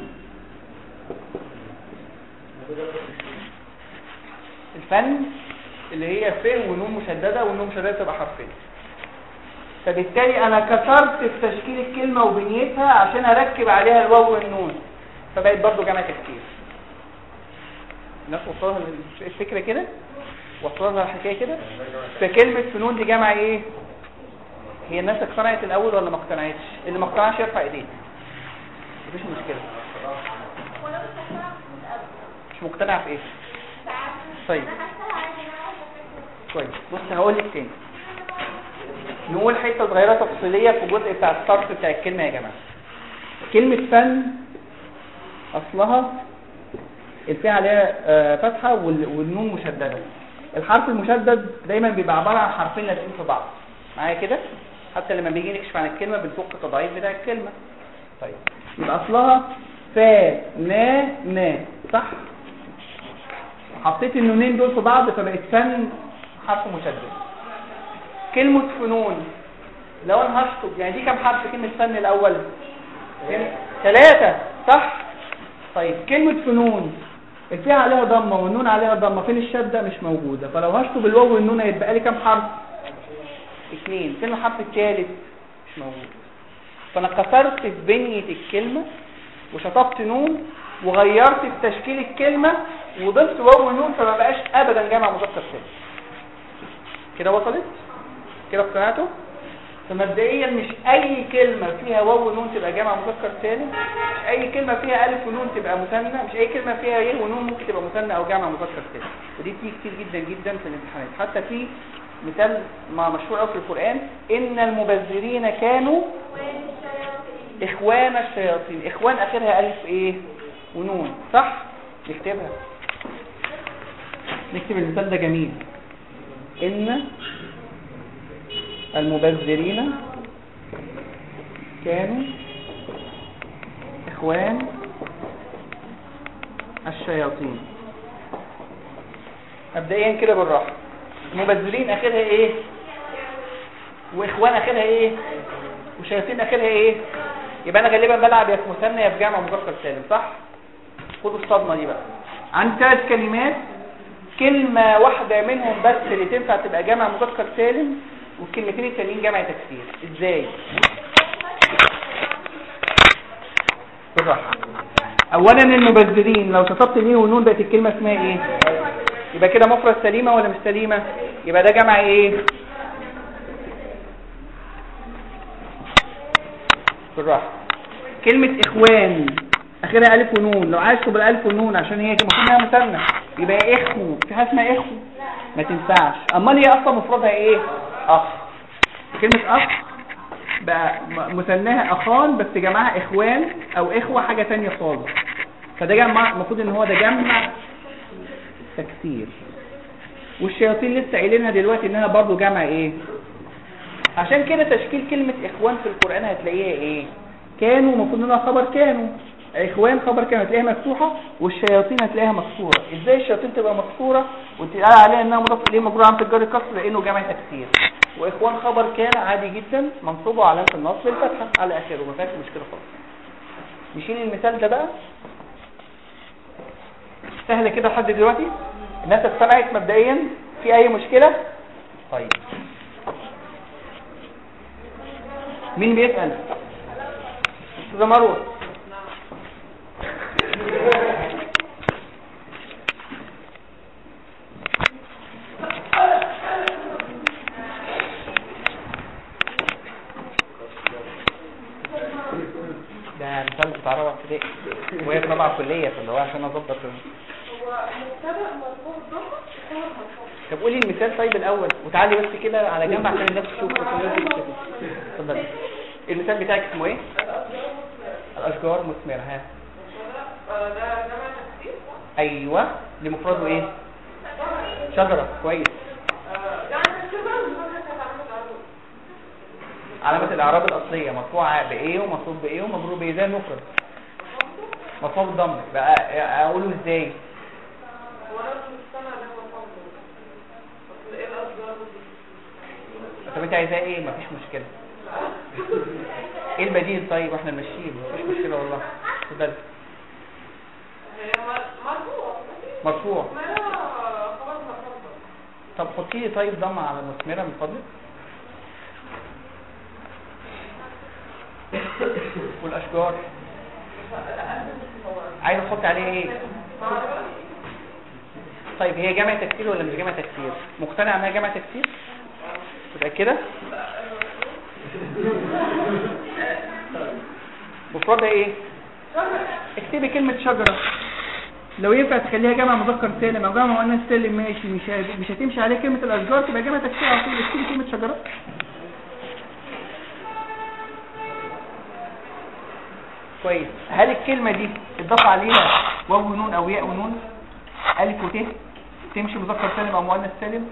الفن اللي هي ف ونون مشددة والنون مشددة تبقى حرفين فبالتالي انا كسرت في تشكيل الكلمة وبنيتها عشان اركب عليها الواو والنون فبقت برضو جمع تفكير الناس وصلها الفكرة كده وصلها الحكاية كده فكلمة فنون دي جمع ايه هي الناس اقتنعت الاول ولا ما اقتنعتش اللي ما اقتنعش يرفع ايديه مفيش مشكلة ولو مش هتعرف من الأول. مش مقتنع في ايه طيب أنا حاساها عادي معايا بس كويس بص هقول لك تاني نقول حته صغيره تفصيليه في الجزء بتاع الصرف بتاع الكلمه يا جماعه كلمه فن اصلها الفاء عليها آه، فتحه وال- والنون مشدده الحرف المشدد دايما بيبقى عباره عن حرفين لازقين في بعض معايا كده حتى لما بيجي نكشف عن الكلمه بنفك التضعيف بتاع الكلمه طيب يبقى اصلها فا نا نا صح حطيت النونين دول في بعض فبقت فن حرف مشدد كلمة فنون لو انا هشطب يعني دي كم حرف كلمة فن الاول ثلاثة صح طيب كلمة فنون الفاء عليها ضمة والنون عليها ضمة فين الشدة مش موجودة فلو هشطب الواو والنون هيتبقى لي كم حرف اثنين فين الحرف الثالث مش موجود فانا كسرت في بنية الكلمة وشطبت نون وغيرت في تشكيل الكلمة وضفت واو ونون فما بقاش ابدا جمع مذكر سالم كده وصلت كده اقتنعتوا فمبدئيا مش اي كلمة فيها واو ونون تبقى جمع مذكر سالم مش اي كلمة فيها الف ونون تبقى مثنى مش اي كلمة فيها ي ونون ممكن تبقى مثنى او جمع مذكر سالم ودي بتيجي كتير جدا جدا في الامتحانات حتى في مثال ما مشهور قوي في القرآن ان المبذرين كانوا اخوان الشياطين اخوان اخرها الف ايه ونون صح نكتبها نكتب المثال ده جميل ان المبذرين كانوا اخوان الشياطين مبدئيا كده بالراحه المبذرين اخرها ايه واخوان اخرها ايه وشياطين اخرها ايه يبقى انا غالبا بلعب يا في مثنى يا في جمع مذكر سالم صح خدوا الصدمه دي بقى عندي ثلاث كلمات كلمه واحده منهم بس اللي تنفع تبقى جمع مذكر سالم والكلمتين التانيين جمع تكسير ازاي بالراحه اولا المبذرين لو شطبت مين ونون بقت الكلمه اسمها ايه يبقى كده مفرد سليمه ولا مش سليمه يبقى ده جمع ايه بالراحه كلمه اخوان اخرها الف ونون لو عايز تبقى الف ونون عشان هي المفروض انها مثنى يبقى اخو في حاجه اسمها اخو ما تنفعش امال هي اصلا مفردها ايه اخ كلمه اخ بقى م- مثناها اخان بس جمعها اخوان او اخوه حاجه تانية خالص فده جمع المفروض ان هو ده جمع تكسير والشياطين لسه قايلينها دلوقتي انها برضو جمع ايه عشان كده تشكيل كلمة اخوان في القرآن هتلاقيها ايه كانوا المفروض انها خبر كانوا اخوان خبر كانوا هتلاقيها مفتوحة والشياطين هتلاقيها مكسورة ازاي الشياطين تبقى مكسورة وتقال عليها انها مضاف اليه مجرور عن تجار الكسر لانه جمع تكسير واخوان خبر كان عادي جدا منصوبه علامة النصب الفتحة على اخره ما فيهاش مشكلة خالص نشيل المثال ده بقى سهل كده لحد دلوقتي الناس اقتنعت مبدئيا في اي مشكلة طيب مين بيسأل استاذة مروة ده مثال بتاع رابعه ابتدائي وهي في رابعه كليه فاللي هو عشان اظبط هو مبتدا مرفوع ضمه خبر مرفوع طب قولي المثال طيب الاول وتعالي بس كده على جنب عشان الناس تشوف اتفضلي المثال بتاعك اسمه ايه الاشجار مثمره ها آه، ده جمع تكسير ايوه دي مفرده ايه شجره كويس آه، جمع تكسير بقى المفروض هتعمل عروض علامه الاعراب الاصليه مرفوعه بايه ومنصوب بايه ومجرور بايه زي المفرد مرفوع بالضم بقى اقوله ازاي وانا مش مستمع ده مرفوع اصل ايه الاشجار دي طب انت عايزاه ايه مفيش مشكله ايه البديل طيب واحنا ماشيين مفيش مشكله والله اتفضل هي م- مرفوع مرفوع ما لها خبر مرفوع طب حطي لي طيب ضم على المثمره من فضلك والاشجار عايز تحط عليه ايه طيب هي جمع تكسير ولا مش جمع تكسير مقتنع انها جمع تكسير متاكده مفردها ايه اكتبي كلمه شجره لو ينفع تخليها جمع مذكر سالم او جمع مؤنث سالم ماشي مش ه- مش هتمشي عليه كلمه الاشجار تبقى جمع تكسير على طول اكتبي كلمه شجره كويس هل الكلمه دي اتضاف عليها واو ونون او ياء ونون الف وت تمشي مذكر سالم او مؤنث سالم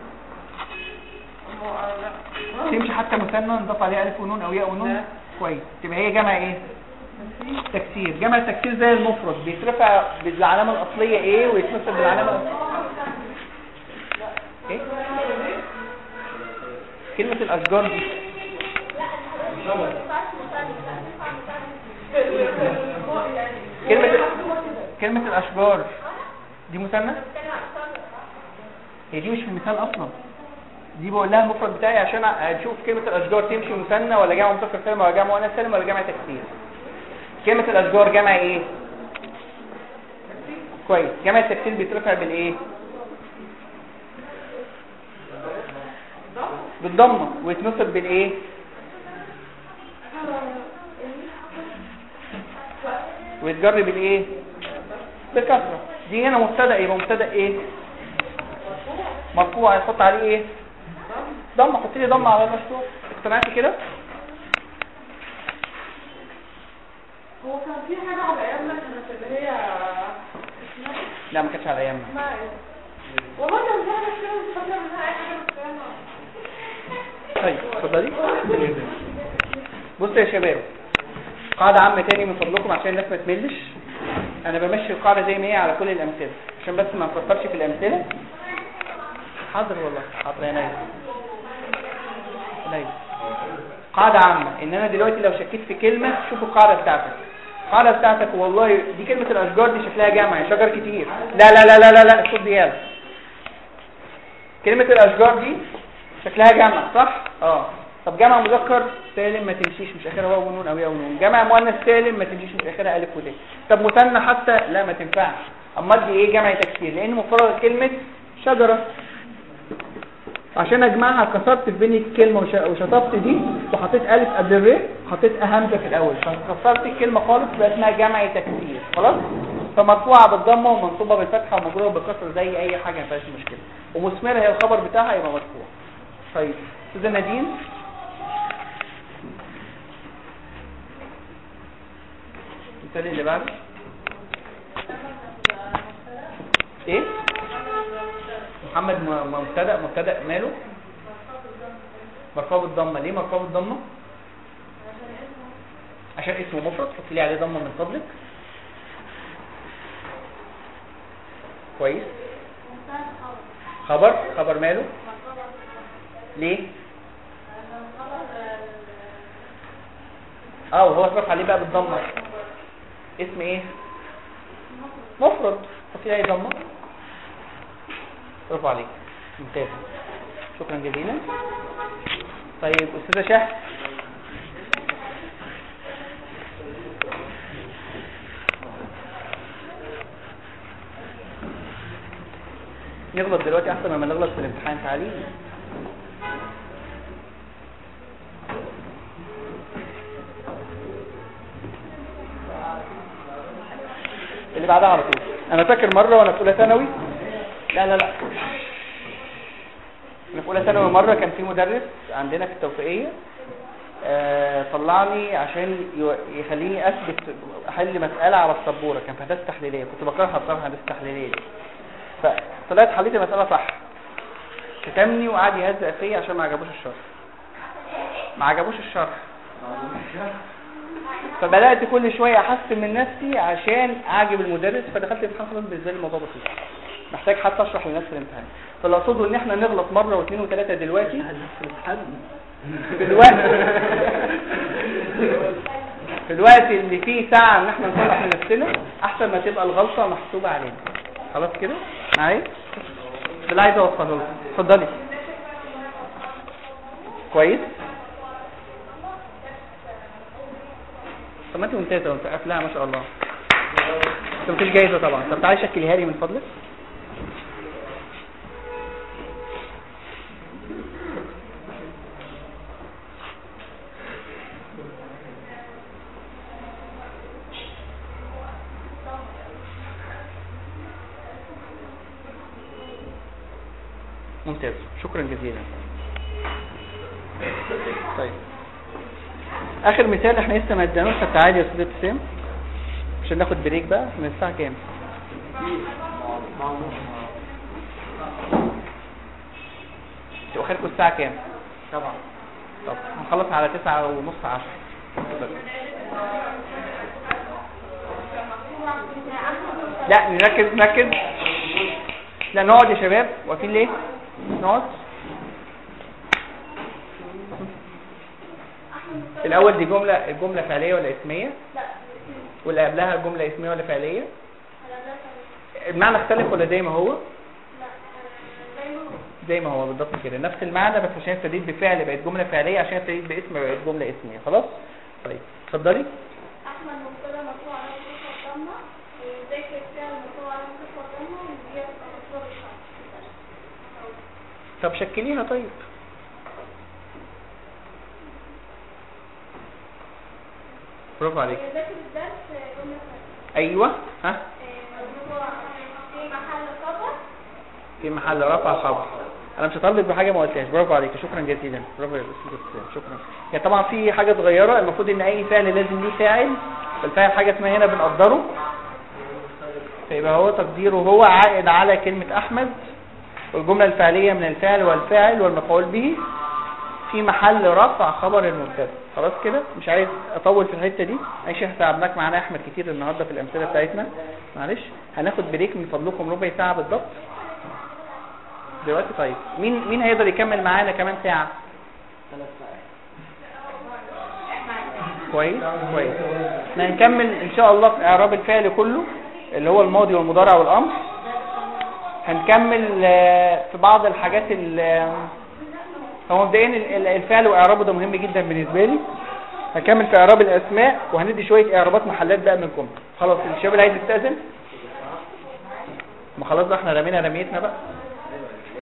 تمشي حتى مثنى نضاف عليها الف ونون او ياء ونون كويس تبقى هي جمع ايه تكسير جمع التكسير زي المفرد بيترفع بالعلامه الاصليه ايه ويتنصب بالعلامه الأصلية. ايه كلمه الاشجار دي كلمه كلمه الاشجار دي مثنى هي دي مش في المثال اصلا دي بقول لها المفرد بتاعي عشان اشوف كلمه الاشجار تمشي مثنى ولا جمع مذكر سالم ولا جمع مؤنث سالم ولا جمع تكسير كلمه الاشجار جمع ايه كويس جمع التكسير بيترفع بالايه بالضمه ويتنصب بالايه ويتجر بالايه بالكسره دي هنا مبتدا يبقى مبتدا ايه مرفوع هيحط عليه ايه ضمه حط لي ضمه على المشروع اقتنعت كده هو كان في حاجة على أيامنا كانت اللي هي اسمها لا ما كانتش على ايامنا اسمها ايه؟ والله كان في حاجة كده مش فاكرة منها أي حاجة بس أنا طيب اتفضلي بصوا يا شباب قاعدة عامة تاني من فضلكم عشان الناس ما تملش انا بمشي القاعدة زي ما هي على كل الامثلة عشان بس ما نفكرش في الامثلة حاضر والله حاضر يا نايم نايم قاعدة عامة ان انا دلوقتي لو شكيت في كلمة شوف القاعدة بتاعتك القاعدة بتاعتك والله دي كلمة الاشجار دي شكلها جمع شجر كتير لا لا لا لا لا لا الصوت دي يلا كلمة الاشجار دي شكلها جمع صح اه طب جمع مذكر سالم ما تمشيش مش اخرها واو ونون او ياء ونون جمع مؤنث سالم ما تمشيش مش اخرها الف وت طب مثنى حتى لا ما تنفعش امال دي ايه جمع تكسير لان مفرد كلمه شجره عشان اجمعها كسرت في بين الكلمه وش- وشطبت دي وحطيت الف قبل الر حطيت همزه في الاول فكسرت الكلمه خالص بقى اسمها جمع تكسير خلاص فمرفوعه بالضمه ومنصوبه بالفتحه ومجروره بالكسر زي اي حاجه ما فيهاش مشكله ومثمره هي الخبر بتاعها يبقى مرفوع طيب استاذه نادين المثال اللي بعده ايه محمد م- مبتدا مبتدا ماله مرفوع بالضمه ليه مرفوع بالضمه عشان اسمه مفرد حط لي عليه ضمه من فضلك كويس خبر خبر ماله ليه اه وهو اترفع عليه بقى بالضمه اسم ايه مفرد حط لي عليه ضمه برافو عليك ممتاز شكرا جزيلا طيب استاذه شهد نغلط دلوقتي احسن ما نغلط في الامتحان تعالي اللي بعدها على طول انا فاكر مره وانا في اولى ثانوي لا لا لا انا في اولى ثانوي مره كان في مدرس عندنا في التوفيقيه آه، طلعني عشان يو- يخليني اثبت احل مساله على السبوره كان في هندسه تحليليه كنت بكرهها بصراحه هندسه تحليليه دي فطلعت حليت المساله صح شتمني وقعد يهزق فيا عشان ما عجبوش الشرح ما عجبوش الشرح فبدات كل شويه احسن من نفسي عشان اعجب المدرس فدخلت الامتحان خلاص بالنسبه لي الموضوع بسيط محتاج حتى اشرح للناس في الامتحان فاللي اقصده ان احنا نغلط مره واثنين وثلاثه دلوقتي في الوقت في الوقت اللي فيه ساعة ان احنا نصلح لنفسنا احسن ما تبقى الغلطة محسوبة علينا خلاص كده معايا ده اللي عايز اوصله لك اتفضلي كويس طب ما انت ممتازة وانت قافلاها ما شاء الله انت مفيش جايزة طبعا طب تعالي شكليها لي من فضلك ممتاز شكرا جزيلا طيب اخر مثال احنا لسه ما ادانوش فتعالي يا استاذ ابتسام عشان ناخد بريك بقى من الساعه كام تبقى اخركم الساعه كام طبعا طب هنخلص على تسعة ونص عشر لا نركز نركز لا نقعد يا شباب واقفين ليه نقعد الاول دي جمله الجمله فعليه ولا اسميه لا واللي قبلها جمله اسميه ولا فعليه انا لا المعنى اختلف ولا زي ما هو لا زي ما هو زي ما هو بالضبط كده نفس المعنى بس عشان ابتديت بفعل بقت جمله فعليه عشان ابتديت باسم بقت جمله اسميه خلاص طيب اتفضلي احمد مبتدا مرفوع على صفه الضمه وذاكر فعل مرفوع على صفه الضمه ودي مصدر الشرط طب شكليها طيب برافو عليك ذاكر الدرس جمله ثانيه ايوه ها مرفوع في محل خبر في محل رفع خبر انا مش هطالبك بحاجه ما قلتهاش برافو عليك شكرا جزيلا برافو يا استاذ ابتسام شكرا يعني طبعا في حاجه صغيره المفروض ان اي فعل لازم ليه فاعل فالفاعل حاجه اسمها هنا بنقدره فيبقى هو تقديره هو عائد على كلمه احمد والجمله الفعليه من الفعل والفاعل والمفعول به في محل رفع خبر المبتدا خلاص كده مش عايز اطول في الحته دي معلش احنا تعبناك معانا يا احمد كتير النهارده في الامثله بتاعتنا معلش هناخد بريك من فضلكم ربع ساعه بالضبط دلوقتي طيب مين مين هيقدر يكمل معانا كمان ساعه ثلاث ساعات كويس كويس احنا هنكمل ان شاء الله في اعراب الفعل كله اللي هو الماضي والمضارع والامر هنكمل آه، في بعض الحاجات ال- هو مبدئيا ال- ال- الفعل واعرابه ده مهم جدا بالنسبه لي هنكمل في اعراب الاسماء وهندي شويه اعرابات محلات بقى منكم خلاص الشباب اللي عايز يستاذن ما خلاص بقى احنا رمينا رميتنا بقى